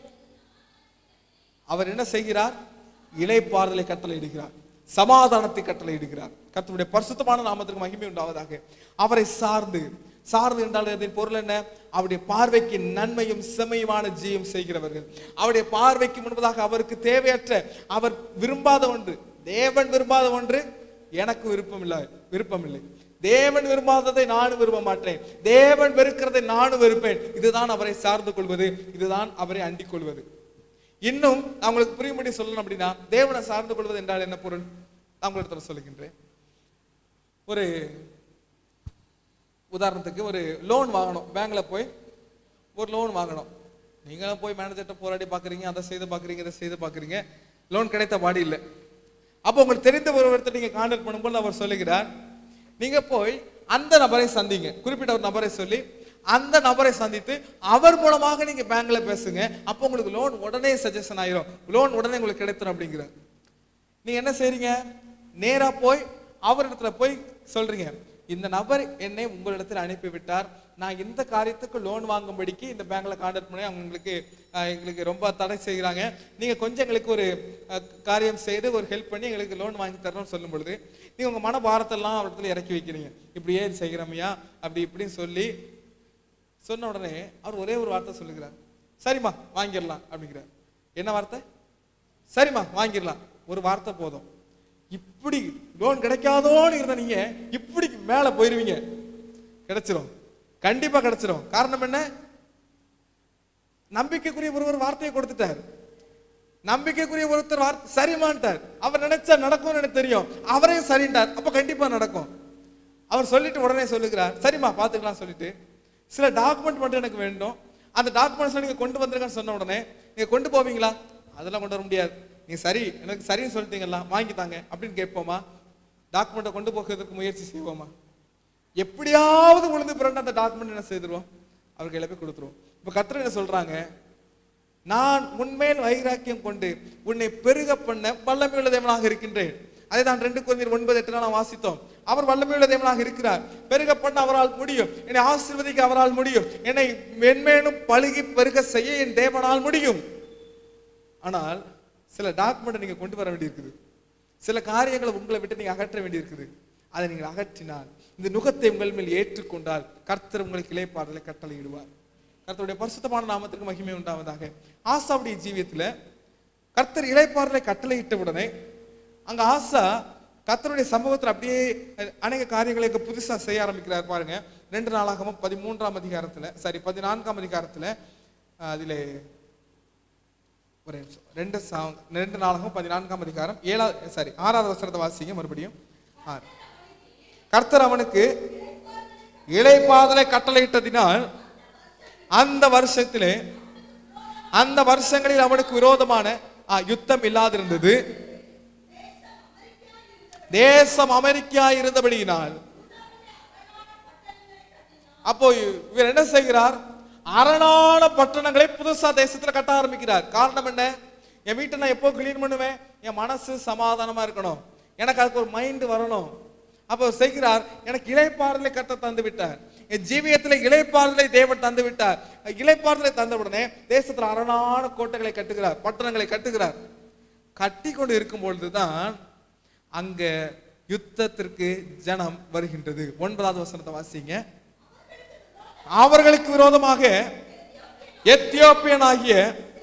Speaker 3: அவர் என்ன செய்கிறார் இளைப்பாறுதலை கட்டளை இடுகிறார் சமாதானத்தை கட்டளை இடுகிறார் கர்த்தருடைய பரிசுத்தமான நாமத்திற்கு மகிமை உண்டாவதாக அவரை சார்ந்து சார்ந்து என்றால் அதன் பொருள் என்ன அவருடைய பார்வைக்கு நன்மையும் செம்மையுமான ஜீவம் செய்கிறவர்கள் அவருடைய பார்வைக்கு முன்பதாக அவருக்கு தேவையற்ற அவர் விரும்பாத ஒன்று தேவன் விரும்பாத ஒன்று எனக்கு விருப்பம் இல்லை விருப்பம் இல்லை தேவன் விரும்பாததை நானும் விரும்ப மாட்டேன் தேவன் வெறுக்கிறதை நானும் வெறுப்பேன் இதுதான் அவரை சார்ந்து கொள்வது இதுதான் அவரை அண்டிக் கொள்வது இன்னும் நான் உங்களுக்கு புரியும்படி சொல்லணும் அப்படின்னா தேவனை சார்ந்து கொள்வது என்றால் என்ன பொருள் நான் உங்களிடத்துல சொல்லுகின்றேன் ஒரு உதாரணத்துக்கு ஒரு லோன் வாங்கணும் பேங்க்ல போய் ஒரு லோன் வாங்கணும் நீங்களும் போய் மேனேஜர்கிட்ட போராடி பார்க்குறீங்க அதை செய்து பார்க்குறீங்க இதை செய்து பார்க்குறீங்க லோன் கிடைத்த பாடி இல்லை அப்போ உங்களுக்கு தெரிந்த ஒருவர்கிட்ட நீங்க கான்டாக்ட் பண்ணும்போது அவர் சொல்லுகிறார் நீங்க போய் அந்த நபரை சந்திங்க குறிப்பிட்ட ஒரு நபரை சொல்லி அந்த நபரை சந்தித்து அவர் மூலமாக நீங்க பேங்க்ல பேசுங்க அப்போ உங்களுக்கு லோன் உடனே சஜஷன் ஆயிரும் லோன் உடனே உங்களுக்கு கிடைத்துரும் அப்படிங்கிறார் நீங்க என்ன செய்றீங்க நேரா போய் அவரிடத்துல போய் சொல்றீங்க இந்த நபர் என்னை உங்களிடத்தில் அனுப்பி விட்டார் நான் இந்த காரியத்துக்கு லோன் வாங்கும்படிக்கு இந்த பேங்க்ல கான்டாக்ட் பண்ணி அவங்க எங்களுக்கு அஹ், எங்களுக்கு ரொம்ப தடை செய்கிறாங்க நீங்க கொஞ்சம் எங்களுக்கு ஒரு அஹ், காரியம் செய்து ஒரு ஹெல்ப் பண்ணி எங்களுக்கு லோன் வாங்கி தரணும்னு சொல்லும் பொழுது நீங்க உங்க மன பாரத்தெல்லாம் அவரிடத்துல இறக்கி வைக்கிறீங்க இப்படியே செய்கிறோமையா அப்படி இப்படின்னு சொல்லி சொன்ன உடனே அவர் ஒரே ஒரு வார்த்தை சொல்லுகிறார் சரிம்மா வாங்கிடலாம் அப்படிங்கிறார் என்ன வார்த்தை சரிம்மா வாங்கிடலாம் ஒரு வார்த்தை போதும் இப்படி லோன் கிடைக்காதோன்னு இருந்த நீங்க இப்படி மேல போயிருவீங்க கிடைச்சிரும் கண்டிப்பா கிடைச்சிரும் காரணம் என்ன நம்பிக்கைக்குரிய ஒருவர் வார்த்தையை கொடுத்துட்டார் நம்பிக்கைக்குரிய ஒருத்தர் வார்த்தை சரிமான்ட்டார் அவர் நினைச்சா நடக்கும்னு எனக்கு தெரியும் அவரையும் சரின்ட்டார் அப்ப கண்டிப்பா நடக்கும் அவர் சொல்லிட்டு உடனே சொல்லுகிறார் சரிம்மா பாத்துக்கலாம் சொல்லிட்டு சில டாக்குமெண்ட் மட்டும் எனக்கு வேண்டும் அந்த டாக்குமெண்ட்ஸ் நீங்க கொண்டு வந்திருக்கேன்னு சொன்ன உடனே நீங்க கொண்டு போவீங்களா அதெல்லாம் கொண்டு வர முடியாது நீங்க சரி எனக்கு சரின்னு சொல்லிட்டீங்களா வாங்கி தாங்க அப்படின்னு கேட்போமா டாக்குமெண்ட்டை கொண்டு போகிறதுக்கு முயற்சி செய்வோமா எப்படியாவது விழுந்து பிறண்டு அந்த டாக்குமெண்ட் என்ன செய்திருவோம் அவருக்கு எல்லாமே கொடுத்துருவோம் இப்ப கத்திர என்ன சொல்றாங்க நான் உன்மேல் வைராக்கியம் கொண்டு உன்னை பெருக பண்ண வல்லமையுள்ள தேவனாக இருக்கின்றேன் அதை தான் ரெண்டு குழந்தையர் ஒன்பது எட்டு நாம் வாசித்தோம் அவர் வல்லமையுள்ள தேவனாக இருக்கிறார் பெருக பண்ண அவரால் முடியும் என்னை ஆசீர்வதிக்க அவரால் முடியும் என்னை மென்மேலும் பழுகி பெருக செய்ய என் தேவனால் முடியும் ஆனால் சில டாக்குமெண்ட் நீங்க கொண்டு வர வேண்டியிருக்குது சில காரியங்களை உங்களை விட்டு நீங்க அகற்ற வேண்டியிருக்குது அதை நீங்கள் அகற்றினால் இந்த நுகத்தை உங்கள் மேல் ஏற்றுக்கொண்டால் கர்த்தர் உங்களுக்கு இளைப்பாறுதலை கட்டளையிடுவார் கர்த்தருடைய பரிசுத்தமான நாமத்துக்கு மகிமை உண்டாவதாக ஆசாவுடைய ஜீவியத்துல கர்த்தர் இளைப்பாறுதலை கட்டளையிட்ட உடனே அங்க ஆசா கர்த்தருடைய சம்பவத்துல அப்படியே அஹ், அநேக காரியங்களை இங்க புதுசா செய்ய ஆரம்பிக்கிறார் பாருங்க ரெண்டு நாளாகவும் பதிமூன்றாம் அதிகாரத்துல சாரி பதினான்காம் அதிகாரத்துல அஹ், அதிலே ஒரு நிமிஷம் ரெண்டு சா- ரெண்டு நாளாகவும் பதினான்காம் அதிகாரம் ஏழாவது சாரி ஆறாவது வசனத்தை வாசிங்க மறுபடியும் ஆறு கர்த்தர் அவனுக்கு இளைப்பாதலை கட்டளையிட்டதினால் அந்த வருஷத்திலே அந்த வருஷங்களில் அவனுக்கு விரோதமான ஆ, யுத்தம் இல்லாதிருந்தது தேசம் அமெரிக்கா இருந்தபடியினால் அப்போ இவர் என்ன செய்கிறார் அரணான பட்டணங்களை புதுசா தேசத்துல கட்ட ஆரம்பிக்கிறார் காரணம் என்ன என் வீட்டை நான் எப்போ கிளீன் பண்ணுவேன் என் மனசு சமாதானமா இருக்கணும் எனக்கு அதுக்கு ஒரு மைண்ட் வரணும் அப்போ செய்கிறார் எனக்கு இளைப்பாறுதலை கட்ட தந்து விட்டார் என் ஜீவியத்துல இளைப்பாறுதலை தேவன் தந்து விட்டார் இளைப்பாறுதலை தந்த உடனே தேசத்துல அரணான கோட்டைகளை கட்டுகிறார் பட்டணங்களை கட்டுகிறார் கட்டி கொண்டு இருக்கும் பொழுதுதான் அங்க யுத்தத்திற்கு ஜனம் வருகின்றது ஒன்பதாவது வசனத்தை வாசிங்க அவர்களுக்கு விரோதமாக எத்தியோப்பியனாகிய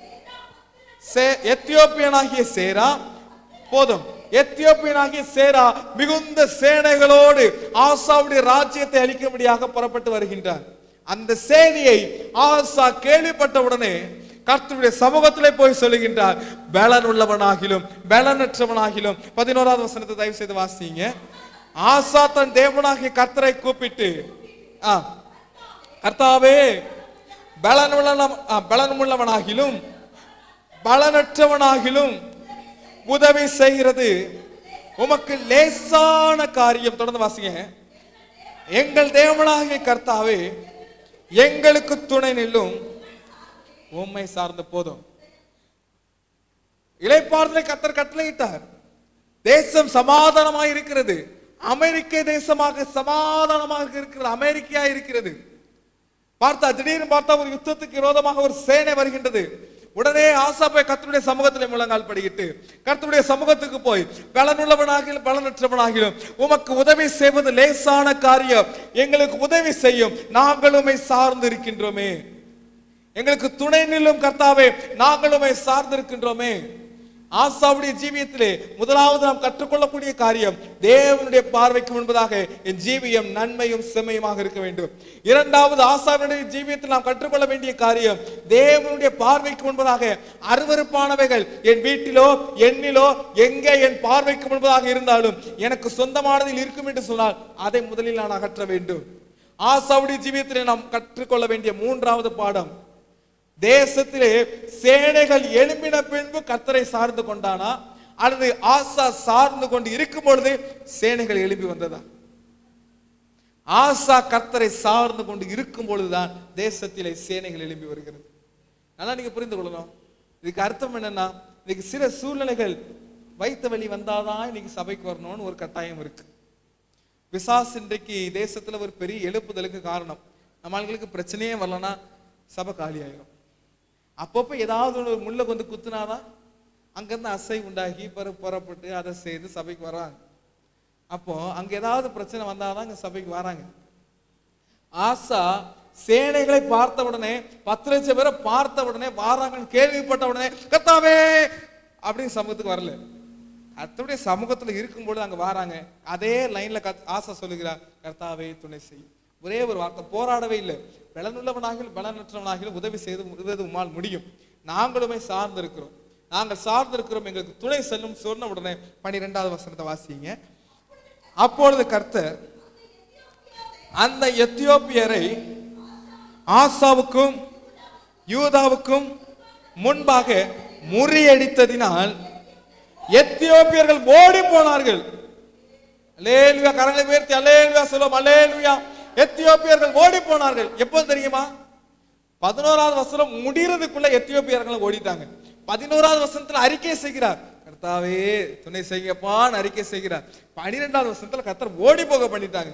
Speaker 3: சே- எத்தியோப்பியனாகிய சேரா போதும் எத்தியோப்பியனாகிய சேரா மிகுந்த சேனைகளோடு ஆசாவுடைய ராஜ்யத்தை அளிக்கும்படியாக புறப்பட்டு வருகின்றார் அந்த செய்தியை ஆசா கேள்விப்பட்ட உடனே கர்த்தருடைய சமூகத்திலே போய் சொல்லுகின்றார் பலன் உள்ளவனாகிலும் பலனற்றவனாகிலும் பதினோராவது வசனத்தை தயவு செய்து வாசிங்க ஆசா தன் தேவனாகிய கர்த்தரை கூப்பிட்டு ஆ கர்த்தாவே பலனுள்ள பலனுள்ளவனாகிலும் பலனற்றவனாகிலும் உதவி செய்கிறது உமக்கு லேசான காரியம் தொடர்ந்து வாசிங்க எங்கள் தேவனாகிய கர்த்தாவே எங்களுக்கு துணை நில்லும் உம்மை சார்ந்த போதும் இளைப்பாறுதலை கத்தர் கட்டளையிட்டார் தேசம் சமாதானமாக இருக்கிறது அமெரிக்க தேசமாக சமாதானமாக இருக்கிறது அமெரிக்கா இருக்கிறது பார்த்தா திடீர்னு பார்த்தா ஒரு யுத்தத்துக்கு விரோதமாக ஒரு சேனை வருகின்றது உடனே ஆசா போய் கர்த்தருடைய சமூகத்திலே முழங்கால் படிக்கிட்டு கர்த்தருடைய சமூகத்துக்கு போய் பலனுள்ளவனாகிலும் பலனற்றவனாகிலும் உமக்கு உதவி செய்வது லேசான காரியம் எங்களுக்கு உதவி செய்யும் நாங்கள் உம்மை சார்ந்து இருக்கின்றோமே எங்களுக்கு துணை நில்லும் கர்த்தாவே நாங்கள் உம்மை சார்ந்திருக்கின்றோமே ஆசாவுடைய ஜீவியத்திலே முதலாவது நாம் கற்றுக்கொள்ளக்கூடிய காரியம் தேவனுடைய பார்வைக்கு முன்பதாக என் ஜீவியம் நன்மையும் செம்மையுமாக இருக்க வேண்டும் இரண்டாவது ஆசாவுடைய ஜீவியத்தில் நாம் கற்றுக்கொள்ள வேண்டிய காரியம் தேவனுடைய பார்வைக்கு முன்பதாக அருவருப்பானவைகள் என் வீட்டிலோ எண்ணிலோ எங்கே என் பார்வைக்கு முன்பதாக இருந்தாலும் எனக்கு சொந்தமானதில் இருக்கும் என்று சொன்னால் அதை முதலில் நான் அகற்ற வேண்டும் ஆசாவுடைய ஜீவியத்திலே நாம் கற்றுக்கொள்ள வேண்டிய மூன்றாவது பாடம் தேசத்திலே சேனைகள் எழும்பின பின்பு கர்த்தரை சார்ந்து கொண்டானா அல்லது ஆசா சார்ந்து கொண்டு இருக்கும் பொழுது சேனைகள் எழும்பி வந்ததா ஆசா கர்த்தரை சார்ந்து கொண்டு இருக்கும் பொழுதுதான் தேசத்திலே சேனைகள் எழும்பி வருகிறது நல்லா நீங்க புரிந்து கொள்ளணும் இதுக்கு அர்த்தம் என்னன்னா இன்னைக்கு சில சூழ்நிலைகள் வைத்த வழி வந்தாதான் இன்னைக்கு சபைக்கு வரணும்னு ஒரு கட்டாயம் இருக்கு பிசாஸ் இன்றைக்கு தேசத்துல ஒரு பெரிய எழுப்புதலுக்கு காரணம் நம்ம ஆளுங்களுக்கு பிரச்சனையே வரலன்னா சபை காலி ஆயிரும் அப்பப்போ ஏதாவது ஒரு முள்ள வந்து குத்துனாதான் அங்கிருந்து அசை உண்டாகி பிற புறப்பட்டு அதை செய்து சபைக்கு வராங்க அப்போ அங்க ஏதாவது பிரச்சனை வந்தாதான் இங்க சபைக்கு வராங்க ஆசா சேனைகளை பார்த்த உடனே பத்து லட்சம் பேரை பார்த்த உடனே வாராங்கன்னு கேள்விப்பட்ட உடனே கர்த்தாவே அப்படின்னு சமூகத்துக்கு வரல கர்த்தருடைய சமூகத்துல இருக்கும்போது அங்க வராங்க அதே லைன்ல கத்- ஆசா சொல்லுகிறார் கர்த்தாவே துணை செய் ஒரே ஒரு வார்த்தை போராடவே இல்லை பலனுள்ளவனாகிலும் பலனற்றவனாகிலும் உதவி செய்து உதவி உம்மால் முடியும் நாங்களுமே சார்ந்து இருக்கிறோம் நாங்கள் சார்ந்து இருக்கிறோம் எங்களுக்கு துணை செல்லும் சொன்ன உடனே பனிரெண்டாவது வசனத்தை வாசிங்க அப்பொழுது கர்த்தர் அந்த எத்தியோப்பியரை ஆசாவுக்கும் யூதாவுக்கும் முன்பாக முறியடித்ததினால் எத்தியோப்பியர்கள் ஓடி போனார்கள் அலேலுயா கரங்களை உயர்த்தி அலேலுயா சொல்லும் அலேலுயா எத்தியோப்பியர்கள் ஓடி போனார்கள் எப்போ தெரியுமா பதினோராவது வசனம் முடியறதுக்குள்ள எத்தியோப்பியர்கள் ஓடிட்டாங்க பதினோராவது வசனத்துல அறிக்கை செய்கிறார் கர்த்தாவே துணை செய்யப்பான்னு அறிக்கை செய்கிறார் பனிரெண்டாவது வசனத்துல கர்த்தர் ஓடி போக பண்ணிட்டாங்க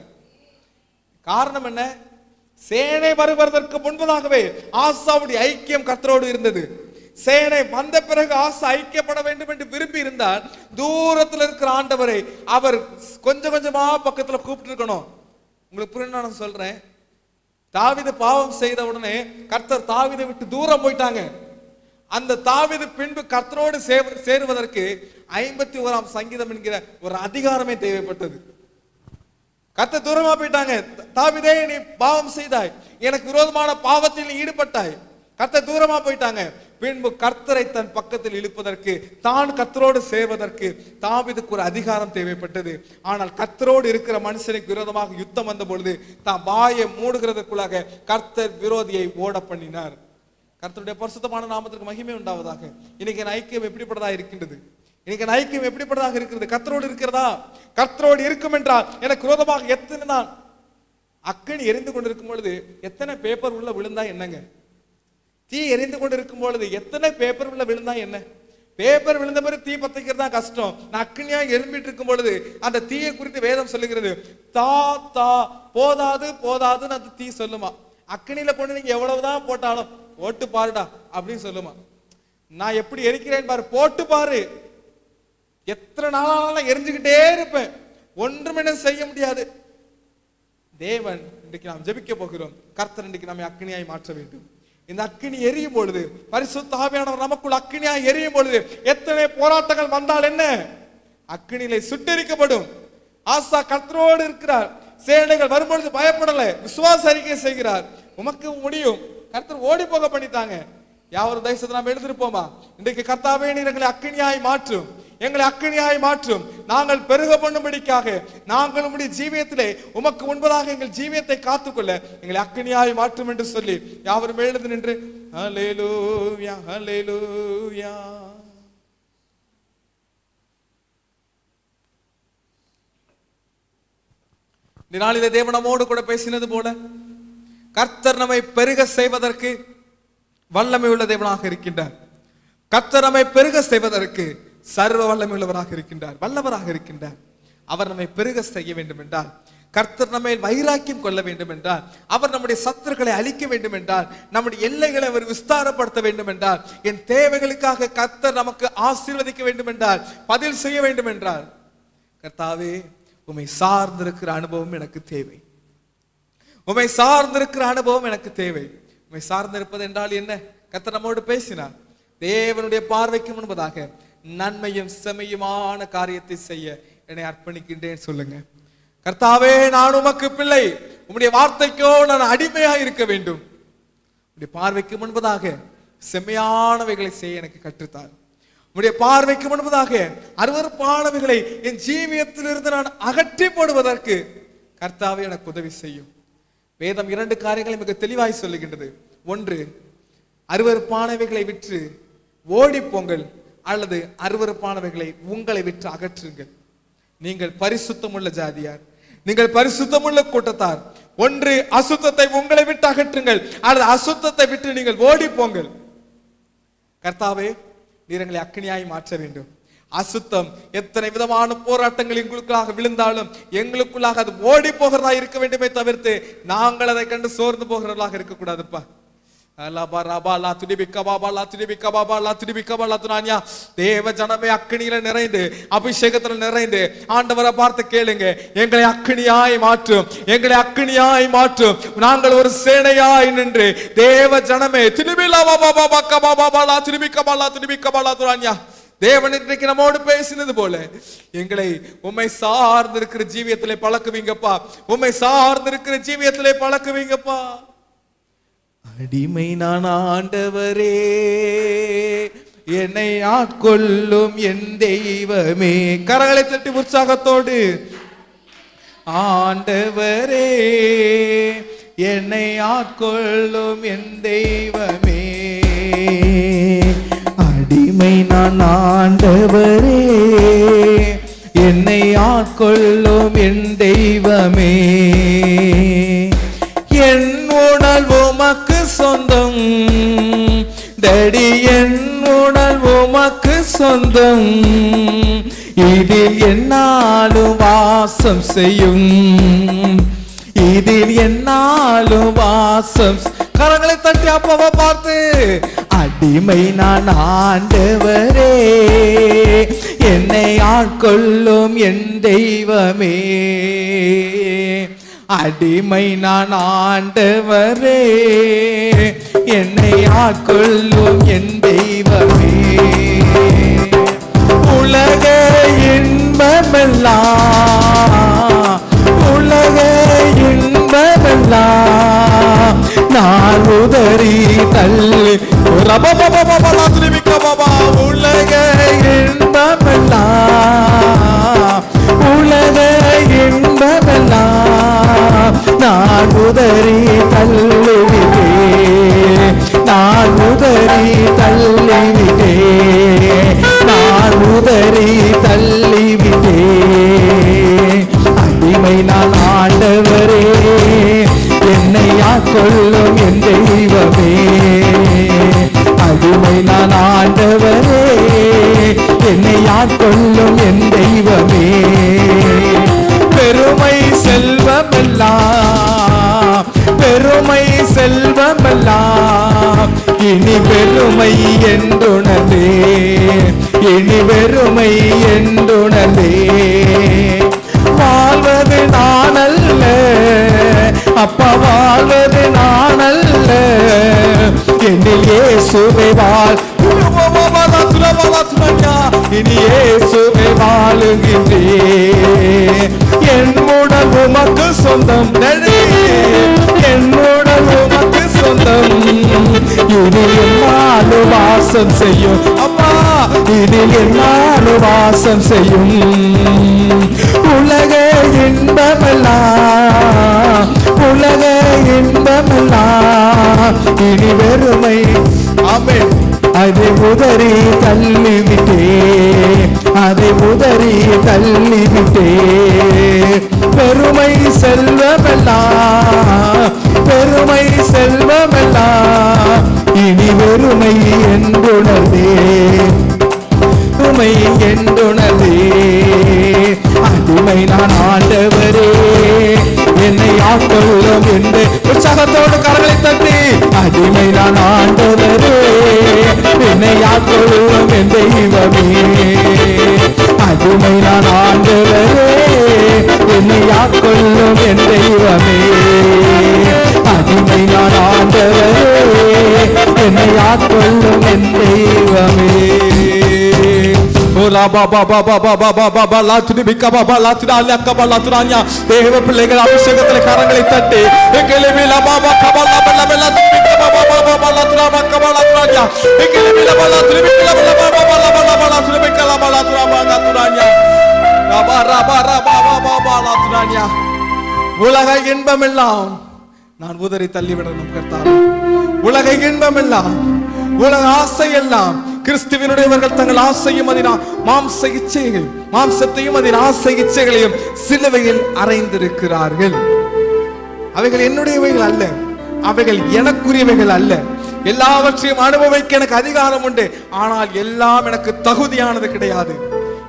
Speaker 3: காரணம் என்ன சேனை வருவதற்கு முன்பதாகவே ஆசாவுடைய ஐக்கியம் கர்த்தரோடு இருந்தது சேனை வந்த பிறகு ஆசா ஐக்கியப்பட வேண்டும் என்று விரும்பி இருந்தால் தூரத்துல இருக்கிற ஆண்டவரை அவர் கொஞ்சம் கொஞ்சமா பக்கத்துல கூப்பிட்டு இருக்கணும் உங்களுக்கு புரிய நான் சொல்றேன் தாவீது பாவம் செய்த உடனே கர்த்தர் தாவீதை விட்டு தூரம் போயிட்டாங்க அந்த தாவீது பின்பு கர்த்தரோடு சேவ- சேருவதற்கு ஐம்பத்தி ஓராம் சங்கீதம் என்கிற ஒரு அதிகாரமே தேவைப்பட்டது கத்த தூரமா போயிட்டாங்க தாவிதே நீ பாவம் செய்தாய் எனக்கு விரோதமான பாவத்தில் நீ ஈடுபட்டாய் கத்த தூரமா போயிட்டாங்க பின்பு கர்த்தரை தன் பக்கத்தில் இழுப்பதற்கு தான் கர்த்தரோடு சேர்வதற்கு தாவிதுக்கு ஒரு அதிகாரம் தேவைப்பட்டது ஆனால் கர்த்தரோடு இருக்கிற மனுஷனுக்கு விரோதமாக யுத்தம் வந்த பொழுது தான் வாயை மூடுகிறதுக்குள்ளாக கர்த்தர் விரோதியை ஓட பண்ணினார் கர்த்தருடைய பரிசுத்தமான நாமத்திற்கு மகிமை உண்டாவதாக இன்னைக்கு என் ஐக்கியம் எப்படிப்பட்டதா இருக்கின்றது இன்னைக்கு என் ஐக்கியம் எப்படிப்பட்டதாக இருக்கிறது கர்த்தரோடு இருக்கிறதா கர்த்தரோடு இருக்கும் என்றால் எனக்கு விரோதமாக எத்தனை தான் அக்கனி எரிந்து கொண்டிருக்கும் பொழுது எத்தனை பேப்பர் உள்ள விழுந்தா என்னங்க தீ எரிந்து கொண்டு இருக்கும் பொழுது எத்தனை பேப்பர் உள்ள விழுந்தா என்ன பேப்பர் விழுந்த பிறகு தீ பத்திக்கிறது தான் கஷ்டம் நான் அக்னியா எழும்பிட்டு இருக்கும் பொழுது அந்த தீயை குறித்து வேதம் சொல்லுகிறது தா தா போதாது போதாதுன்னு அந்த தீ சொல்லுமா அக்னியில கொண்டு நீங்க எவ்வளவுதான் போட்டாலும் போட்டு பாருடா அப்படின்னு சொல்லுமா நான் எப்படி எரிக்கிறேன் பாரு போட்டு பாரு எத்தனை நாளானாலும் எரிஞ்சுக்கிட்டே இருப்பேன் ஒன்றும் என்ன செய்ய முடியாது தேவன் இன்றைக்கு நாம் ஜெபிக்க போகிறோம் கர்த்தர் இன்றைக்கு நம்மை அக்கினியாய் மாற்ற வேண்டும் இந்த அக்கினி எரியும் பொழுது பரிசுத்த ஆவியானவர் நமக்குள் அக்கினியாய் எரியும் பொழுது எத்தனை போராட்டங்கள் வந்தால் என்ன அக்கினியிலே சுட்டெரிக்கப்படும் ஆசா கர்த்தரோடு இருக்கிறார் சேனைகள் வரும்பொழுது பயப்படல விசுவாச அறிக்கை செய்கிறார் உமக்கு முடியும் கர்த்தர் ஓடி போக பண்ணிட்டாங்க யாவரும் தயசத்தை நாம் எழுதிருப்போமா இன்றைக்கு கர்த்தாவே நீர் எங்களை அக்கினியாய் மாற்றும் எங்களை அக்கினியாய் மாற்றும் நாங்கள் பெருக பண்ணும்படிக்காக நாங்கள் உம்முடைய ஜீவியத்திலே உமக்கு முன்பதாக எங்கள் ஜீவியத்தை காத்துக்கொள்ள எங்களை அக்கினியாய் மாற்றும் என்று சொல்லி யாவரும் எழுந்து நின்று ஹalleluya ஹalleluya இந்த நாளிலே தேவன் நம்மோடு கூட பேசினது போல கர்த்தர் நம்மை பெருக செய்வதற்கு வல்லமை உள்ள தேவனாக இருக்கின்றார் கர்த்தர் நம்மை பெருக செய்வதற்கு சர்வ வல்லமை உள்ளவராக இருக்கின்றார் வல்லவராக இருக்கின்றார் அவர் நம்மை பெருக செய்ய வேண்டும் என்றால் கர்த்தர் நம்மை வைராக்கியம் கொள்ள வேண்டும் என்றால் அவர் நம்முடைய சத்துருக்களை அழிக்க வேண்டும் என்றால் நம்முடைய எல்லைகளை அவர் விஸ்தாரப்படுத்த வேண்டும் என்றால் என் தேவைகளுக்காக கர்த்தர் நமக்கு ஆசீர்வதிக்க வேண்டும் என்றால் பதில் செய்ய வேண்டும் என்றால் கர்த்தாவே உம்மை சார்ந்திருக்கிற அனுபவம் எனக்கு தேவை உம்மை சார்ந்திருக்கிற அனுபவம் எனக்கு தேவை உம்மை சார்ந்திருப்பது என்றால் என்ன கர்த்தர் நம்மோடு பேசினார் தேவனுடைய பார்வைக்கு முன்பதாக நன்மையும் செமையுமான காரியத்தை செய்ய என்னை அர்ப்பணிக்கின்றேன் சொல்லுங்க கர்த்தாவே நான் உமக்கு பிள்ளை உம்முடைய வார்த்தைக்கோ நான் அடிமையாக இருக்க வேண்டும் உம்முடைய பார்வைக்கு முன்பதாக செம்மையானவைகளை செய்ய எனக்கு கற்றுத்தார் உம்முடைய பார்வைக்கு முன்பதாக அருவருப்பானவைகளை என் ஜீவியத்திலிருந்து நான் அகற்றி போடுவதற்கு கர்த்தாவே எனக்கு உதவி செய்யும் வேதம் இரண்டு காரியங்களை மிக தெளிவாய் சொல்லுகின்றது ஒன்று அருவருப்பானவைகளை விற்று ஓடி போங்கள் அல்லது அருவருப்பானவைகளை உங்களை விற்று அகற்றுங்கள் நீங்கள் பரிசுத்தமுள்ள ஜாதியார் நீங்கள் பரிசுத்தமுள்ள கூட்டத்தார் ஒன்று அசுத்தத்தை உங்களை விட்டு அகற்றுங்கள் அல்லது அசுத்தத்தை விட்டு நீங்கள் ஓடி போங்கள் கர்த்தாவே நீர் எங்களை அக்னியாய் மாற்ற வேண்டும் அசுத்தம் எத்தனை விதமான போராட்டங்கள் எங்களுக்காக விழுந்தாலும் எங்களுக்குள்ளாக அது ஓடி போகிறதா இருக்க வேண்டுமே தவிர்த்து நாங்கள் அதை கண்டு சோர்ந்து போகிறவர்களாக இருக்கக்கூடாதுப்பா அலபா ரபா லா துடிபி கபாபா லா துடிபி கபாபா லா துடிபி கபா லா துனான்யா தேவ ஜனமே அக்கினியில நிறைந்து அபிஷேகத்துல நிறைந்து ஆண்டவரை பார்த்து கேளுங்க எங்களை அக்கினியாய் மாற்றும் எங்களை அக்கினியாய் மாற்றும் நாங்கள் ஒரு சேனையாய் நின்று தேவ ஜனமே திருபி லா பா பா பா கபாபா பா லா துடிபி கபா லா துடிபி கபா லா துனான்யா தேவன் இன்றைக்கு நம்மோடு பேசினது போல எங்களை உம்மை சார்ந்து இருக்கிற ஜீவியத்திலே பழக்குவீங்கப்பா உம்மை சார்ந்து இருக்கிற ஜீவியத்திலே பழக்குவீங்கப்பா
Speaker 1: அடிமை நான் ஆண்டவரே என்னை ஆட்கொள்ளும் என் தெய்வமே
Speaker 3: கரங்களை தட்டி உற்சாகத்தோடு
Speaker 1: ஆண்டவரே என்னை ஆட்கொள்ளும் என் தெய்வமே அடிமை நான் ஆண்டவரே என்னை ஆட்கொள்ளும் என் தெய்வமே என் உணல் உமக்கு சொந்தம் தடி என் உணல் உமக்கு சொந்தம் இதில் என்னாலும் வாசம் செய்யும் இதில் என்னாலும் வாசம் செ- கரங்களை தட்டி அப்பாவை பார்த்து அடிமை நான் ஆண்டவரே என்னை ஆட்கொள்ளும் என் தெய்வமே அடிமை நான் ஆண்டவரே என்னை ஆட்கொள்ளும் என் தெய்வமே உலக இன்பமெல்லாம் உலக இன்பமெல்லாம் நான் உதறி தள்ளி ரபபபபபலா திருமிக்க பாபா உலக இன்பமெல்லாம் உலக இன்பமெல்லாம் நான் உதறி தள்ளிவிட்டே நான் உதறி தள்ளிவிட்டே நான் உதறி தள்ளிவிட்டே அடிமை நான் ஆண்டவரே என்னை ஆட்கொள்ளும் என் தெய்வமே அடிமை நான் ஆண்டவரே என்னை ஆட்கொள்ளும் என் தெய்வமே பெருமை செல்வமெல்லாம் பெருமை செல்வமெல்லாம் இனி பெருமை என்றுணர்ந்தே இனி பெருமை என்றுணர்ந்தே வாழ்வது நான் அல்ல அப்பா வாழ்வது நான் அல்ல என்னில் இயேசுவை வாழ் இனி இயேசுவை வாழுகின்றே என் உடல் உமக்கு சொந்தம் நடி என் உடல் உமக்கு சொந்தம் இதில் என்னாலு வாசம் செய்யும் அம்மா இதில் என்னாலு வாசம் செய்யும் உலக இன்பமெல்லாம் உலக இன்பமெல்லாம் இனி வெறுமை ஆமென் அதை உதறி தள்ளிவிட்டே அதை உதறி தள்ளிவிட்டே பெருமை செல்வமெல்லாம் பெருமை செல்வமெல்லாம் இனி வெறுமை என்றுணர்ந்தே உமை என்றுணர்ந்தே அடிமை நான் ஆண்டவரே என்னை ஆட்கொள்ளும் என்று உற்சாகத்தோடு கரங்களை தட்டி அடிமை நான் ஆண்டவரே என்னை ஆட்கொள்ளும் என் தெய்வமே அடிமை நான் ஆண்டவரே என்னை ஆட்கொள்ளும் என் தெய்வமே அடிமை நான் ஆண்டவரே என்னை ஆட்கொள்ளும் என் தெய்வமே
Speaker 3: தேவ பிள்ளைகள் அபிஷேகத்திலே கரங்களை தட்டி எங்களை பாபா கபாலா பல்ல பல்ல திருப்பி பாபா பாபா பல்ல துராமா கபாலா துராஞ்சா எங்களை பல்ல திருப்பி பல்ல பாபா பல்ல பல்ல பல்ல திருப்பி கலா பல்ல துராமா துராஞ்சா ரபா ரபா ரபா பாபா பல்ல துராஞ்சா உலக இன்பமெல்லாம் நான் உதறி தள்ளிவிடணும் கர்த்தாவே உலக இன்பமெல்லாம் உலக ஆசை எல்லாம் கிறிஸ்துவனுடையவர்கள் தங்கள் ஆசையும் அதன் மாம்ச இச்சைகள் மாம்சத்தையும் அதன் ஆசை இச்சைகளையும் சிலுவையில் அறைந்திருக்கிறார்கள் அவைகள் என்னுடையவைகள் அல்ல அவைகள் எனக்குரியவைகள் அல்ல எல்லாவற்றையும் அனுபவிக்க எனக்கு அதிகாரம் உண்டு ஆனால் எல்லாம் எனக்கு தகுதியானது கிடையாது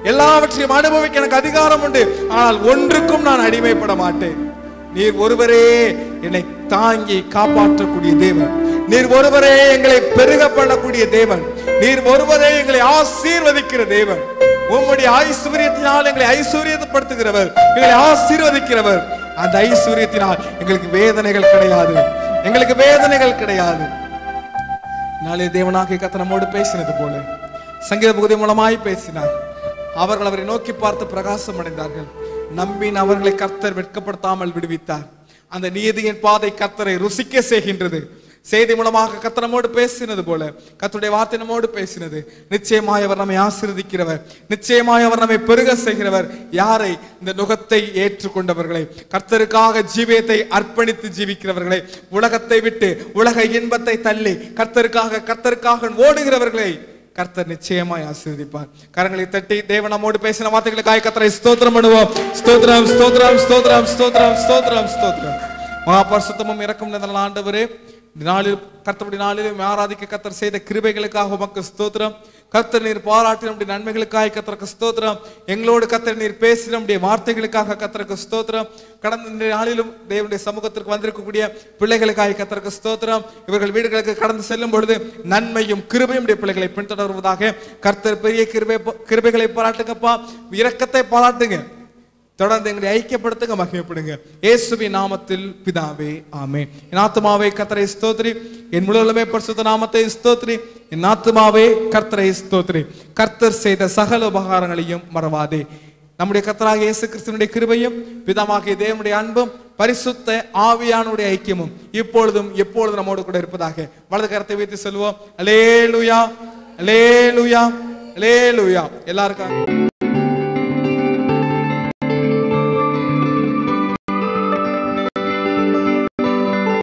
Speaker 3: எல்லாவற்றையும் அனுபவிக்க எனக்கு அதிகாரம் உண்டு ஆனால் ஒன்றுக்கும் நான் அடிமைப்பட மாட்டேன் நீர் ஒருவரே என்னை தாங்கி காப்பாற்றக்கூடிய தேவன் நீர் ஒருவரே எங்களை பெருக பண்ணக்கூடிய தேவன் நீர் ஒருவரே எங்களை ஆசீர்வதிக்கிற தேவன் உம்முடைய ஐஸ்வர்யத்தினால் எங்களை ஐஸ்வர்யப்படுத்துகிறவர் எங்களை ஆசீர்வதிக்கிறவர் அந்த ஐஸ்வர்யத்தினால் எங்களுக்கு வேதனைகள் கிடையாது எங்களுக்கு வேதனைகள் கிடையாது நாளே தேவனாகிய கத்த நம்மோடு பேசினது போல சங்கீத பகுதி மூலமாய் பேசினார் அவர்கள் அவரை நோக்கி பார்த்து பிரகாசம் அடைந்தார்கள் நம்பின் அவர்களை கர்த்தர் வெட்கப்படுத்தாமல் விடுவித்தார் அந்த நீதியின் பாதை கர்த்தரை ருசிக்க செய்கின்றது செய்தி மூலமாக கர்த்தர் நம்மோடு பேசினது போல கர்த்தருடைய வார்த்தை நம்மோடு பேசினது நிச்சயமாய் அவர் நம்மை ஆசீர்வதிக்கிறவர் நிச்சயமாய் அவர் நம்மை பெருக செய்கிறவர் யாரை இந்த நுகத்தை ஏற்றுக்கொண்டவர்களை கர்த்தருக்காக ஜீவியத்தை அர்ப்பணித்து ஜீவிக்கிறவர்களை உலகத்தை விட்டு உலக இன்பத்தை தள்ளி கர்த்தருக்காக கர்த்தருக்காக ஓடுகிறவர்களை கர்த்தர் நிச்சயமாய் ஆசீர்வதிப்பார் கரங்களை தட்டி தேவன் நம்மோடு பேசின வார்த்தைகளுக்காக கர்த்தரை ஸ்தோத்திரம் பண்ணுவோம் ஸ்தோத்திரம் ஸ்தோத்திரம் ஸ்தோத்திரம் ஸ்தோத்திரம் ஸ்தோத்திரம் ஸ்தோத்திரம் மகாபரிசுத்தமும் இறக்கும் நிறைந்த ஆண்டவரே இந்த நாளில் கர்த்தருடைய நாளிலும் ஆராதிக்க கர்த்தர் செய்த கிருபைகளுக்காக உமக்கு ஸ்தோத்திரம் கர்த்தர் நீர் பாராட்டின நம்முடைய நன்மைகளுக்காக கர்த்தருக்கு ஸ்தோத்திரம் எங்களோடு கர்த்தர் நீர் பேசின நம்முடைய வார்த்தைகளுக்காக கர்த்தருக்கு ஸ்தோத்திரம் கடந்த இந்த நாளிலும் தேவனுடைய சமூகத்திற்கு வந்திருக்கக்கூடிய பிள்ளைகளுக்காக கர்த்தருக்கு ஸ்தோத்திரம் இவர்கள் வீடுகளுக்கு கடந்து செல்லும் பொழுது நன்மையும் கிருபையும் உடைய பிள்ளைகளை பின்தொடர்வதாக கர்த்தர் பெரிய கிருபை கிருபைகளை பாராட்டுங்கப்பா இரக்கத்தை பாராட்டுங்க தொடர்ந்து எங்களை ஐக்கியப்படுத்துங்க மகிமைப்படுங்க இயேசுவின் நாமத்தில் பிதாவே ஆமே என் ஆத்துமாவே கர்த்தரை ஸ்தோத்ரி என் முழுவதுமே பரிசுத்த நாமத்தை ஸ்தோத்ரி என் ஆத்துமாவே கர்த்தரை ஸ்தோத்ரி கர்த்தர் செய்த சகல உபகாரங்களையும் மறவாதே நம்முடைய கர்த்தராக இயேசு கிறிஸ்துவனுடைய கிருபையும் பிதாமாகிய தேவனுடைய அன்பும் பரிசுத்த ஆவியானுடைய ஐக்கியமும் இப்பொழுதும் எப்பொழுதும் நம்மோடு கூட இருப்பதாக வலது கரத்தை வைத்து சொல்லுவோம் அலேலுயா அலேலுயா அலேலுயா எல்லாருக்கும்